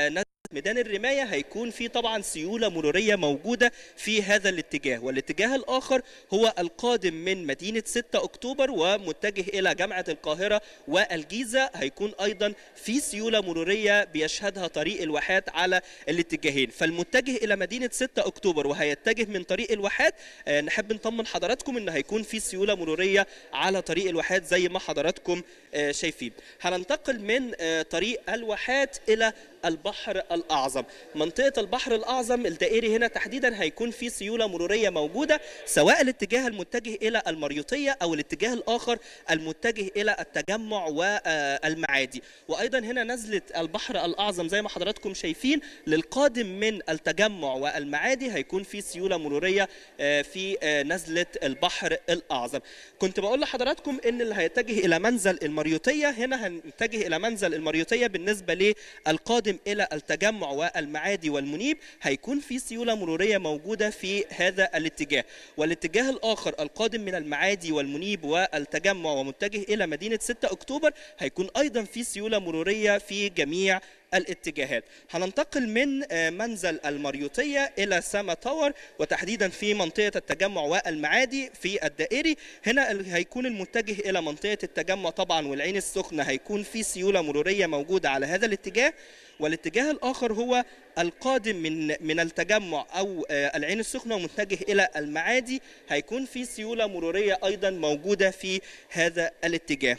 ميدان الرماية هيكون في طبعا سيولة مرورية موجودة في هذا الاتجاه والاتجاه الآخر هو القادم من مدينة 6 أكتوبر ومتجه إلى جامعة القاهرة والجيزة هيكون أيضا في سيولة مرورية بيشهدها طريق الواحات على الاتجاهين فالمتجه إلى مدينة 6 أكتوبر وهيتجه من طريق الواحات آه، نحب نطمن حضراتكم إن هيكون في سيولة مرورية على طريق الواحات زي ما حضراتكم آه، شايفين هننتقل من آه، طريق الواحات إلى البحر الأعظم منطقة البحر الأعظم الدائري هنا تحديدا هيكون في سيولة مرورية موجودة سواء الاتجاه المتجه إلى المريوطية أو الاتجاه الآخر المتجه إلى التجمع والمعادي وأيضا هنا نزلة البحر الأعظم زي ما حضراتكم شايفين للقادم من التجمع والمعادي هيكون في سيولة مرورية آه، في آه، نزلة البحر الأعظم كنت بقول لحضراتكم إن اللي هيتجه إلى منزل المريوطية هنا هنتجه إلى منزل المريوطية بالنسبة للقادم إلى التجمع والمعادي والمنيب هيكون في سيولة مرورية موجودة في هذا الاتجاه والاتجاه الآخر القادم من المعادي والمنيب والتجمع ومتجه إلى مدينة 6 أكتوبر هيكون أيضا في سيولة مرورية في جميع الاتجاهات هننتقل من آه، منزل المريوطية إلى سما تاور وتحديدا في منطقة التجمع والمعادي في الدائري هنا ال- هيكون المتجه إلى منطقة التجمع طبعا والعين السخنة هيكون في سيولة مرورية موجودة على هذا الاتجاه والاتجاه الآخر هو القادم من من التجمع أو آه، العين السخنة ومتجه إلى المعادي هيكون في سيولة مرورية أيضا موجودة في هذا الاتجاه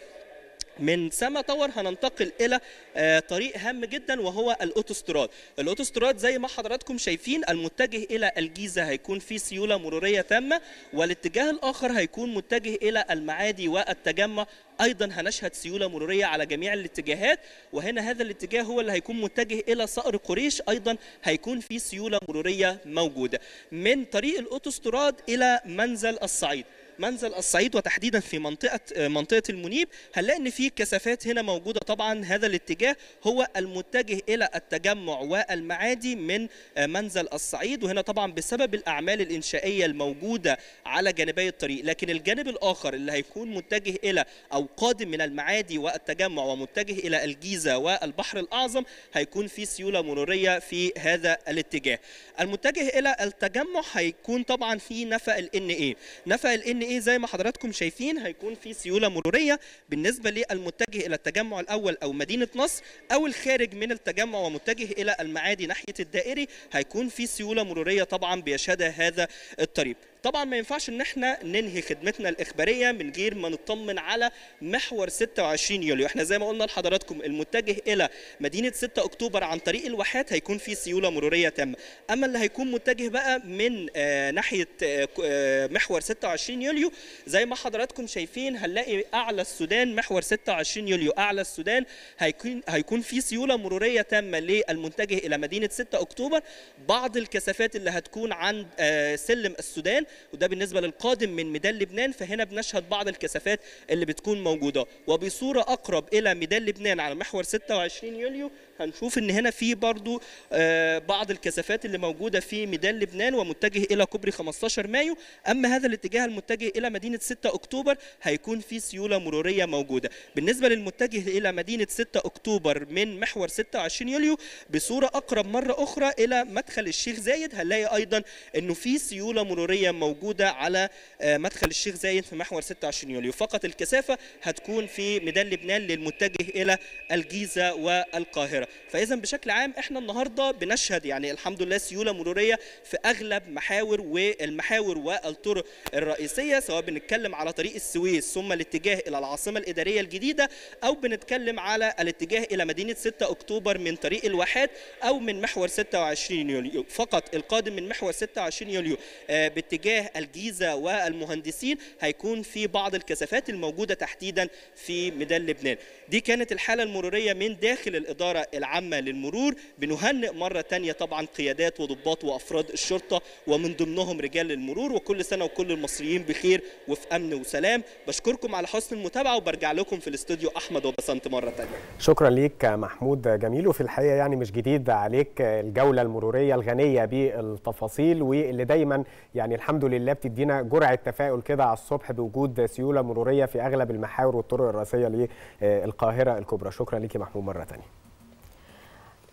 من سما تاور هننتقل الى آه، طريق هام جدا وهو الاوتوستراد الاوتوستراد زي ما حضراتكم شايفين المتجه الى الجيزه هيكون في سيوله مروريه تامه والاتجاه الاخر هيكون متجه الى المعادي والتجمع ايضا هنشهد سيوله مروريه على جميع الاتجاهات وهنا هذا الاتجاه هو اللي هيكون متجه الى صقر قريش ايضا هيكون في سيوله مروريه موجوده من طريق الاوتوستراد الى منزل الصعيد منزل الصعيد وتحديدا في منطقه منطقه المنيب هنلاقي ان في كثافات هنا موجوده طبعا هذا الاتجاه هو المتجه الى التجمع والمعادي من منزل الصعيد وهنا طبعا بسبب الاعمال الانشائيه الموجوده على جانبي الطريق لكن الجانب الاخر اللي هيكون متجه الى او قادم من المعادي والتجمع ومتجه الى الجيزه والبحر الاعظم هيكون في سيوله مروريه في هذا الاتجاه المتجه الى التجمع هيكون طبعا في نفق الان اي نفق الان اي زي ما حضراتكم شايفين هيكون في سيوله مروريه بالنسبه للمتجه الى التجمع الاول او مدينه نصر او الخارج من التجمع ومتجه الى المعادي ناحيه الدائري هيكون في سيوله مروريه طبعا بيشهدها هذا الطريق طبعا ما ينفعش ان احنا ننهي خدمتنا الاخباريه من غير ما نطمن على محور 26 يوليو احنا زي ما قلنا لحضراتكم المتجه الى مدينه 6 اكتوبر عن طريق الواحات هيكون في سيوله مروريه تامه اما اللي هيكون متجه بقى من آه ناحيه آه آه محور 26 يوليو زي ما حضراتكم شايفين هنلاقي اعلى السودان محور 26 يوليو اعلى السودان هيكون هيكون في سيوله مروريه تامه للمتجه الى مدينه 6 اكتوبر بعض الكثافات اللي هتكون عند آه سلم السودان وده بالنسبه للقادم من ميدان لبنان فهنا بنشهد بعض الكثافات اللي بتكون موجوده وبصوره اقرب الى ميدان لبنان على محور 26 يوليو هنشوف ان هنا في برضو آه، بعض الكثافات اللي موجوده في ميدان لبنان ومتجه الى كوبري 15 مايو اما هذا الاتجاه المتجه الى مدينه 6 اكتوبر هيكون في سيوله مروريه موجوده بالنسبه للمتجه الى مدينه 6 اكتوبر من محور 26 يوليو بصوره اقرب مره اخرى الى مدخل الشيخ زايد هنلاقي ايضا انه في سيوله مروريه موجوده على آه، مدخل الشيخ زايد في محور 26 يوليو فقط الكثافه هتكون في ميدان لبنان للمتجه الى الجيزه والقاهره فاذا بشكل عام احنا النهارده بنشهد يعني الحمد لله سيوله مروريه في اغلب محاور والمحاور والطرق الرئيسيه سواء بنتكلم على طريق السويس ثم الاتجاه الى العاصمه الاداريه الجديده او بنتكلم على الاتجاه الى مدينه 6 اكتوبر من طريق الواحات او من محور 26 يوليو فقط القادم من محور 26 يوليو آه، باتجاه الجيزه والمهندسين هيكون في بعض الكثافات الموجوده تحديدا في ميدان لبنان دي كانت الحاله المروريه من داخل الاداره العامه للمرور بنهنئ مره تانية طبعا قيادات وضباط وافراد الشرطه ومن ضمنهم رجال المرور وكل سنه وكل المصريين بخير وفي امن وسلام بشكركم على حسن المتابعه وبرجع لكم في الاستوديو احمد وبسنت مره تانية شكرا ليك محمود جميل وفي الحقيقه يعني مش جديد عليك الجوله المروريه الغنيه بالتفاصيل واللي دايما يعني الحمد لله بتدينا جرعه تفاؤل كده على الصبح بوجود سيوله مروريه في اغلب المحاور والطرق الرئيسيه للقاهره الكبرى شكرا ليك يا محمود مره ثانيه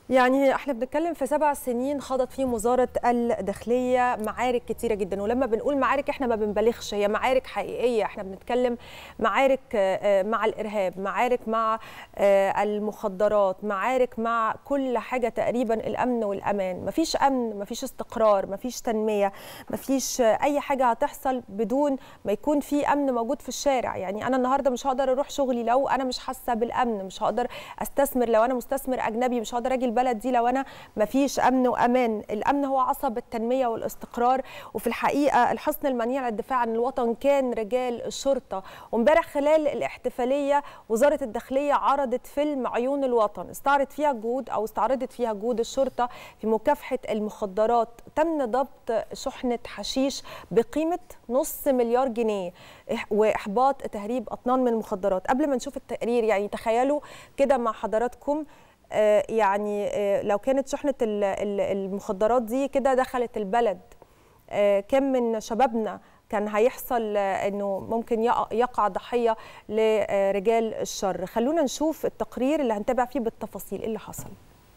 يعني احنا بنتكلم في سبع سنين خاضت فيهم وزاره الداخليه معارك كتيره جدا ولما بنقول معارك احنا ما بنبالغش هي معارك حقيقيه احنا بنتكلم معارك آه، مع الارهاب معارك مع آه، المخدرات معارك مع كل حاجه تقريبا الامن والامان مفيش امن مفيش استقرار مفيش تنميه مفيش آه، اي حاجه هتحصل بدون ما يكون في امن موجود في الشارع يعني انا النهارده مش هقدر اروح شغلي لو انا مش حاسه بالامن مش هقدر استثمر لو انا مستثمر اجنبي مش هقدر اجي البلد دي لو انا مفيش امن وامان الامن هو عصب التنميه والاستقرار وفي الحقيقه الحصن المنيع للدفاع عن الوطن كان رجال الشرطه وامبارح خلال الاحتفاليه وزاره الداخليه عرضت فيلم عيون الوطن استعرض فيها جهود او استعرضت فيها جهود الشرطه في مكافحه المخدرات تم ضبط شحنه حشيش بقيمه نص مليار جنيه إح- واحباط تهريب اطنان من المخدرات قبل ما نشوف التقرير يعني تخيلوا كده مع حضراتكم آه، يعني آه، لو كانت شحنه ال- ال- المخدرات دي كده دخلت البلد آه، كم من شبابنا كان هيحصل آه، انه ممكن يقع- يقع ضحيه لرجال الشر خلونا نشوف التقرير اللي هنتابع فيه بالتفاصيل ايه اللي حصل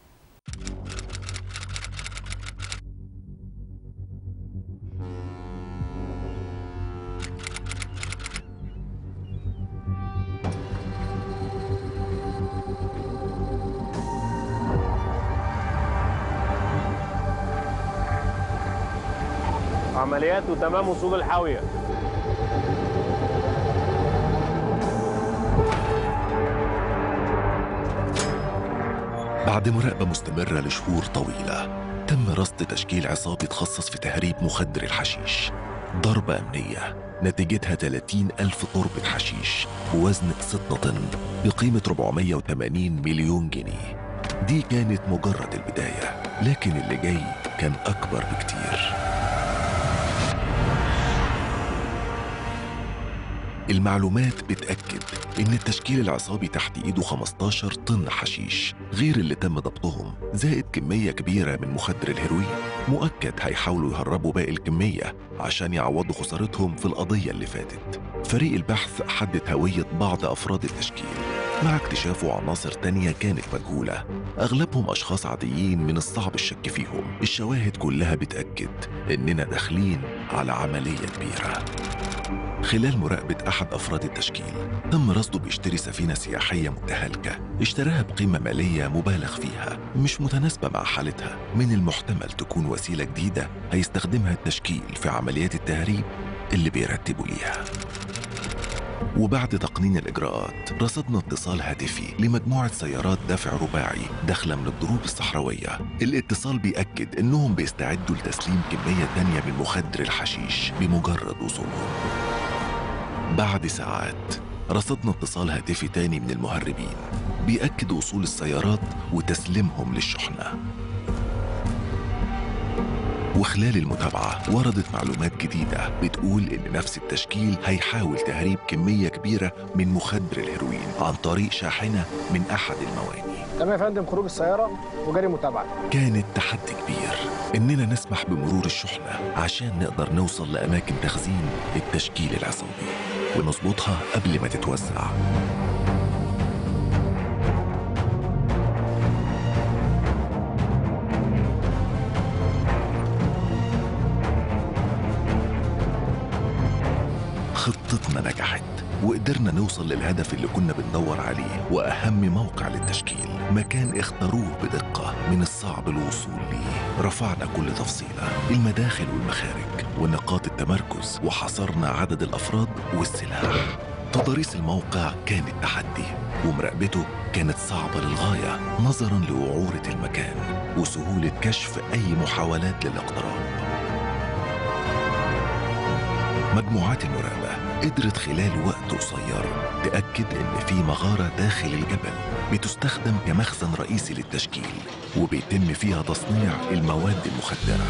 عمليات وتمام وصول الحاوية بعد مراقبة مستمرة لشهور طويلة تم رصد تشكيل عصابي تخصص في تهريب مخدر الحشيش ضربة أمنية نتيجتها 30 ألف طربة حشيش بوزن 6 طن بقيمة 480 مليون جنيه دي كانت مجرد البداية لكن اللي جاي كان أكبر بكتير المعلومات بتأكد إن التشكيل العصابي تحت إيده 15 طن حشيش غير اللي تم ضبطهم زائد كمية كبيرة من مخدر الهيروين مؤكد هيحاولوا يهربوا باقي الكمية عشان يعوضوا خسارتهم في القضية اللي فاتت فريق البحث حدد هوية بعض أفراد التشكيل مع اكتشافه عناصر تانية كانت مجهولة أغلبهم أشخاص عاديين من الصعب الشك فيهم الشواهد كلها بتأكد إننا داخلين على عملية كبيرة خلال مراقبة أحد أفراد التشكيل تم رصده بيشتري سفينة سياحية متهالكة اشتراها بقيمة مالية مبالغ فيها مش متناسبة مع حالتها من المحتمل تكون وسيلة جديدة هيستخدمها التشكيل في عمليات التهريب اللي بيرتبوا ليها وبعد تقنين الإجراءات رصدنا اتصال هاتفي لمجموعة سيارات دفع رباعي داخلة من الضروب الصحراوية الاتصال بيأكد إنهم بيستعدوا لتسليم كمية تانية من مخدر الحشيش بمجرد وصولهم بعد ساعات رصدنا اتصال هاتفي تاني من المهربين بيأكد وصول السيارات وتسليمهم للشحنة وخلال المتابعة وردت معلومات جديدة بتقول إن نفس التشكيل هيحاول تهريب كمية كبيرة من مخدر الهيروين عن طريق شاحنة من أحد المواني تمام يا فندم خروج السيارة وجري متابعة كانت تحدي كبير إننا نسمح بمرور الشحنة عشان نقدر نوصل لأماكن تخزين التشكيل العصابي ونظبطها قبل ما تتوزع خطتنا نجحت وقدرنا نوصل للهدف اللي كنا بندور عليه وأهم موقع للتشكيل مكان اختاروه بدقة من الصعب الوصول ليه رفعنا كل تفصيلة المداخل والمخارج ونقاط التمركز وحصرنا عدد الأفراد والسلاح تضاريس الموقع كانت تحدي ومراقبته كانت صعبة للغاية نظرا لوعورة المكان وسهولة كشف أي محاولات للاقتراب مجموعات المراقبة قدرت خلال وقت قصير تأكد إن في مغارة داخل الجبل بتستخدم كمخزن رئيسي للتشكيل وبيتم فيها تصنيع المواد المخدرة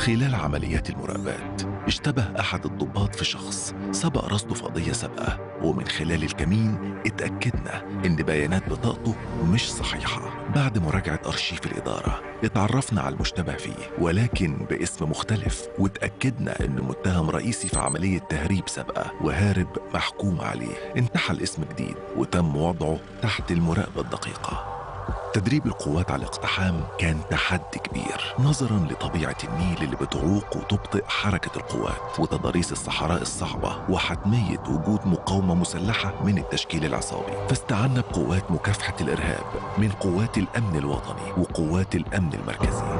خلال عمليات المراقبات اشتبه أحد الضباط في شخص سبق رصده في قضية سابقة ومن خلال الكمين اتأكدنا إن بيانات بطاقته مش صحيحة بعد مراجعة أرشيف الإدارة اتعرفنا على المشتبه فيه ولكن باسم مختلف واتأكدنا إنه متهم رئيسي في عملية تهريب سابقة وهارب محكوم عليه انتحل اسم جديد وتم وضعه تحت المراقبة الدقيقة تدريب القوات على الاقتحام كان تحدي كبير نظرا لطبيعة النيل اللي بتعوق وتبطئ حركة القوات وتضاريس الصحراء الصعبة وحتمية وجود مقاومة مسلحة من التشكيل العصابي فاستعنا بقوات مكافحة الإرهاب من قوات الأمن الوطني وقوات الأمن المركزي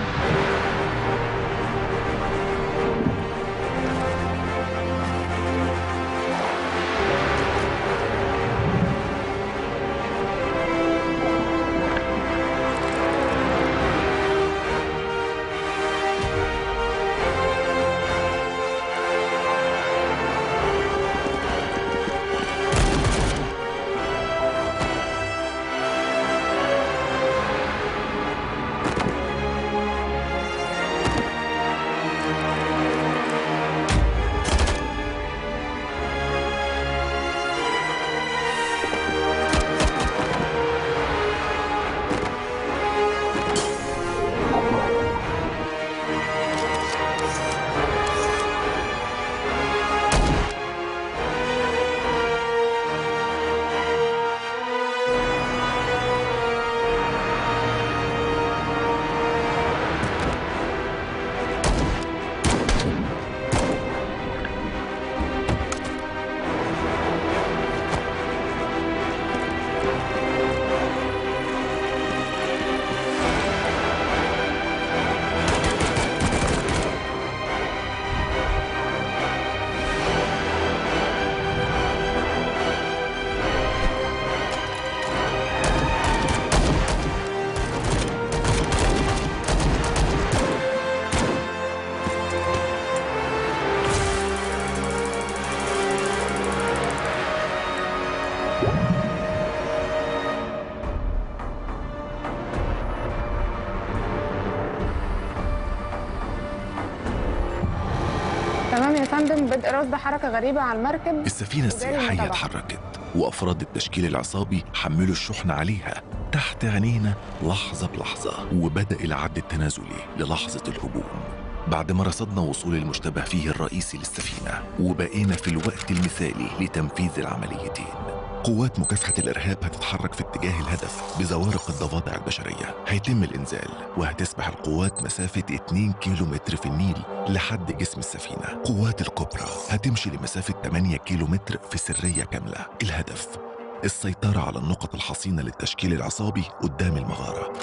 تمام يا فندم بدء رصد حركة غريبة على المركب السفينة السياحية المتابعة. اتحركت وأفراد التشكيل العصابي حملوا الشحن عليها تحت عينينا لحظة بلحظة وبدأ العد التنازلي للحظة الهجوم بعد ما رصدنا وصول المشتبه فيه الرئيسي للسفينة وبقينا في الوقت المثالي لتنفيذ العمليتين قوات مكافحة الإرهاب هتتحرك في اتجاه الهدف بزوارق الضفادع البشرية هيتم الإنزال وهتسبح القوات مسافة 2 كيلو متر في النيل لحد جسم السفينة قوات الكوبرا هتمشي لمسافة 8 كيلو متر في سرية كاملة الهدف السيطرة على النقط الحصينة للتشكيل العصابي قدام المغارة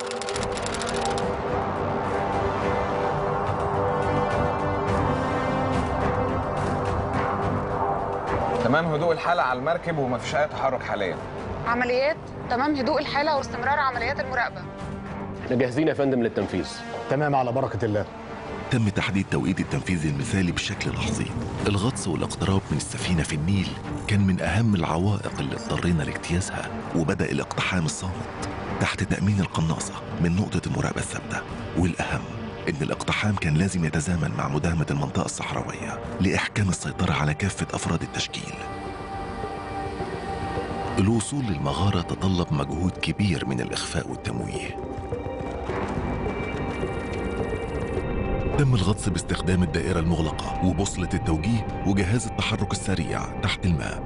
تمام هدوء الحالة على المركب ومفيش أي تحرك حاليا عمليات تمام هدوء الحالة واستمرار عمليات المراقبة احنا جاهزين يا فندم للتنفيذ تمام على بركة الله تم تحديد توقيت التنفيذ المثالي بشكل لحظي الغطس والاقتراب من السفينة في النيل كان من أهم العوائق اللي اضطرينا لاجتيازها وبدأ الاقتحام الصامت تحت تأمين القناصة من نقطة المراقبة الثابتة والأهم إن الاقتحام كان لازم يتزامن مع مداهمة المنطقة الصحراوية لإحكام السيطرة على كافة أفراد التشكيل الوصول للمغارة تطلب مجهود كبير من الإخفاء والتمويه تم الغطس باستخدام الدائرة المغلقة وبوصلة التوجيه وجهاز التحرك السريع تحت الماء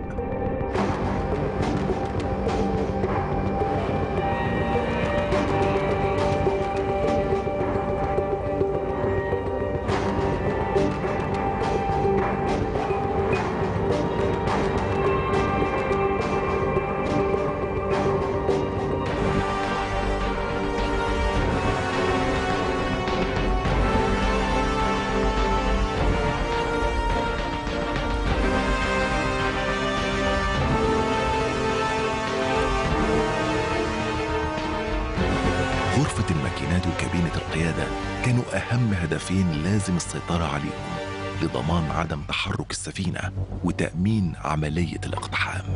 غرفة الماكينات وكابينة القيادة كانوا أهم هدفين لازم السيطرة عليهم لضمان عدم تحرك السفينة وتأمين عملية الاقتحام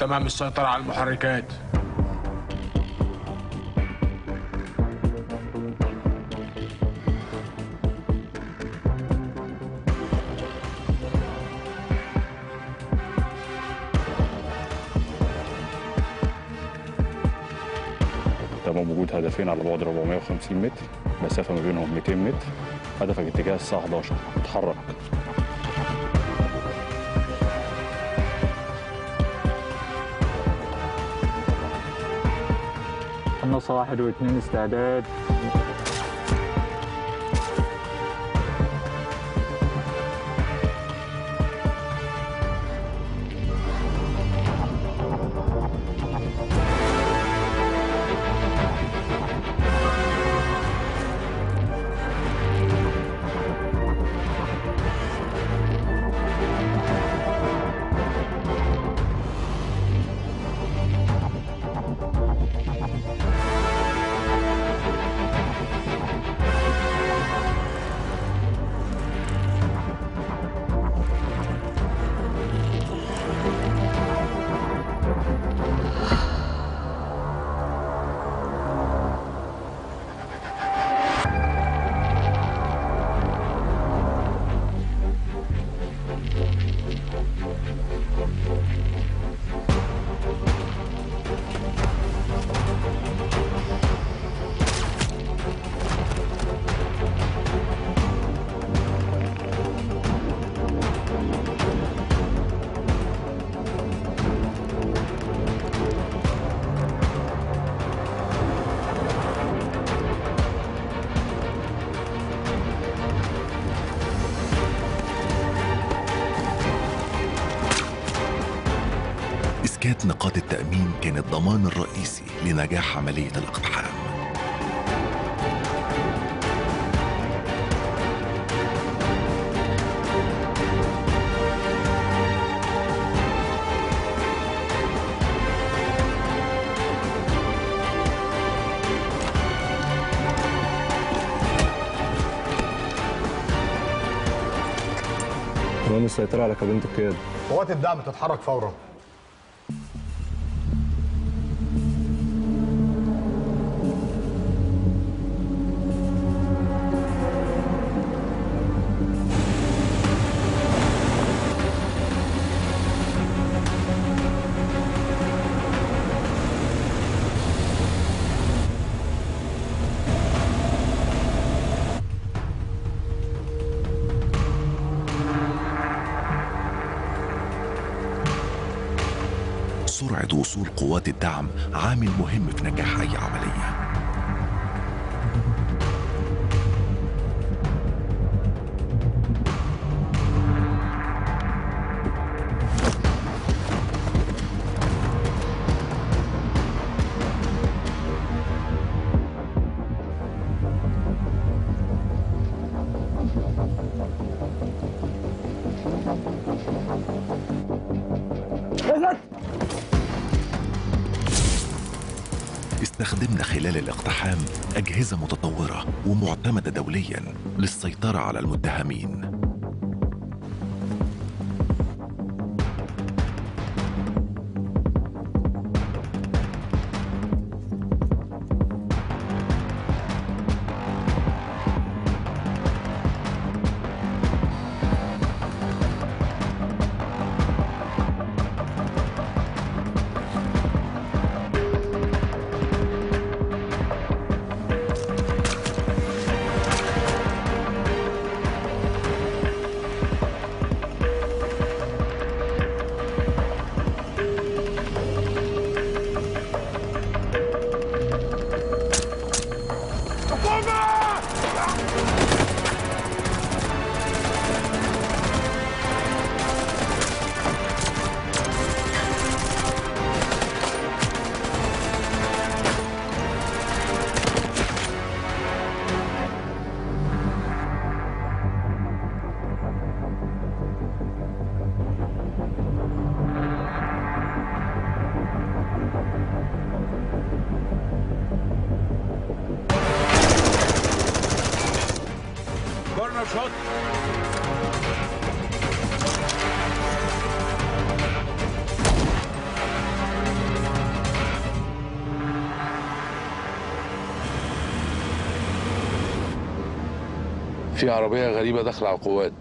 تمام السيطرة على المحركات تمام وجود هدفين على بعد 450 متر مسافة ما بينهم 200 متر هدفك اتجاه الساعة 11 اتحرك قناصة واحد واثنين استعداد إسكات نقاط التأمين كان الضمان الرئيسي لنجاح عملية الاقتحام تمام السيطرة على كابينة القيادة قوات الدعم تتحرك فورا سرعة وصول قوات الدعم عامل مهم في نجاح أي عملية استخدمنا خلال الاقتحام أجهزة متطورة ومعتمدة دوليا للسيطرة على المتهمين كورنر شوت في عربيه غريبه داخله على القوات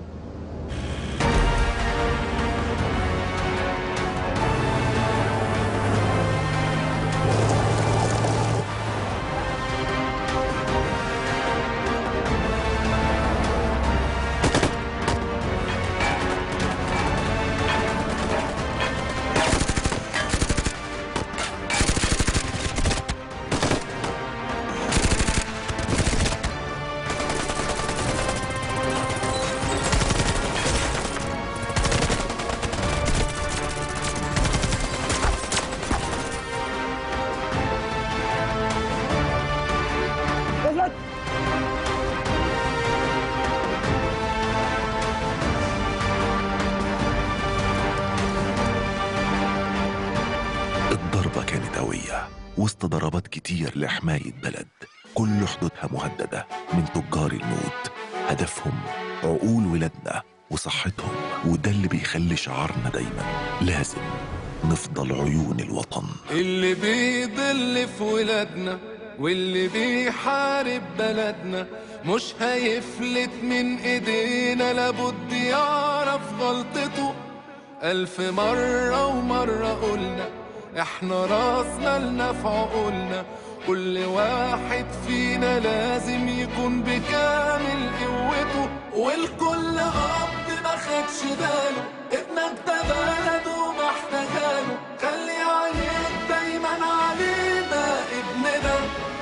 الضربة كانت قوية وسط ضربات كتير لحماية بلد كل حدودها مهددة من تجار الموت هدفهم عقول ولادنا وصحتهم وده اللي بيخلي شعارنا دايما لازم نفضل عيون الوطن اللي بيضل في ولادنا واللي بيحارب بلدنا مش هيفلت من ايدينا لابد يعرف غلطته ألف مرة ومرة قلنا احنا راسنا لنا في عقولنا كل واحد فينا لازم يكون بكامل قوته والكل أب ما خدش باله ابنك ده بلده محتاجاله خلي عينيك دايما علينا ابننا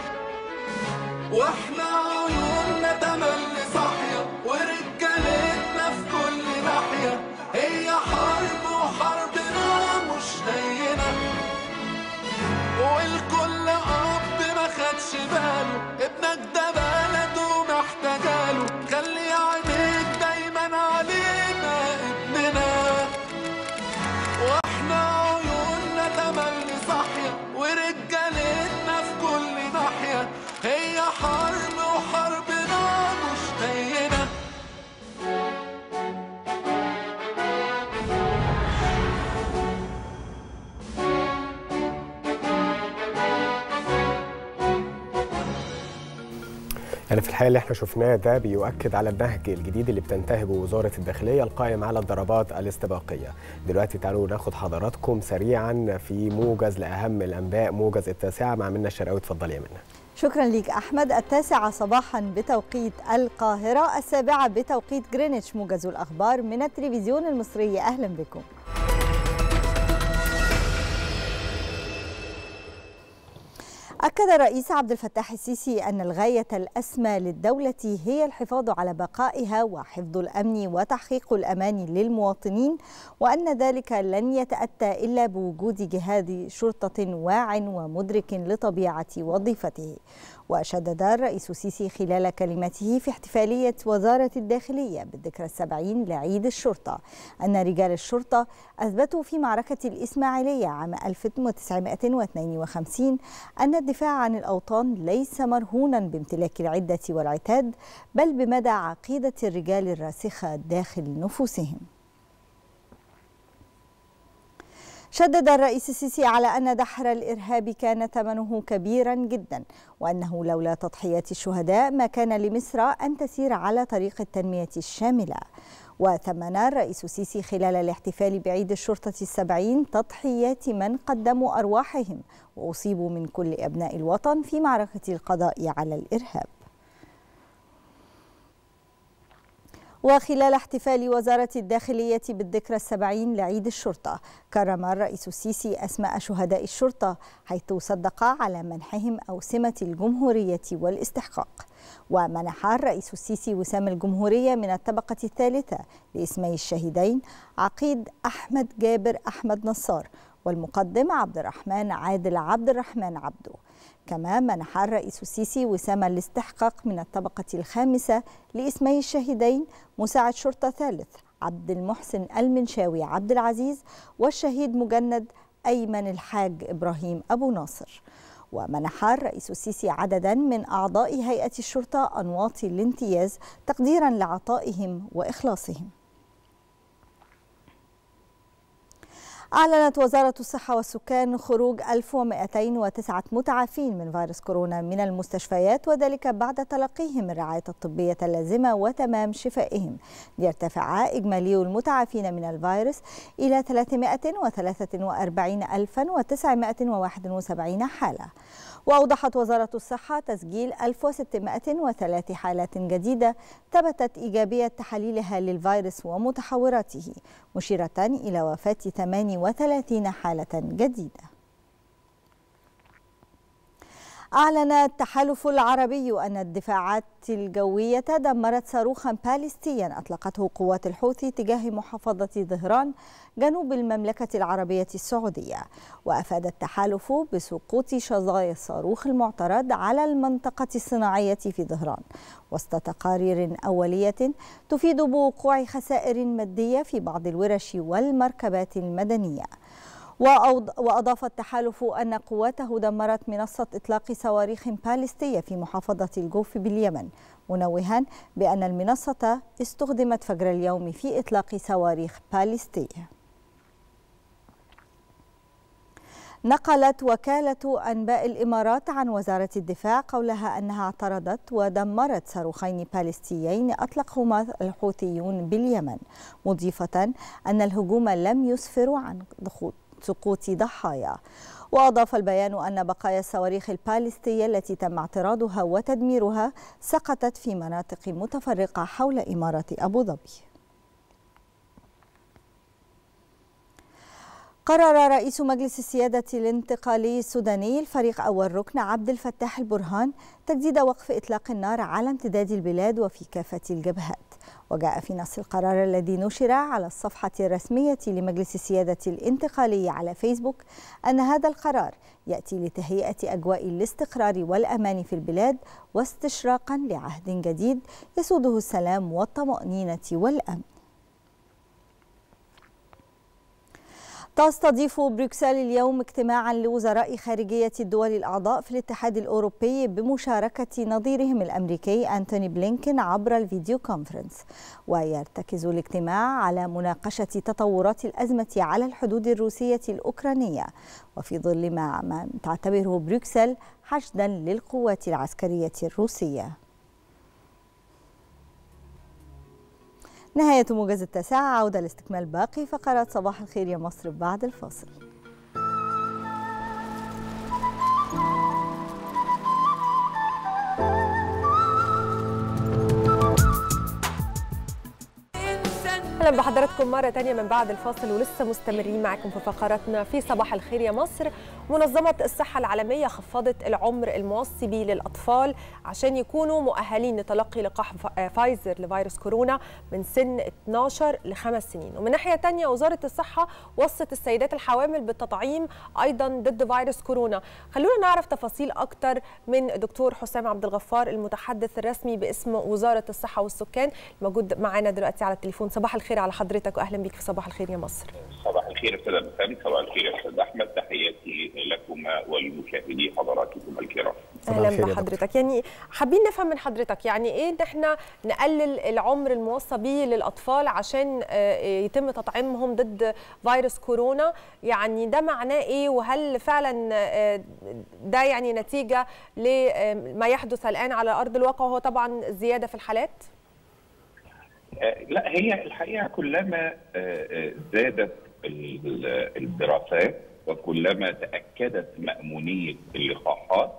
واحنا عيوننا تملي صاحية ورجالتنا في كل ناحية هي حرب وحربنا مش هينة والكل أب ما خدش باله ابنك ده بلده محتاجاله خلي عينيك دايما علينا ابننا واحنا عيوننا تملي صاحية ورجالتنا في كل ناحية هي حرب وحربنا مش هينة يعني في الحقيقه اللي احنا شفناه ده بيؤكد على النهج الجديد اللي بتنتهجه وزاره الداخليه القائم على الضربات الاستباقيه. دلوقتي تعالوا ناخد حضراتكم سريعا في موجز لاهم الانباء موجز التاسعه مع منى الشرقاوي اتفضلي يا منى. شكرا ليك أحمد التاسعة صباحا بتوقيت القاهرة السابعة بتوقيت جرينتش موجز الأخبار من التلفزيون المصري أهلا بكم أكد الرئيس عبد الفتاح السيسي أن الغاية الأسمى للدولة هي الحفاظ على بقائها وحفظ الأمن وتحقيق الأمان للمواطنين وأن ذلك لن يتأتى إلا بوجود جهاز شرطة واع ومدرك لطبيعة وظيفته وشدد الرئيس السيسي خلال كلمته في احتفالية وزارة الداخلية بالذكرى السبعين لعيد الشرطة أن رجال الشرطة أثبتوا في معركة الإسماعيلية عام 1952 أن الدفاع عن الأوطان ليس مرهونا بامتلاك العدة والعتاد بل بمدى عقيدة الرجال الراسخة داخل نفوسهم شدد الرئيس السيسي على أن دحر الإرهاب كان ثمنه كبيرا جدا وأنه لولا تضحيات الشهداء ما كان لمصر أن تسير على طريق التنمية الشاملة وثمن الرئيس السيسي خلال الاحتفال بعيد الشرطة السبعين تضحيات من قدموا أرواحهم وأصيبوا من كل أبناء الوطن في معركة القضاء على الإرهاب وخلال احتفال وزارة الداخلية بالذكرى السبعين لعيد الشرطة كرم الرئيس السيسي أسماء شهداء الشرطة حيث صدق على منحهم أوسمة الجمهورية والاستحقاق ومنح الرئيس السيسي وسام الجمهورية من الطبقة الثالثة لاسمي الشهيدين عقيد أحمد جابر أحمد نصار والمقدم عبد الرحمن عادل عبد الرحمن عبده كما منح الرئيس السيسي وسام الاستحقاق من الطبقة الخامسة لاسمي الشهيدين مساعد شرطة ثالث عبد المحسن المنشاوي عبد العزيز والشهيد مجند أيمن الحاج إبراهيم أبو ناصر ومنح الرئيس السيسي عددا من أعضاء هيئة الشرطة أنواط الامتياز تقديرا لعطائهم وإخلاصهم أعلنت وزارة الصحة والسكان خروج 1209 متعافين من فيروس كورونا من المستشفيات وذلك بعد تلقيهم الرعاية الطبية اللازمة وتمام شفائهم ليرتفع إجمالي المتعافين من الفيروس إلى 343971 حالة وأوضحت وزارة الصحة تسجيل 1603 حالات جديدة ثبتت إيجابية تحاليلها للفيروس ومتحوراته مشيرة إلى وفاة 38 حالة جديدة أعلن التحالف العربي أن الدفاعات الجوية دمرت صاروخا باليستيا أطلقته قوات الحوثي تجاه محافظة ظهران جنوب المملكة العربية السعودية وأفاد التحالف بسقوط شظايا الصاروخ المعترض على المنطقة الصناعية في ظهران وسط تقارير أولية تفيد بوقوع خسائر مادية في بعض الورش والمركبات المدنية وأضاف التحالف أن قواته دمرت منصة إطلاق صواريخ باليستية في محافظة الجوف باليمن منوها بأن المنصة استخدمت فجر اليوم في إطلاق صواريخ باليستية نقلت وكالة أنباء الإمارات عن وزارة الدفاع قولها أنها اعترضت ودمرت صاروخين باليستيين أطلقهما الحوثيون باليمن مضيفة أن الهجوم لم يسفر عن سقوط ضحايا وأضاف البيان أن بقايا الصواريخ الباليستية التي تم اعتراضها وتدميرها سقطت في مناطق متفرقة حول إمارة أبو ظبي قرر رئيس مجلس السيادة الانتقالي السوداني الفريق أول ركن عبد الفتاح البرهان تجديد وقف إطلاق النار على امتداد البلاد وفي كافة الجبهات وجاء في نص القرار الذي نشر على الصفحة الرسمية لمجلس السيادة الانتقالي على فيسبوك أن هذا القرار يأتي لتهيئة أجواء الاستقرار والأمان في البلاد واستشراقا لعهد جديد يسوده السلام والطمأنينة والأمن تستضيف بروكسل اليوم اجتماعا لوزراء خارجية الدول الأعضاء في الاتحاد الأوروبي بمشاركة نظيرهم الأمريكي أنتوني بلينكين عبر الفيديو كونفرنس ويرتكز الاجتماع على مناقشة تطورات الأزمة على الحدود الروسية الأوكرانية وفي ظل ما, ما تعتبره بروكسل حشدا للقوات العسكرية الروسية نهاية موجز التاسعة عودة لاستكمال باقي فقرات صباح الخير يا مصر بعد الفاصل اهلا بحضراتكم مره تانية من بعد الفاصل ولسه مستمرين معاكم في فقراتنا في صباح الخير يا مصر منظمه الصحه العالميه خفضت العمر الموصي به للاطفال عشان يكونوا مؤهلين لتلقي لقاح فايزر لفيروس كورونا من سن 12 لخمس سنين ومن ناحيه تانية وزاره الصحه وصت السيدات الحوامل بالتطعيم ايضا ضد فيروس كورونا خلونا نعرف تفاصيل اكتر من دكتور حسام عبد الغفار المتحدث الرسمي باسم وزاره الصحه والسكان الموجود معانا دلوقتي على التليفون صباح الخير على حضرتك واهلا بك في صباح الخير يا مصر صباح الخير استاذ بسام صباح الخير يا استاذ احمد تحياتي لكما ولمشاهدي حضراتكم الكرام اهلا بحضرتك يعني حابين نفهم من حضرتك يعني ايه ان احنا نقلل العمر الموصى به للاطفال عشان يتم تطعيمهم ضد فيروس كورونا يعني ده معناه ايه وهل فعلا ده يعني نتيجه لما يحدث الان على ارض الواقع وهو طبعا زياده في الحالات لا هي الحقيقه كلما زادت الدراسات وكلما تاكدت مامونيه اللقاحات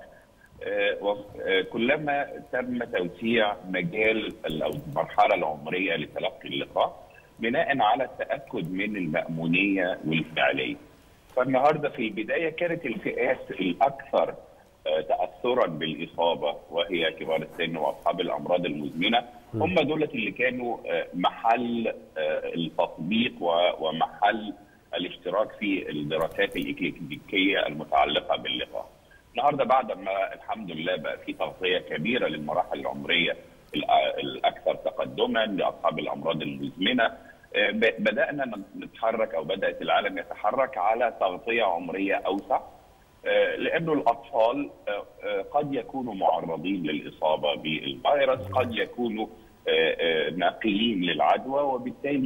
كلما تم توسيع مجال او المرحله العمريه لتلقي اللقاح بناء على التاكد من المامونيه والفعاليه. فالنهارده في البدايه كانت الفئات الاكثر تاثرا بالاصابه وهي كبار السن واصحاب الامراض المزمنه هم دول اللي كانوا محل التطبيق ومحل الاشتراك في الدراسات الاكلينيكيه المتعلقه باللقاح. النهارده بعد ما الحمد لله بقى في تغطيه كبيره للمراحل العمريه الاكثر تقدما لاصحاب الامراض المزمنه بدانا نتحرك او بدات العالم يتحرك على تغطيه عمريه اوسع لانه الاطفال قد يكونوا معرضين للاصابه بالفيروس قد يكونوا ناقلين للعدوى وبالتالي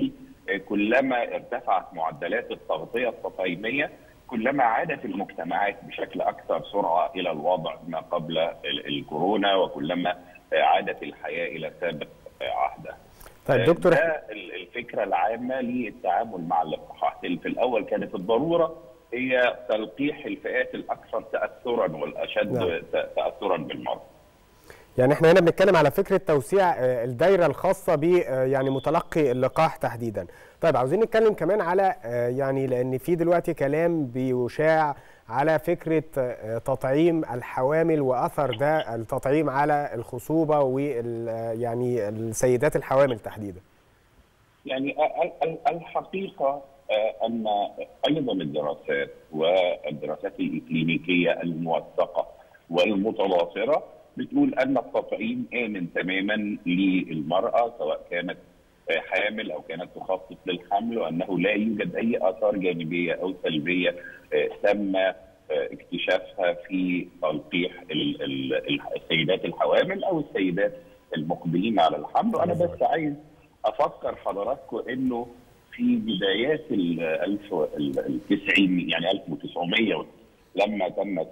آه، كلما ارتفعت معدلات التغطيه التطعيميه كلما عادت المجتمعات بشكل اكثر سرعه الى الوضع ما قبل ال- الكورونا وكلما آه، عادت الحياه الى سابق آه، عهدها. طيب آه، دكتور ده ال- الفكره العامه للتعامل مع اللقاحات اللي في الاول كانت الضروره هي تلقيح الفئات الاكثر تاثرا والاشد نعم. ت- تاثرا بالمرض. يعني احنا هنا بنتكلم على فكره توسيع آه، الدايره الخاصه ب آه، يعني متلقي اللقاح تحديدا. طيب عاوزين نتكلم كمان على آه، يعني لان في دلوقتي كلام بيشاع على فكره آه، تطعيم الحوامل واثر ده التطعيم على الخصوبه وال آه، يعني السيدات الحوامل تحديدا. يعني ال- ال- الحقيقه آه، ان ايضا الدراسات والدراسات الكلينيكيه الموثقه والمتواصره بتقول ان التطعيم امن تماما للمراه سواء كانت آه، حامل او كانت تخطط للحمل وانه لا يوجد اي اثار جانبيه او سلبيه آه، تم آه، اكتشافها في تلقيح ال- ال- ال- السيدات الحوامل او السيدات المقبلين على الحمل وانا بس عايز افكر حضراتكم انه في بدايات ال 1090 يعني 1900 لما تم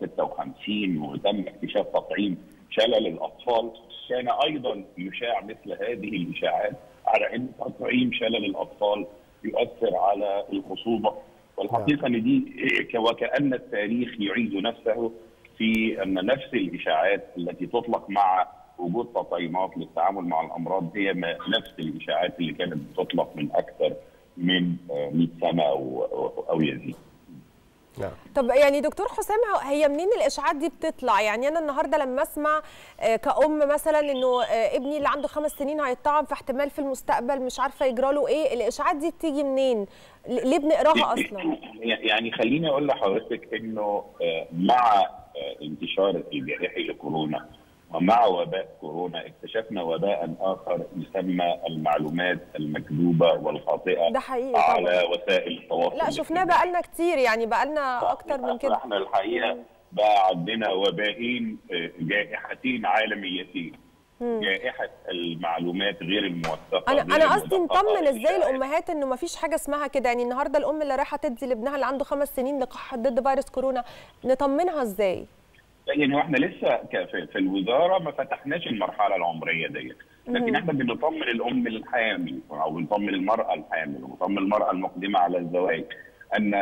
56 وتم اكتشاف تطعيم شلل الاطفال كان ايضا يشاع مثل هذه الاشاعات على ان تطعيم شلل الاطفال يؤثر على الخصوبه والحقيقه ان دي وكان التاريخ يعيد نفسه في ان نفس الاشاعات التي تطلق مع وجود تطعيمات للتعامل مع الامراض هي ما- نفس الاشاعات اللي كانت بتطلق من اكثر من آه، 100 سنه او او أو يزيد. نعم. طب يعني دكتور حسام هو- هي منين الاشاعات دي بتطلع يعني انا النهارده لما اسمع آه، كأم مثلا انه آه، ابني اللي عنده خمس سنين هيطعم فاحتمال في المستقبل مش عارفه يجرى له ايه الاشاعات دي بتيجي منين ل- ليه بنقراها اصلا يعني خليني اقول لحضرتك انه آه، مع آه، انتشار الجائحه لكورونا ومع وباء كورونا اكتشفنا وباء اخر يسمى المعلومات المكذوبه والخاطئه ده حقيقي على طبعا وسائل التواصل لا شفناه بقالنا كتير يعني بقالنا اكتر من كده احنا الحقيقه بقى عندنا وبائين آه، جائحتين عالميتين مم. جائحه المعلومات غير الموثقه انا غير انا قصدي المدققة، نطمن ازاي الامهات انه ما فيش حاجه اسمها كده يعني النهارده الام اللي رايحه تدي لابنها اللي عنده خمس سنين لقاح ضد فيروس كورونا نطمنها ازاي يعني واحنا لسه ك- في في الوزاره ما فتحناش المرحله العمريه ديت لكن مهم. احنا بنطمن الام الحامل او بنطمن المراه الحامل وبنطمن المراه المقدمه على الزواج ان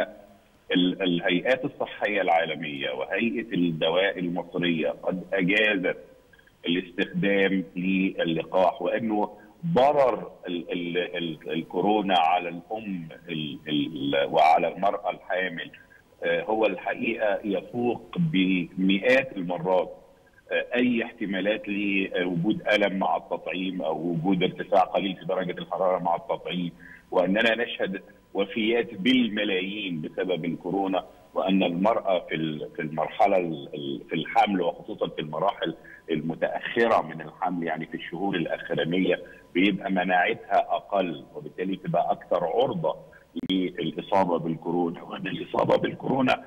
ال- الهيئات الصحيه العالميه وهيئه الدواء المصريه قد اجازت الاستخدام للقاح وانه ضرر ال ال ال الكورونا على الام ال ال وعلى المراه الحامل آه، هو الحقيقه يفوق بمئات المرات آه، اي احتمالات لوجود الم مع التطعيم او وجود ارتفاع قليل في درجه الحراره مع التطعيم واننا نشهد وفيات بالملايين بسبب الكورونا وان المراه في ال- في المرحله ال- ال- في الحمل وخصوصا في المراحل المتاخره من الحمل يعني في الشهور الاخرانيه بيبقى مناعتها اقل وبالتالي تبقى اكثر عرضه للاصابه بالكورونا وان الاصابه بالكورونا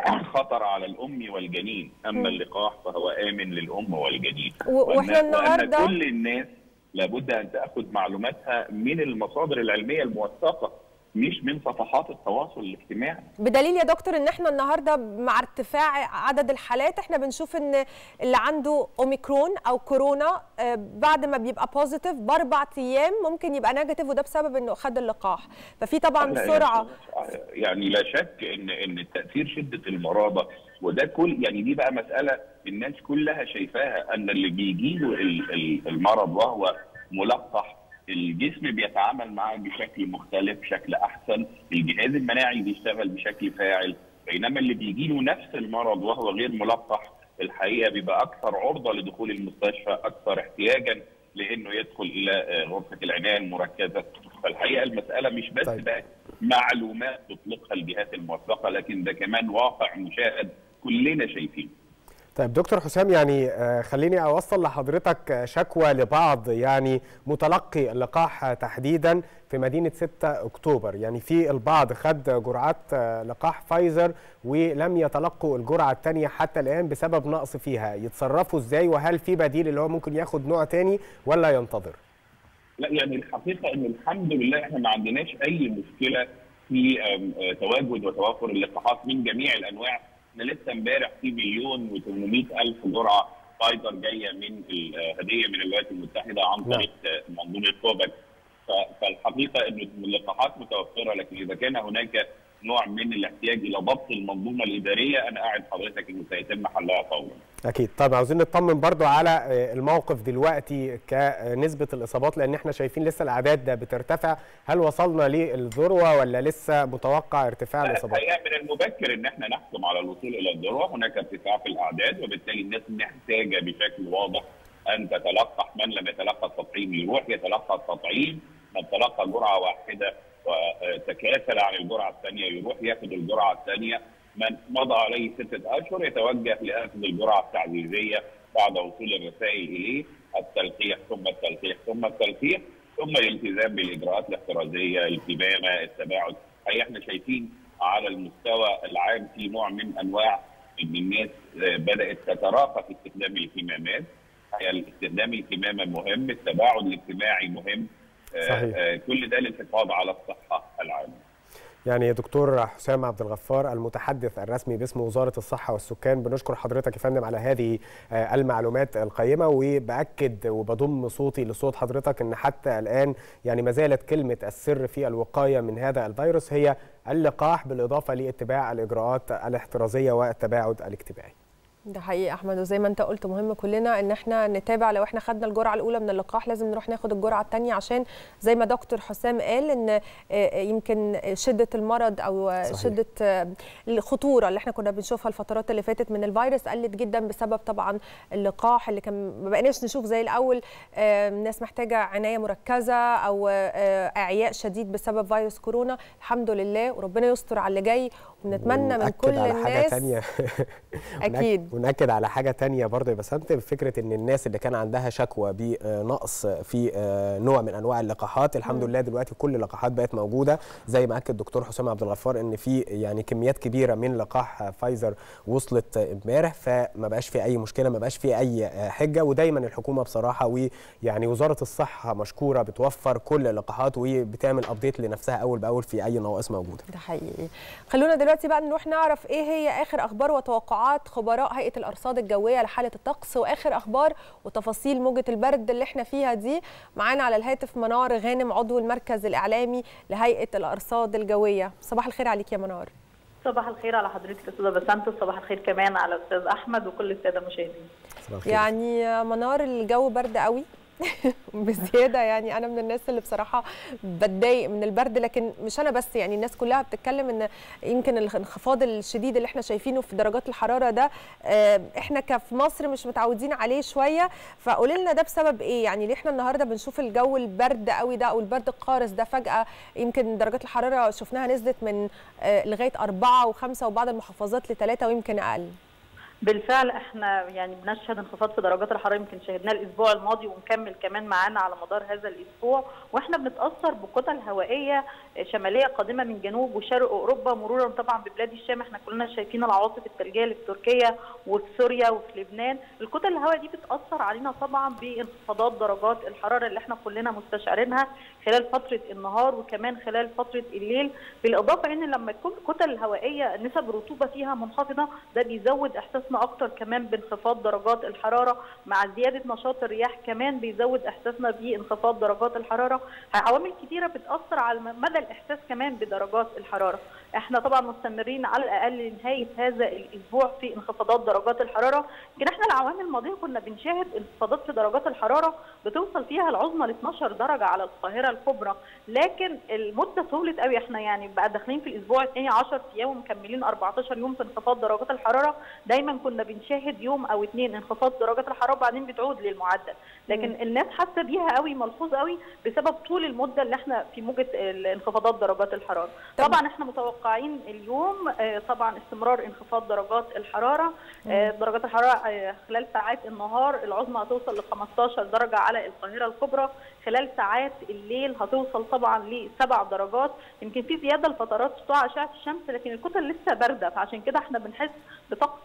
خطر على الام والجنين اما اللقاح فهو امن للام والجنين و- وأن- وإحنا النهاردة- وأن كل الناس لابد ان تاخذ معلوماتها من المصادر العلميه الموثقه مش من صفحات التواصل الاجتماعي بدليل يا دكتور ان احنا النهارده مع ارتفاع عدد الحالات احنا بنشوف ان اللي عنده اوميكرون او كورونا آه، بعد ما بيبقى بوزيتيف باربع ايام ممكن يبقى نيجاتيف وده بسبب انه خد اللقاح ففي طبعا لا، سرعه يعني لا شك ان ان التاثير شده المرضى وده كل يعني دي بقى مساله الناس كلها شايفاها ان اللي بيجي له المرض وهو ملقح الجسم بيتعامل معاه بشكل مختلف بشكل احسن الجهاز المناعي بيشتغل بشكل فاعل بينما اللي بيجي له نفس المرض وهو غير ملقح الحقيقه بيبقى اكثر عرضه لدخول المستشفى اكثر احتياجا لانه يدخل الى آه، غرفه العنايه المركزه فالحقيقه المساله مش بس طيب. بقت معلومات تطلقها الجهات الموثقه لكن ده كمان واقع مشاهد كلنا شايفينه طيب دكتور حسام يعني آه، خليني اوصل لحضرتك آه، شكوى لبعض يعني متلقي اللقاح تحديدا في مدينه 6 اكتوبر يعني في البعض خد جرعات آه، لقاح فايزر ولم يتلقوا الجرعه الثانيه حتى الان بسبب نقص فيها يتصرفوا ازاي وهل في بديل اللي هو ممكن ياخد نوع تاني ولا ينتظر لا يعني الحقيقه ان الحمد لله احنا ما عندناش اي مشكله في آم، آه، تواجد وتوافر اللقاحات من جميع الانواع احنا لسه امبارح في مليون و800 الف جرعه فايزر جايه من الهديه من الولايات المتحده عن طريق آه، منظومه كوفاكس ف- فالحقيقه ان اللقاحات متوفره لكن اذا كان هناك نوع من الاحتياج الى ضبط المنظومه الاداريه انا اعد حضرتك انه سيتم حلها فورا. اكيد طب عاوزين نطمن برضو على آه، الموقف دلوقتي كنسبه الاصابات لان احنا شايفين لسه الاعداد ده بترتفع هل وصلنا للذروه ولا لسه متوقع ارتفاع الاصابات الحقيقه من المبكر ان احنا نحكم على الوصول الى الذروه، هناك ارتفاع في الاعداد وبالتالي الناس محتاجه بشكل واضح ان تتلقح من لم يتلقى التطعيم يروح يتلقى التطعيم، من تلقى جرعه واحده وتكاسل عن الجرعه الثانيه يروح ياخذ الجرعه الثانيه، من مضى عليه سته اشهر يتوجه لاخذ الجرعه التعزيزيه بعد وصول الرسائل اليه، التلقيح ثم التلقيح ثم التلقيح ثم الالتزام بالاجراءات الاحترازيه، الكمامه، التباعد، هي احنا شايفين على المستوى العام في نوع من انواع ان الناس آه، بدات تتراخى في استخدام الكمامات هي استخدام الكمامه مهم التباعد الاجتماعي مهم آه، صحيح. آه، كل ده للحفاظ على الصحه العامه يعني دكتور حسام عبد الغفار المتحدث الرسمي باسم وزاره الصحه والسكان بنشكر حضرتك يا فندم على هذه آه، المعلومات القيمه وباكد وبضم صوتي لصوت حضرتك ان حتى الان يعني ما زالت كلمه السر في الوقايه من هذا الفيروس هي اللقاح بالاضافه لاتباع الاجراءات الاحترازيه والتباعد الاجتماعي ده حقيقي احمد وزي ما انت قلت مهم كلنا ان احنا نتابع لو احنا خدنا الجرعه الاولى من اللقاح لازم نروح ناخد الجرعه الثانيه عشان زي ما دكتور حسام قال ان آه، يمكن شده المرض او صحيح. شده آه، الخطوره اللي احنا كنا بنشوفها الفترات اللي فاتت من الفيروس قلت جدا بسبب طبعا اللقاح اللي كان ما بقيناش نشوف زي الاول آه، ناس محتاجه عنايه مركزه او آه، اعياء شديد بسبب فيروس كورونا الحمد لله وربنا يستر على اللي جاي ونتمنى من ونأكد كل على حاجه الناس تانية أكيد. ونأكد على حاجه تانية برضه يا بسنت فكره ان الناس اللي كان عندها شكوى بنقص في آه، نوع من انواع اللقاحات الحمد لله دلوقتي كل اللقاحات بقت موجوده زي ما اكد الدكتور حسام عبد الغفار ان في يعني كميات كبيره من لقاح فايزر وصلت امبارح فما بقاش في اي مشكله ما بقاش في اي آه، حجه ودايما الحكومه بصراحه ويعني وزاره الصحه مشكوره بتوفر كل اللقاحات وبتعمل ابديت لنفسها اول باول في اي نواقص موجوده ده حقيقي خلونا دلوقتي بقى نروح نعرف ايه هي اخر اخبار وتوقعات خبراء هيئه الارصاد الجويه لحاله الطقس واخر اخبار وتفاصيل موجه البرد اللي احنا فيها دي معانا على الهاتف منار غانم عضو المركز الاعلامي لهيئه الارصاد الجويه صباح الخير عليك يا منار صباح الخير على حضرتك يا استاذه بسنت وصباح الخير كمان على الاستاذ احمد وكل الساده المشاهدين يعني يا منار الجو برد قوي بزياده يعني انا من الناس اللي بصراحه بتضايق من البرد لكن مش انا بس يعني الناس كلها بتتكلم ان يمكن الانخفاض الشديد اللي احنا شايفينه في درجات الحراره ده آه، احنا كفي مصر مش متعودين عليه شويه فقولي لنا ده بسبب ايه يعني ليه احنا النهارده بنشوف الجو البرد قوي ده او البرد القارس ده فجاه يمكن درجات الحراره شفناها نزلت من آه، لغايه أربعة وخمسة وبعض المحافظات لثلاثة ويمكن اقل بالفعل احنا يعني بنشهد انخفاض في درجات الحراره يمكن شهدناه الاسبوع الماضي ومكمل كمان معانا على مدار هذا الاسبوع واحنا بنتاثر بكتل هوائيه شماليه قادمه من جنوب وشرق اوروبا مرورا طبعا ببلاد الشام احنا كلنا شايفين العواصف الثلجيه اللي في تركيا وفي سوريا وفي لبنان الكتل الهوائيه دي بتاثر علينا طبعا بانخفاضات درجات الحراره اللي احنا كلنا مستشعرينها خلال فتره النهار وكمان خلال فتره الليل بالاضافه ان لما تكون الكتل الهوائيه نسب الرطوبه فيها منخفضه ده بيزود احساسنا اكتر كمان بانخفاض درجات الحراره مع زياده نشاط الرياح كمان بيزود احساسنا بانخفاض درجات الحراره عوامل كتيره بتاثر على مدى الاحساس كمان بدرجات الحراره احنا طبعا مستمرين على الاقل لنهايه هذا الاسبوع في انخفاضات درجات الحراره يمكن احنا العوامل الماضيه كنا بنشاهد انخفاضات في درجات الحراره بتوصل فيها العظمى ل 12 درجه على القاهره الكبرى لكن المده طولت قوي احنا يعني بقى داخلين في الاسبوع الثاني 10 ايام ومكملين 14 يوم في انخفاض درجات الحراره دايما كنا بنشاهد يوم او اثنين انخفاض درجات الحراره وبعدين بتعود للمعدل لكن مم. الناس حاسه بيها قوي ملحوظ قوي بسبب طول المده اللي احنا في موجه انخفاضات درجات الحراره طبعا احنا متوقعين اليوم آه، طبعا استمرار انخفاض درجات الحراره آه، درجات الحراره آه، خلال ساعات النهار العظمى هتوصل ل 15 درجه على القاهره الكبرى خلال ساعات الليل هتوصل طبعا ل 7 درجات يمكن في زياده لفترات سطوع اشعه الشمس لكن الكتل لسه بارده فعشان كده احنا بنحس بطقس بارد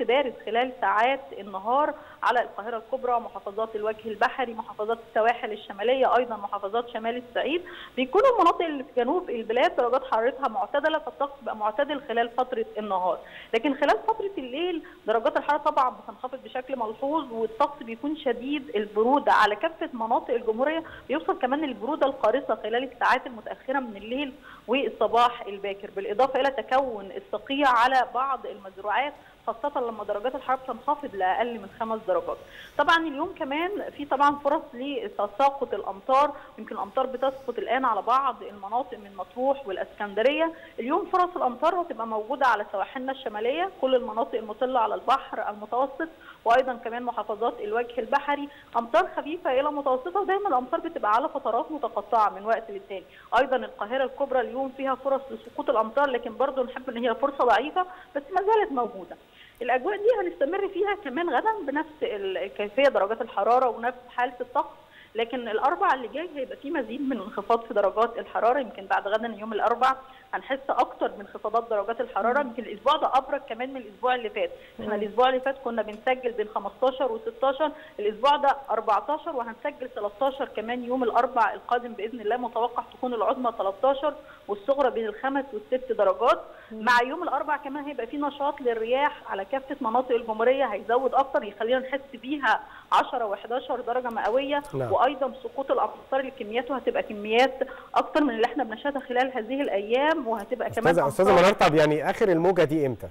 خلال ساعات النهار على القاهره الكبرى محافظات الوجه البحري محافظات السواحل الشماليه ايضا محافظات شمال الصعيد بيكون المناطق اللي في جنوب البلاد درجات حرارتها معتدله فالطقس بقى معتدل خلال فتره النهار لكن خلال فتره الليل درجات الحراره طبعا بتنخفض بشكل ملحوظ والطقس بيكون شديد البروده على كافه مناطق الجمهوريه بيوصل كمان البروده القارصه خلال الساعات المتاخره من الليل والصباح الباكر بالاضافه الى تكون الصقيع على بعض المزروعات خاصة لما درجات الحرارة بتنخفض لأقل من خمس درجات. طبعا اليوم كمان في طبعا فرص لتساقط الأمطار، يمكن الأمطار بتسقط الآن على بعض المناطق من مطروح والإسكندرية، اليوم فرص الأمطار هتبقى موجودة على سواحلنا الشمالية، كل المناطق المطلة على البحر المتوسط وأيضا كمان محافظات الوجه البحري، أمطار خفيفة إلى متوسطة ودايما الأمطار بتبقى على فترات متقطعة من وقت للتاني. أيضا القاهرة الكبرى اليوم فيها فرص لسقوط الأمطار لكن برضه نحب إن هي فرصة ضعيفة بس ما زالت موجودة. الاجواء دي هنستمر فيها كمان غدا بنفس الكيفيه درجات الحراره ونفس حاله الطقس لكن الاربع اللي جاي هيبقى في مزيد من انخفاض في درجات الحراره يمكن بعد غدا يوم الاربع هنحس اكتر من انخفاضات درجات الحراره يمكن الاسبوع ده ابرد كمان من الاسبوع اللي فات احنا الاسبوع اللي فات كنا بنسجل بين 15 و16 الاسبوع ده 14 وهنسجل 13 كمان يوم الاربع القادم باذن الله متوقع تكون العظمى 13 والصغرى بين الخمس والست درجات مع يوم الاربع كمان هيبقى في نشاط للرياح على كافه مناطق الجمهوريه هيزود اكتر يخلينا نحس بيها 10 و11 درجه مئويه نعم. وايضا سقوط الامطار اللي كمياته هتبقى كميات اكتر من اللي احنا بنشهدها خلال هذه الايام وهتبقى كمان استاذه استاذه أمطار. منار طب يعني اخر الموجه دي امتى؟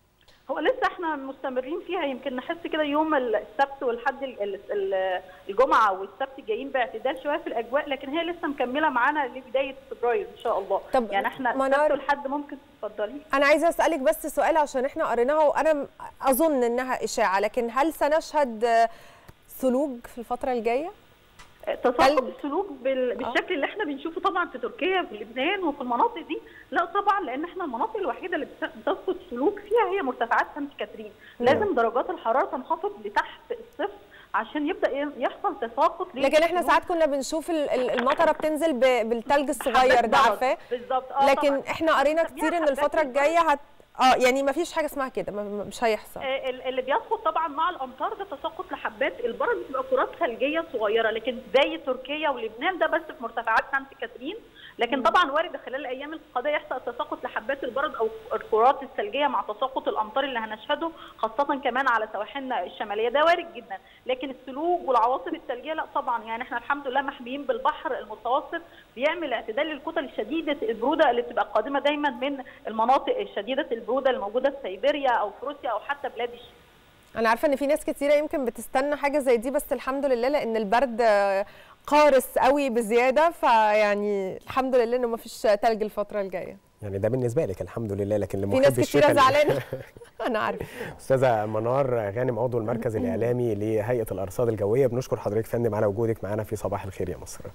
هو لسه احنا مستمرين فيها يمكن نحس كده يوم السبت والحد ال- ال- ال- الجمعه والسبت الجايين باعتدال شويه في الاجواء لكن هي لسه مكمله معانا لبدايه فبراير ان شاء الله طب يعني احنا منار- السبت والحد ممكن تتفضلي انا عايزه اسالك بس سؤال عشان احنا قريناها وانا م- اظن انها اشاعه لكن هل سنشهد آه، ثلوج في الفتره الجايه تساقط السلوك بال- بالشكل اللي احنا بنشوفه طبعا في تركيا في لبنان وفي المناطق دي لا طبعا لان احنا المناطق الوحيده اللي بت- بتسقط سلوك فيها هي مرتفعات سانت كاترين نعم. لازم درجات الحراره تنخفض لتحت الصفر عشان يبدا ي- يحصل تساقط لكن احنا للسلوك. ساعات كنا بنشوف ال- ال- المطره بتنزل ب- بالتلج الصغير ده حبات عارفاه بالظبط اه لكن طبعاً. احنا قرينا بنسميها كتير ان حبات الفتره الجايه هت اه يعني ما فيش حاجه اسمها كده ما- ما- مش هيحصل آه، ال- اللي بيسقط طبعا مع الامطار ده تساقط لحبات البرد بتبقى كرات ثلجيه صغيره لكن زي تركيا ولبنان ده بس في مرتفعات سانت كاترين لكن طبعا وارد خلال الايام القادمه يحصل تساقط لحبات البرد او الكرات الثلجيه مع تساقط الامطار اللي هنشهده خاصه كمان على سواحلنا الشماليه ده وارد جدا لكن الثلوج والعواصف الثلجيه لا طبعا يعني احنا الحمد لله محميين بالبحر المتوسط بيعمل اعتدال للكتل الشديده البروده اللي بتبقى قادمه دايما من المناطق الشديده البروده الموجوده في سيبيريا او في روسيا او حتى بلاد الشام انا عارفه ان في ناس كتيره يمكن بتستنى حاجه زي دي بس الحمد لله لان البرد آه، قارس قوي بزياده فيعني الحمد لله انه ما فيش تلج الفتره الجايه يعني ده بالنسبه لك الحمد لله لكن في لمحب ناس كتيره الشتاء زعلانه انا عارفه استاذه منار غانم عضو المركز الاعلامي لهيئه الارصاد الجويه بنشكر حضرتك فندم على وجودك معانا في صباح الخير يا مصر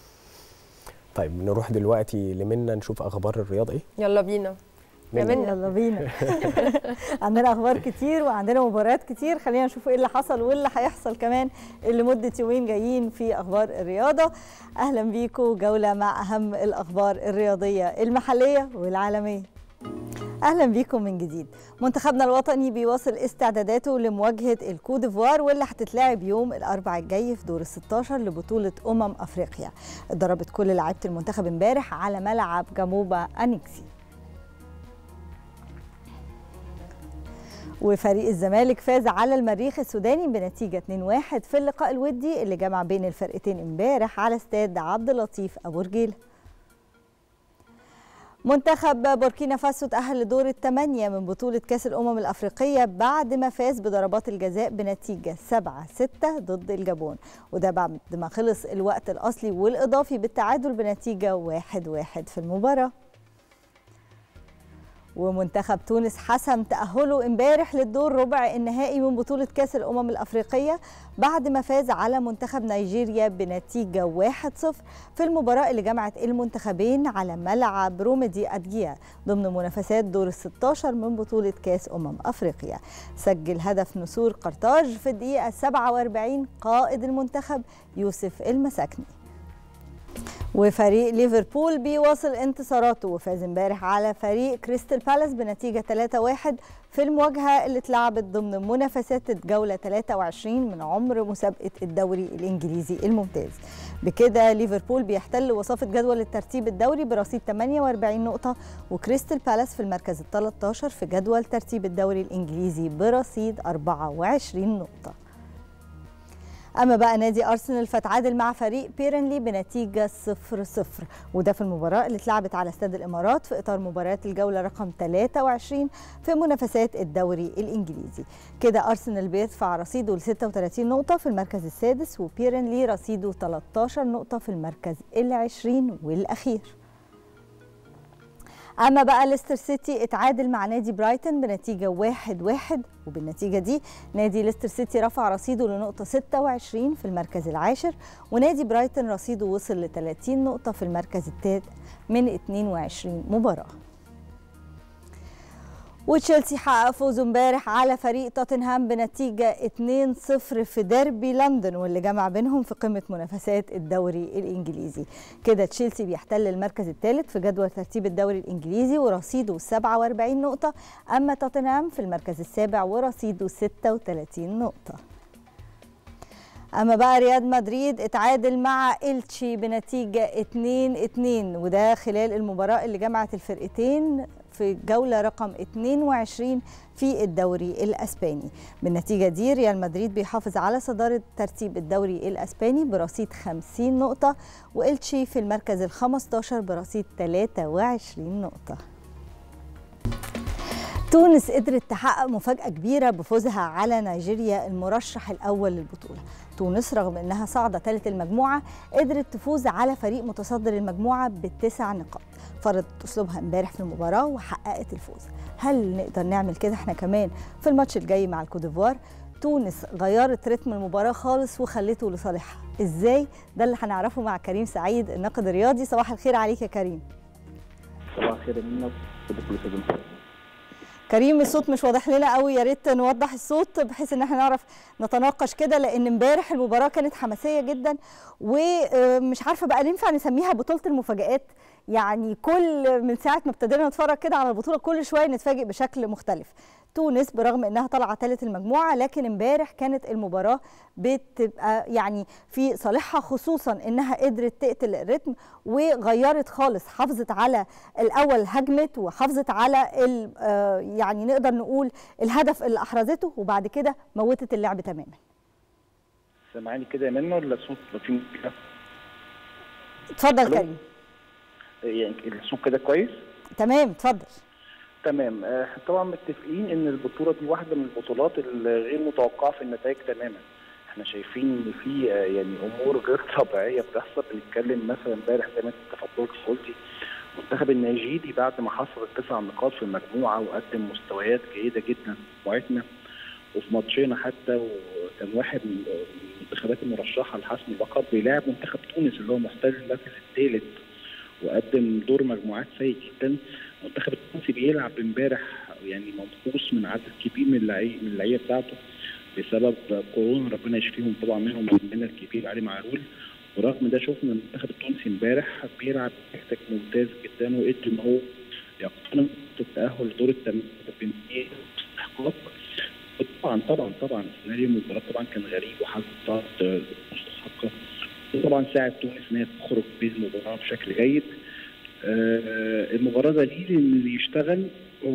طيب نروح دلوقتي لمنا نشوف اخبار الرياض ايه يلا بينا يا منى. منى يلا بينا عندنا اخبار كتير وعندنا مباريات كتير خلينا نشوف ايه اللي حصل واللي هيحصل كمان لمده يومين جايين في اخبار الرياضه اهلا بيكم جوله مع اهم الاخبار الرياضيه المحليه والعالميه اهلا بيكم من جديد منتخبنا الوطني بيواصل استعداداته لمواجهه الكوديفوار واللي هتتلعب يوم الاربعاء الجاي في دور ال 16 لبطوله امم افريقيا اتدربت كل لعيبه المنتخب امبارح على ملعب جاموبا انكسي وفريق الزمالك فاز على المريخ السوداني بنتيجة 2-1 في اللقاء الودي اللي جمع بين الفرقتين امبارح على استاد عبد اللطيف أبو رجيل منتخب بوركينا فاسو تأهل لدور الثمانية من بطولة كأس الأمم الأفريقية بعد ما فاز بضربات الجزاء بنتيجة 7-6 ضد الجابون وده بعد ما خلص الوقت الأصلي والإضافي بالتعادل بنتيجة 1-1 في المباراة ومنتخب تونس حسم تأهله امبارح للدور ربع النهائي من بطولة كأس الأمم الأفريقية بعد ما فاز على منتخب نيجيريا بنتيجة 1-0 في المباراة اللي جمعت المنتخبين على ملعب روميدي أدجيا ضمن منافسات دور ال 16 من بطولة كأس أمم أفريقيا سجل هدف نسور قرطاج في الدقيقة 47 قائد المنتخب يوسف المساكني وفريق ليفربول بيواصل انتصاراته وفاز امبارح على فريق كريستال بالاس بنتيجه 3-1 في المواجهه اللي اتلعبت ضمن منافسات الجوله 23 من عمر مسابقه الدوري الانجليزي الممتاز. بكده ليفربول بيحتل وصافه جدول الترتيب الدوري برصيد 48 نقطه وكريستال بالاس في المركز ال 13 في جدول ترتيب الدوري الانجليزي برصيد 24 نقطه. اما بقى نادي ارسنال فتعادل مع فريق بيرنلي بنتيجه 0-0 وده في المباراه اللي اتلعبت على استاد الامارات في اطار مباريات الجوله رقم 23 في منافسات الدوري الانجليزي كده ارسنال بيدفع رصيده ل 36 نقطه في المركز السادس وبيرنلي رصيده 13 نقطه في المركز العشرين والاخير اما بقى ليستر سيتي اتعادل مع نادي برايتون بنتيجه 1-1 واحد واحد وبالنتيجه دي نادي ليستر سيتي رفع رصيده لنقطه 26 في المركز العاشر ونادي برايتون رصيده وصل ل 30 نقطه في المركز الثالث من 22 مباراه وتشيلسي حقق فوزه امبارح على فريق توتنهام بنتيجة 2-0 في ديربي لندن واللي جمع بينهم في قمة منافسات الدوري الإنجليزي كده تشيلسي بيحتل المركز الثالث في جدول ترتيب الدوري الإنجليزي ورصيده 47 نقطة أما توتنهام في المركز السابع ورصيده 36 نقطة اما بقى ريال مدريد اتعادل مع إلتشي بنتيجه 2-2 وده خلال المباراه اللي جمعت الفرقتين في الجوله رقم 22 في الدوري الاسباني بالنتيجه دي ريال مدريد بيحافظ على صداره ترتيب الدوري الاسباني برصيد 50 نقطه وإلتشي في المركز ال 15 برصيد 23 نقطه تونس قدرت تحقق مفاجأة كبيرة بفوزها على نيجيريا المرشح الأول للبطولة تونس رغم أنها صاعدة ثالث المجموعة قدرت تفوز على فريق متصدر المجموعة بتسع نقاط فرضت أسلوبها امبارح في المباراة وحققت الفوز هل نقدر نعمل كده احنا كمان في الماتش الجاي مع الكوديفوار تونس غيرت رتم المباراة خالص وخلته لصالحها ازاي ده اللي هنعرفه مع كريم سعيد الناقد الرياضي صباح الخير عليك يا كريم صباح الخير منك كل سنه كريم الصوت مش واضح لنا قوي يا ريت نوضح الصوت بحيث ان احنا نعرف نتناقش كده لان امبارح المباراه كانت حماسيه جدا ومش عارفه بقى ننفع نسميها بطوله المفاجآت يعني كل من ساعه ما ابتدينا نتفرج كده على البطوله كل شويه نتفاجئ بشكل مختلف تونس برغم انها طالعه ثالث المجموعه لكن امبارح كانت المباراه بتبقى يعني في صالحها خصوصا انها قدرت تقتل الريتم وغيرت خالص حافظت على الاول هجمت وحافظت على يعني نقدر نقول الهدف اللي احرزته وبعد كده موتت اللعب تماما سامعاني كده يا منى ولا الصوت في مشكله اتفضل كريم يعني الصوت كده كويس تمام اتفضل تمام آه، طبعا متفقين ان البطوله دي واحده من البطولات الغير متوقعه في النتائج تماما احنا شايفين ان في آه، يعني امور غير طبيعيه بتحصل بنتكلم مثلا امبارح زي ما انت تفضلت قلتي المنتخب النيجيري بعد ما حصل التسع نقاط في المجموعه وقدم مستويات جيده جدا في مجموعتنا وفي ماتشينا حتى وكان واحد من المنتخبات المرشحه لحسم اللقب بيلاعب منتخب تونس اللي هو محتل المركز الثالث وقدم دور مجموعات سيء جدا المنتخب التونسي بيلعب امبارح يعني منقوص من عدد كبير من اللعيبه من اللعيبه بتاعته بسبب كورونا ربنا يشفيهم طبعا منهم من الكبير علي معلول ورغم ده شفنا المنتخب التونسي امبارح بيلعب تكتيك ممتاز جدا وقدر ان هو يقتنع التاهل لدور الثمانيه بنتيجه استحقاق طبعا طبعا طبعا سيناريو المباراه طبعا كان غريب وحظ مستحقه طبعا ساعد تونس ان هي تخرج بالمباراه بشكل جيد آه المباراه دليل ان اللي يشتغل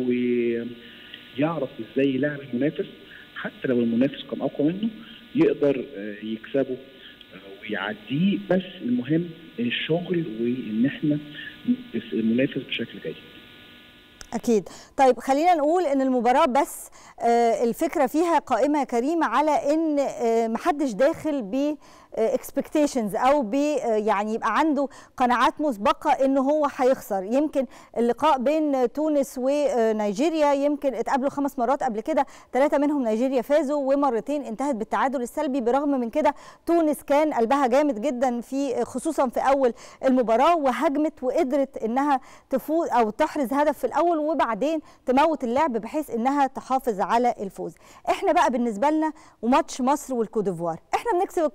ويعرف ازاي يلعب المنافس حتى لو المنافس كان اقوى منه يقدر آه يكسبه آه ويعديه بس المهم الشغل وان احنا المنافس بشكل جيد اكيد طيب خلينا نقول ان المباراه بس الفكره فيها قائمه يا كريم على ان محدش داخل ب اكسبكتيشنز او ب يعني يبقى عنده قناعات مسبقه ان هو هيخسر يمكن اللقاء بين تونس ونيجيريا يمكن اتقابلوا خمس مرات قبل كده ثلاثه منهم نيجيريا فازوا ومرتين انتهت بالتعادل السلبي برغم من كده تونس كان قلبها جامد جدا في خصوصا في اول المباراه وهجمت وقدرت انها تفوز او تحرز هدف في الاول وبعدين تموت اللعب بحيث انها تحافظ على الفوز احنا بقى بالنسبه لنا وماتش مصر والكوديفوار احنا بنكسب الكوديفوار عادي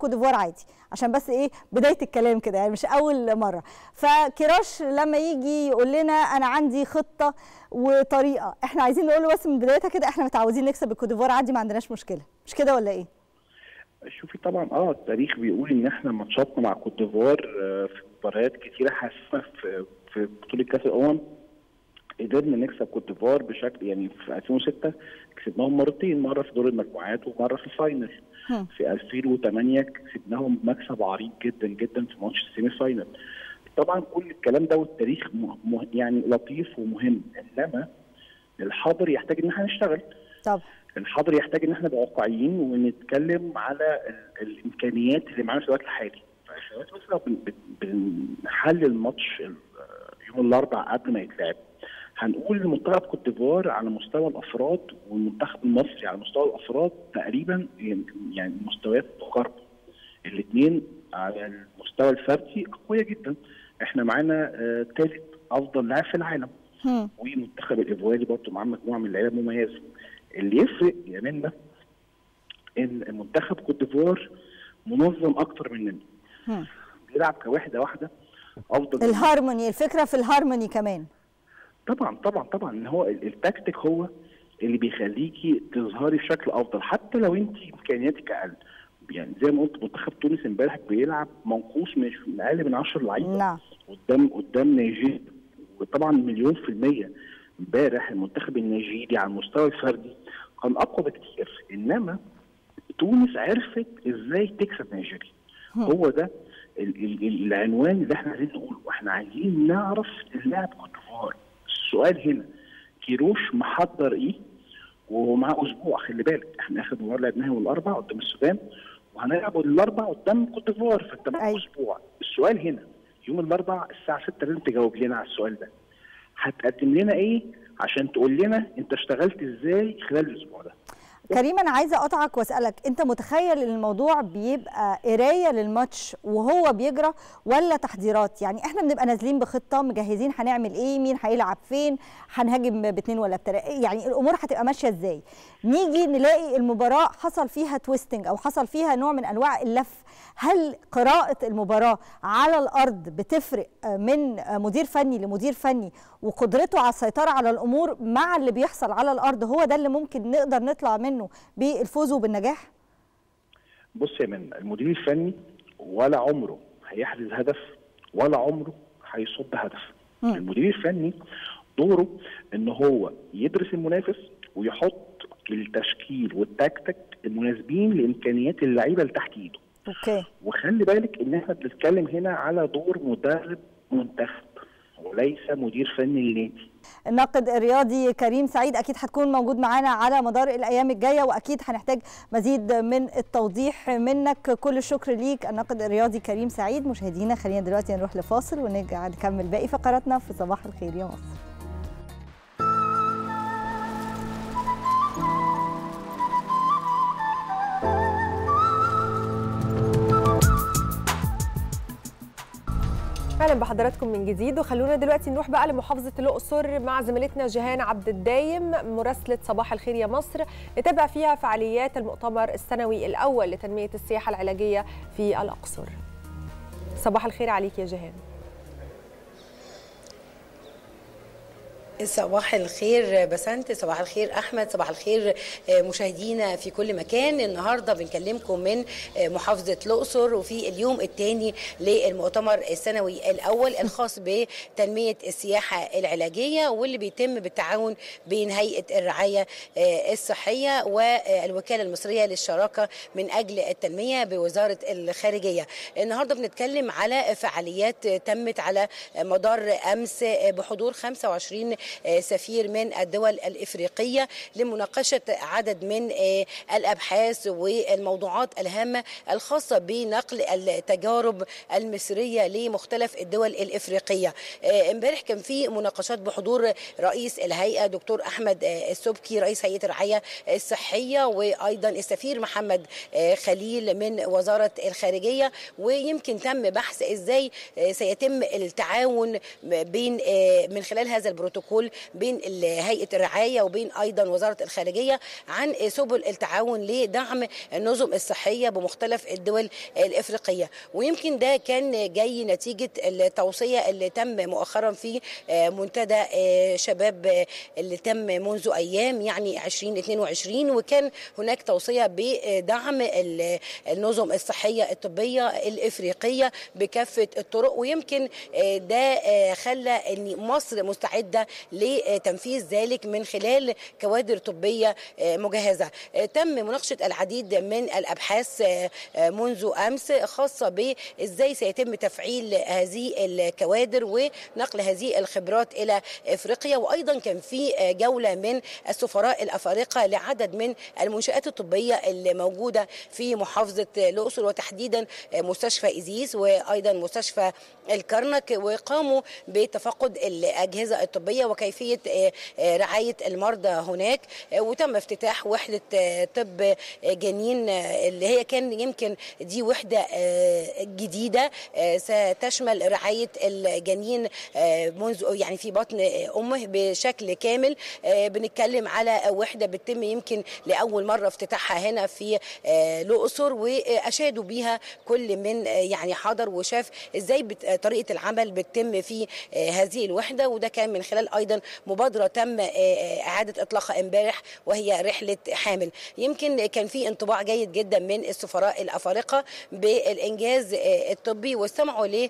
عادي عشان بس ايه بدايه الكلام كده يعني مش اول مره فكراش لما يجي يقول لنا انا عندي خطه وطريقه احنا عايزين نقول له بس من بدايتها كده احنا متعودين نكسب الكوت ديفوار عادي ما عندناش مشكله مش كده ولا ايه شوفي طبعا اه التاريخ بيقول ان احنا ماتشاتنا مع كوت ديفوار آه، في مباريات كتيره حاسمه في في بطوله كاس الامم قدرنا نكسب كوت ديفوار بشكل يعني في 2006 كسبناهم مرتين مره في دور المجموعات ومره في الفاينل في 2008 كسبناهم بمكسب عريض جدا جدا في ماتش السيمي فاينل طبعا كل الكلام ده والتاريخ م... م... يعني لطيف ومهم انما الحاضر يحتاج ان احنا نشتغل طب الحاضر يحتاج ان احنا نبقى واقعيين ونتكلم على ال... الامكانيات اللي معانا في الوقت الحالي فاحنا دلوقتي مثلا بن... بن... بنحلل الماتش ال- يوم الاربعاء قبل ما يتلعب هنقول المنتخب كوت ديفوار على مستوى الافراد والمنتخب المصري على مستوى الافراد تقريبا يعني مستويات متقاربه الاثنين على المستوى الفردي قويه جدا احنا معانا ثالث افضل لاعب في العالم ومنتخب الايفوالي برضه معاه مجموعه من اللعيبه مميزه اللي يفرق يا منا ان المنتخب كوت ديفوار منظم اكتر مننا بيلعب كوحده واحده افضل الهارموني الفكره في الهارموني كمان طبعا طبعا طبعا ان هو ال- التكتيك هو اللي بيخليكي تظهري بشكل افضل حتى لو انت امكانياتك اقل يعني زي ما قلت منتخب تونس امبارح بيلعب منقوص مش من اقل من 10 لعيبه نعم قدام قدام نيجيريا وطبعا مليون في الميه امبارح المنتخب النيجيري على المستوى الفردي كان اقوى بكتير انما تونس عرفت ازاي تكسب نيجيريا هو ده ال- ال- ال- العنوان اللي احنا عايزين نقوله احنا عايزين نعرف اللاعب كوت ديفوار السؤال هنا كيروش محضر ايه وهو معاه اسبوع خلي بالك احنا اخر مباراه لعبناها يوم الاربعاء قدام السودان وهنلعب الاربعاء قدام كوت ديفوار فانت معاك اسبوع السؤال هنا يوم الاربعاء الساعه 6 لازم تجاوب لنا على السؤال ده هتقدم لنا ايه عشان تقول لنا انت اشتغلت ازاي خلال الاسبوع ده كريم انا عايزه اقطعك واسالك انت متخيل ان الموضوع بيبقى قرايه للماتش وهو بيجرى ولا تحضيرات يعني احنا بنبقى نازلين بخطه مجهزين هنعمل ايه مين هيلعب فين هنهاجم باثنين ولا بثلاثه يعني الامور هتبقى ماشيه ازاي نيجي نلاقي المباراه حصل فيها تويستنج او حصل فيها نوع من انواع اللف هل قراءه المباراه على الارض بتفرق من مدير فني لمدير فني وقدرته على السيطره على الامور مع اللي بيحصل على الارض هو ده اللي ممكن نقدر نطلع منه بالفوز وبالنجاح بص يا من المدير الفني ولا عمره هيحرز هدف ولا عمره هيصد هدف المدير الفني دوره ان هو يدرس المنافس ويحط التشكيل والتكتيك المناسبين لامكانيات اللعيبه اللي تحت ايده اوكي وخلي بالك ان احنا بنتكلم هنا على دور مدرب منتخب وليس مدير فني للنادي الناقد الرياضي كريم سعيد اكيد هتكون موجود معانا على مدار الايام الجايه واكيد هنحتاج مزيد من التوضيح منك كل الشكر ليك الناقد الرياضي كريم سعيد مشاهدينا خلينا دلوقتي نروح لفاصل ونرجع نكمل باقي فقراتنا في صباح الخير يا مصر اهلا بحضراتكم من جديد وخلونا دلوقتي نروح بقى لمحافظه الاقصر مع زميلتنا جيهان عبد الدايم مراسله صباح الخير يا مصر نتابع فيها فعاليات المؤتمر السنوي الاول لتنميه السياحه العلاجيه في الاقصر صباح الخير عليك يا جيهان صباح الخير بسنت صباح الخير احمد صباح الخير مشاهدينا في كل مكان النهارده بنكلمكم من محافظه الاقصر وفي اليوم الثاني للمؤتمر السنوي الاول الخاص بتنميه السياحه العلاجيه واللي بيتم بالتعاون بين هيئه الرعايه الصحيه والوكاله المصريه للشراكه من اجل التنميه بوزاره الخارجيه النهارده بنتكلم على فعاليات تمت على مدار امس بحضور 25 سفير من الدول الافريقيه لمناقشه عدد من الابحاث والموضوعات الهامه الخاصه بنقل التجارب المصريه لمختلف الدول الافريقيه. امبارح كان في مناقشات بحضور رئيس الهيئه دكتور احمد السبكي رئيس هيئه الرعايه الصحيه وايضا السفير محمد خليل من وزاره الخارجيه ويمكن تم بحث ازاي سيتم التعاون بين من خلال هذا البروتوكول بروتوكول بين ال- هيئه الرعايه وبين ايضا وزاره الخارجيه عن سبل التعاون لدعم النظم الصحيه بمختلف الدول الافريقيه ويمكن ده كان جاي نتيجه التوصيه اللي تم مؤخرا في آه، منتدى آه، شباب آه، اللي تم منذ ايام يعني 2022 وكان هناك توصيه بدعم ال- النظم الصحيه الطبيه الافريقيه بكافه الطرق ويمكن آه، ده آه، خلى ان مصر مستعده لتنفيذ ذلك من خلال كوادر طبيه آه، مجهزه آه، تم مناقشه العديد من الابحاث آه، آه، منذ امس خاصه بازاي سيتم تفعيل هذه الكوادر ونقل هذه الخبرات الى افريقيا وايضا كان في آه، جوله من السفراء الافارقه لعدد من المنشات الطبيه اللي موجوده في محافظه الاقصر وتحديدا آه، مستشفى ايزيس وايضا مستشفى الكرنك وقاموا بتفقد الاجهزه الطبيه وكيفيه آه، آه، رعايه المرضى هناك آه، وتم افتتاح وحده آه، طب آه، جنين آه، اللي هي كان يمكن دي وحده آه، جديده آه، ستشمل رعايه الجنين آه، منذ يعني في بطن آه، امه بشكل كامل آه، بنتكلم على وحده بتتم يمكن لاول مره افتتاحها هنا في آه، الاقصر واشادوا بيها كل من آه، يعني حضر وشاف ازاي بت- آه، طريقه العمل بتتم في آه، هذه الوحده وده كان من خلال ايضا مبادره تم آه، آه، اعاده اطلاقها امبارح وهي رحله حامل يمكن كان في انطباع جيد جدا من السفراء الافارقه بالانجاز آه، الطبي واستمعوا ل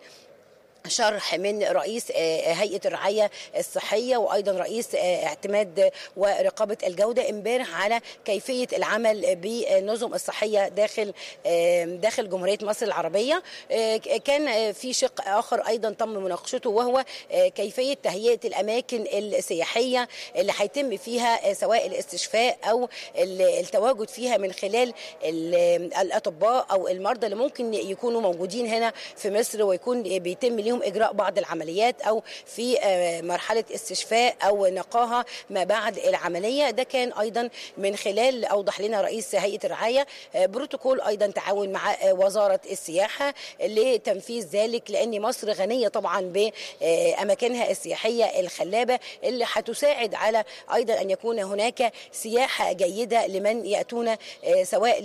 شرح من رئيس آه، هيئه الرعايه الصحيه وايضا رئيس آه، اعتماد ورقابه الجوده امبارح على كيفيه العمل بالنظم الصحيه داخل آه، داخل جمهوريه مصر العربيه آه، كان آه، في شق اخر ايضا تم مناقشته وهو آه، كيفيه تهيئه الاماكن السياحيه اللي هيتم فيها آه، سواء الاستشفاء او ال- التواجد فيها من خلال ال- الاطباء او المرضى اللي ممكن يكونوا موجودين هنا في مصر ويكون بيتم ليهم اجراء بعض العمليات او في آه، مرحله استشفاء او نقاهه ما بعد العمليه ده كان ايضا من خلال اوضح لنا رئيس هيئه الرعايه آه، بروتوكول ايضا تعاون مع آه، وزاره السياحه لتنفيذ ذلك لان مصر غنيه طبعا باماكنها السياحيه الخلابه اللي هتساعد على ايضا ان يكون هناك سياحه جيده لمن ياتون آه، سواء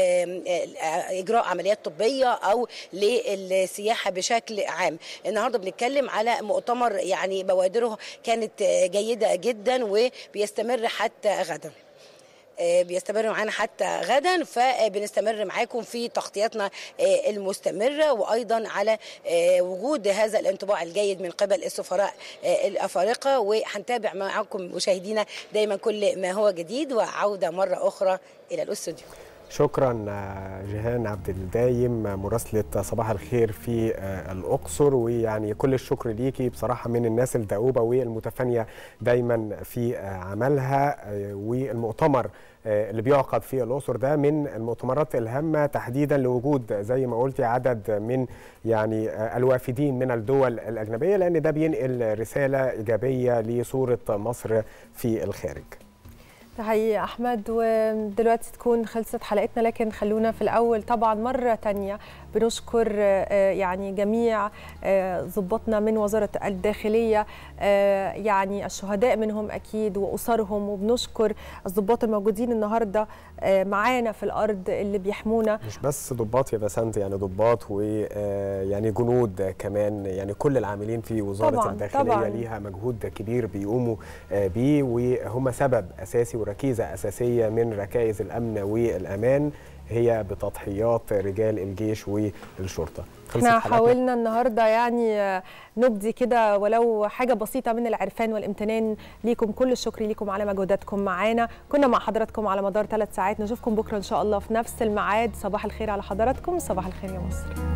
لاجراء عمليات طبيه او للسياحه بشكل عام النهارده بنتكلم على مؤتمر يعني بوادره كانت آه، جيده جدا وبيستمر حتى غدا آه، بيستمر معانا حتى غدا فبنستمر معاكم في تغطياتنا آه، المستمرة وأيضا على آه، وجود هذا الانطباع الجيد من قبل السفراء آه، الأفارقة وهنتابع معكم مشاهدينا دايما كل ما هو جديد وعودة مرة أخرى إلى الأستوديو شكرا آه، جيهان عبد الدايم آه، مراسلة صباح الخير في آه، الأقصر ويعني كل الشكر ليكي بصراحة من الناس الدؤوبة والمتفانية دايما في آه، عملها آه، والمؤتمر آه، اللي بيعقد في الأقصر ده من المؤتمرات الهامة تحديدا لوجود زي ما قلتي عدد من يعني آه، الوافدين من الدول الأجنبية لأن ده بينقل رسالة إيجابية لصورة مصر في الخارج تحيي احمد ودلوقتي تكون خلصت حلقتنا لكن خلونا في الاول طبعا مره تانية بنشكر آه، يعني جميع آه، ضباطنا من وزاره الداخليه آه، يعني الشهداء منهم اكيد واسرهم وبنشكر الضباط الموجودين النهارده آه، معانا في الارض اللي بيحمونا مش بس ضباط يا بسنت يعني ضباط ويعني جنود كمان يعني كل العاملين في وزاره طبعاً، الداخليه طبعاً. ليها مجهود كبير بيقوموا آه، بيه وهم سبب اساسي وركيزه اساسيه من ركائز الامن والامان هي بتضحيات رجال الجيش والشرطه خلصت احنا حلقتنا. حاولنا النهارده يعني آه، نبدي كده ولو حاجه بسيطه من العرفان والامتنان ليكم كل الشكر ليكم على مجهوداتكم معانا كنا مع حضراتكم على مدار ثلاث ساعات نشوفكم بكره ان شاء الله في نفس الميعاد صباح الخير على حضراتكم صباح الخير يا مصر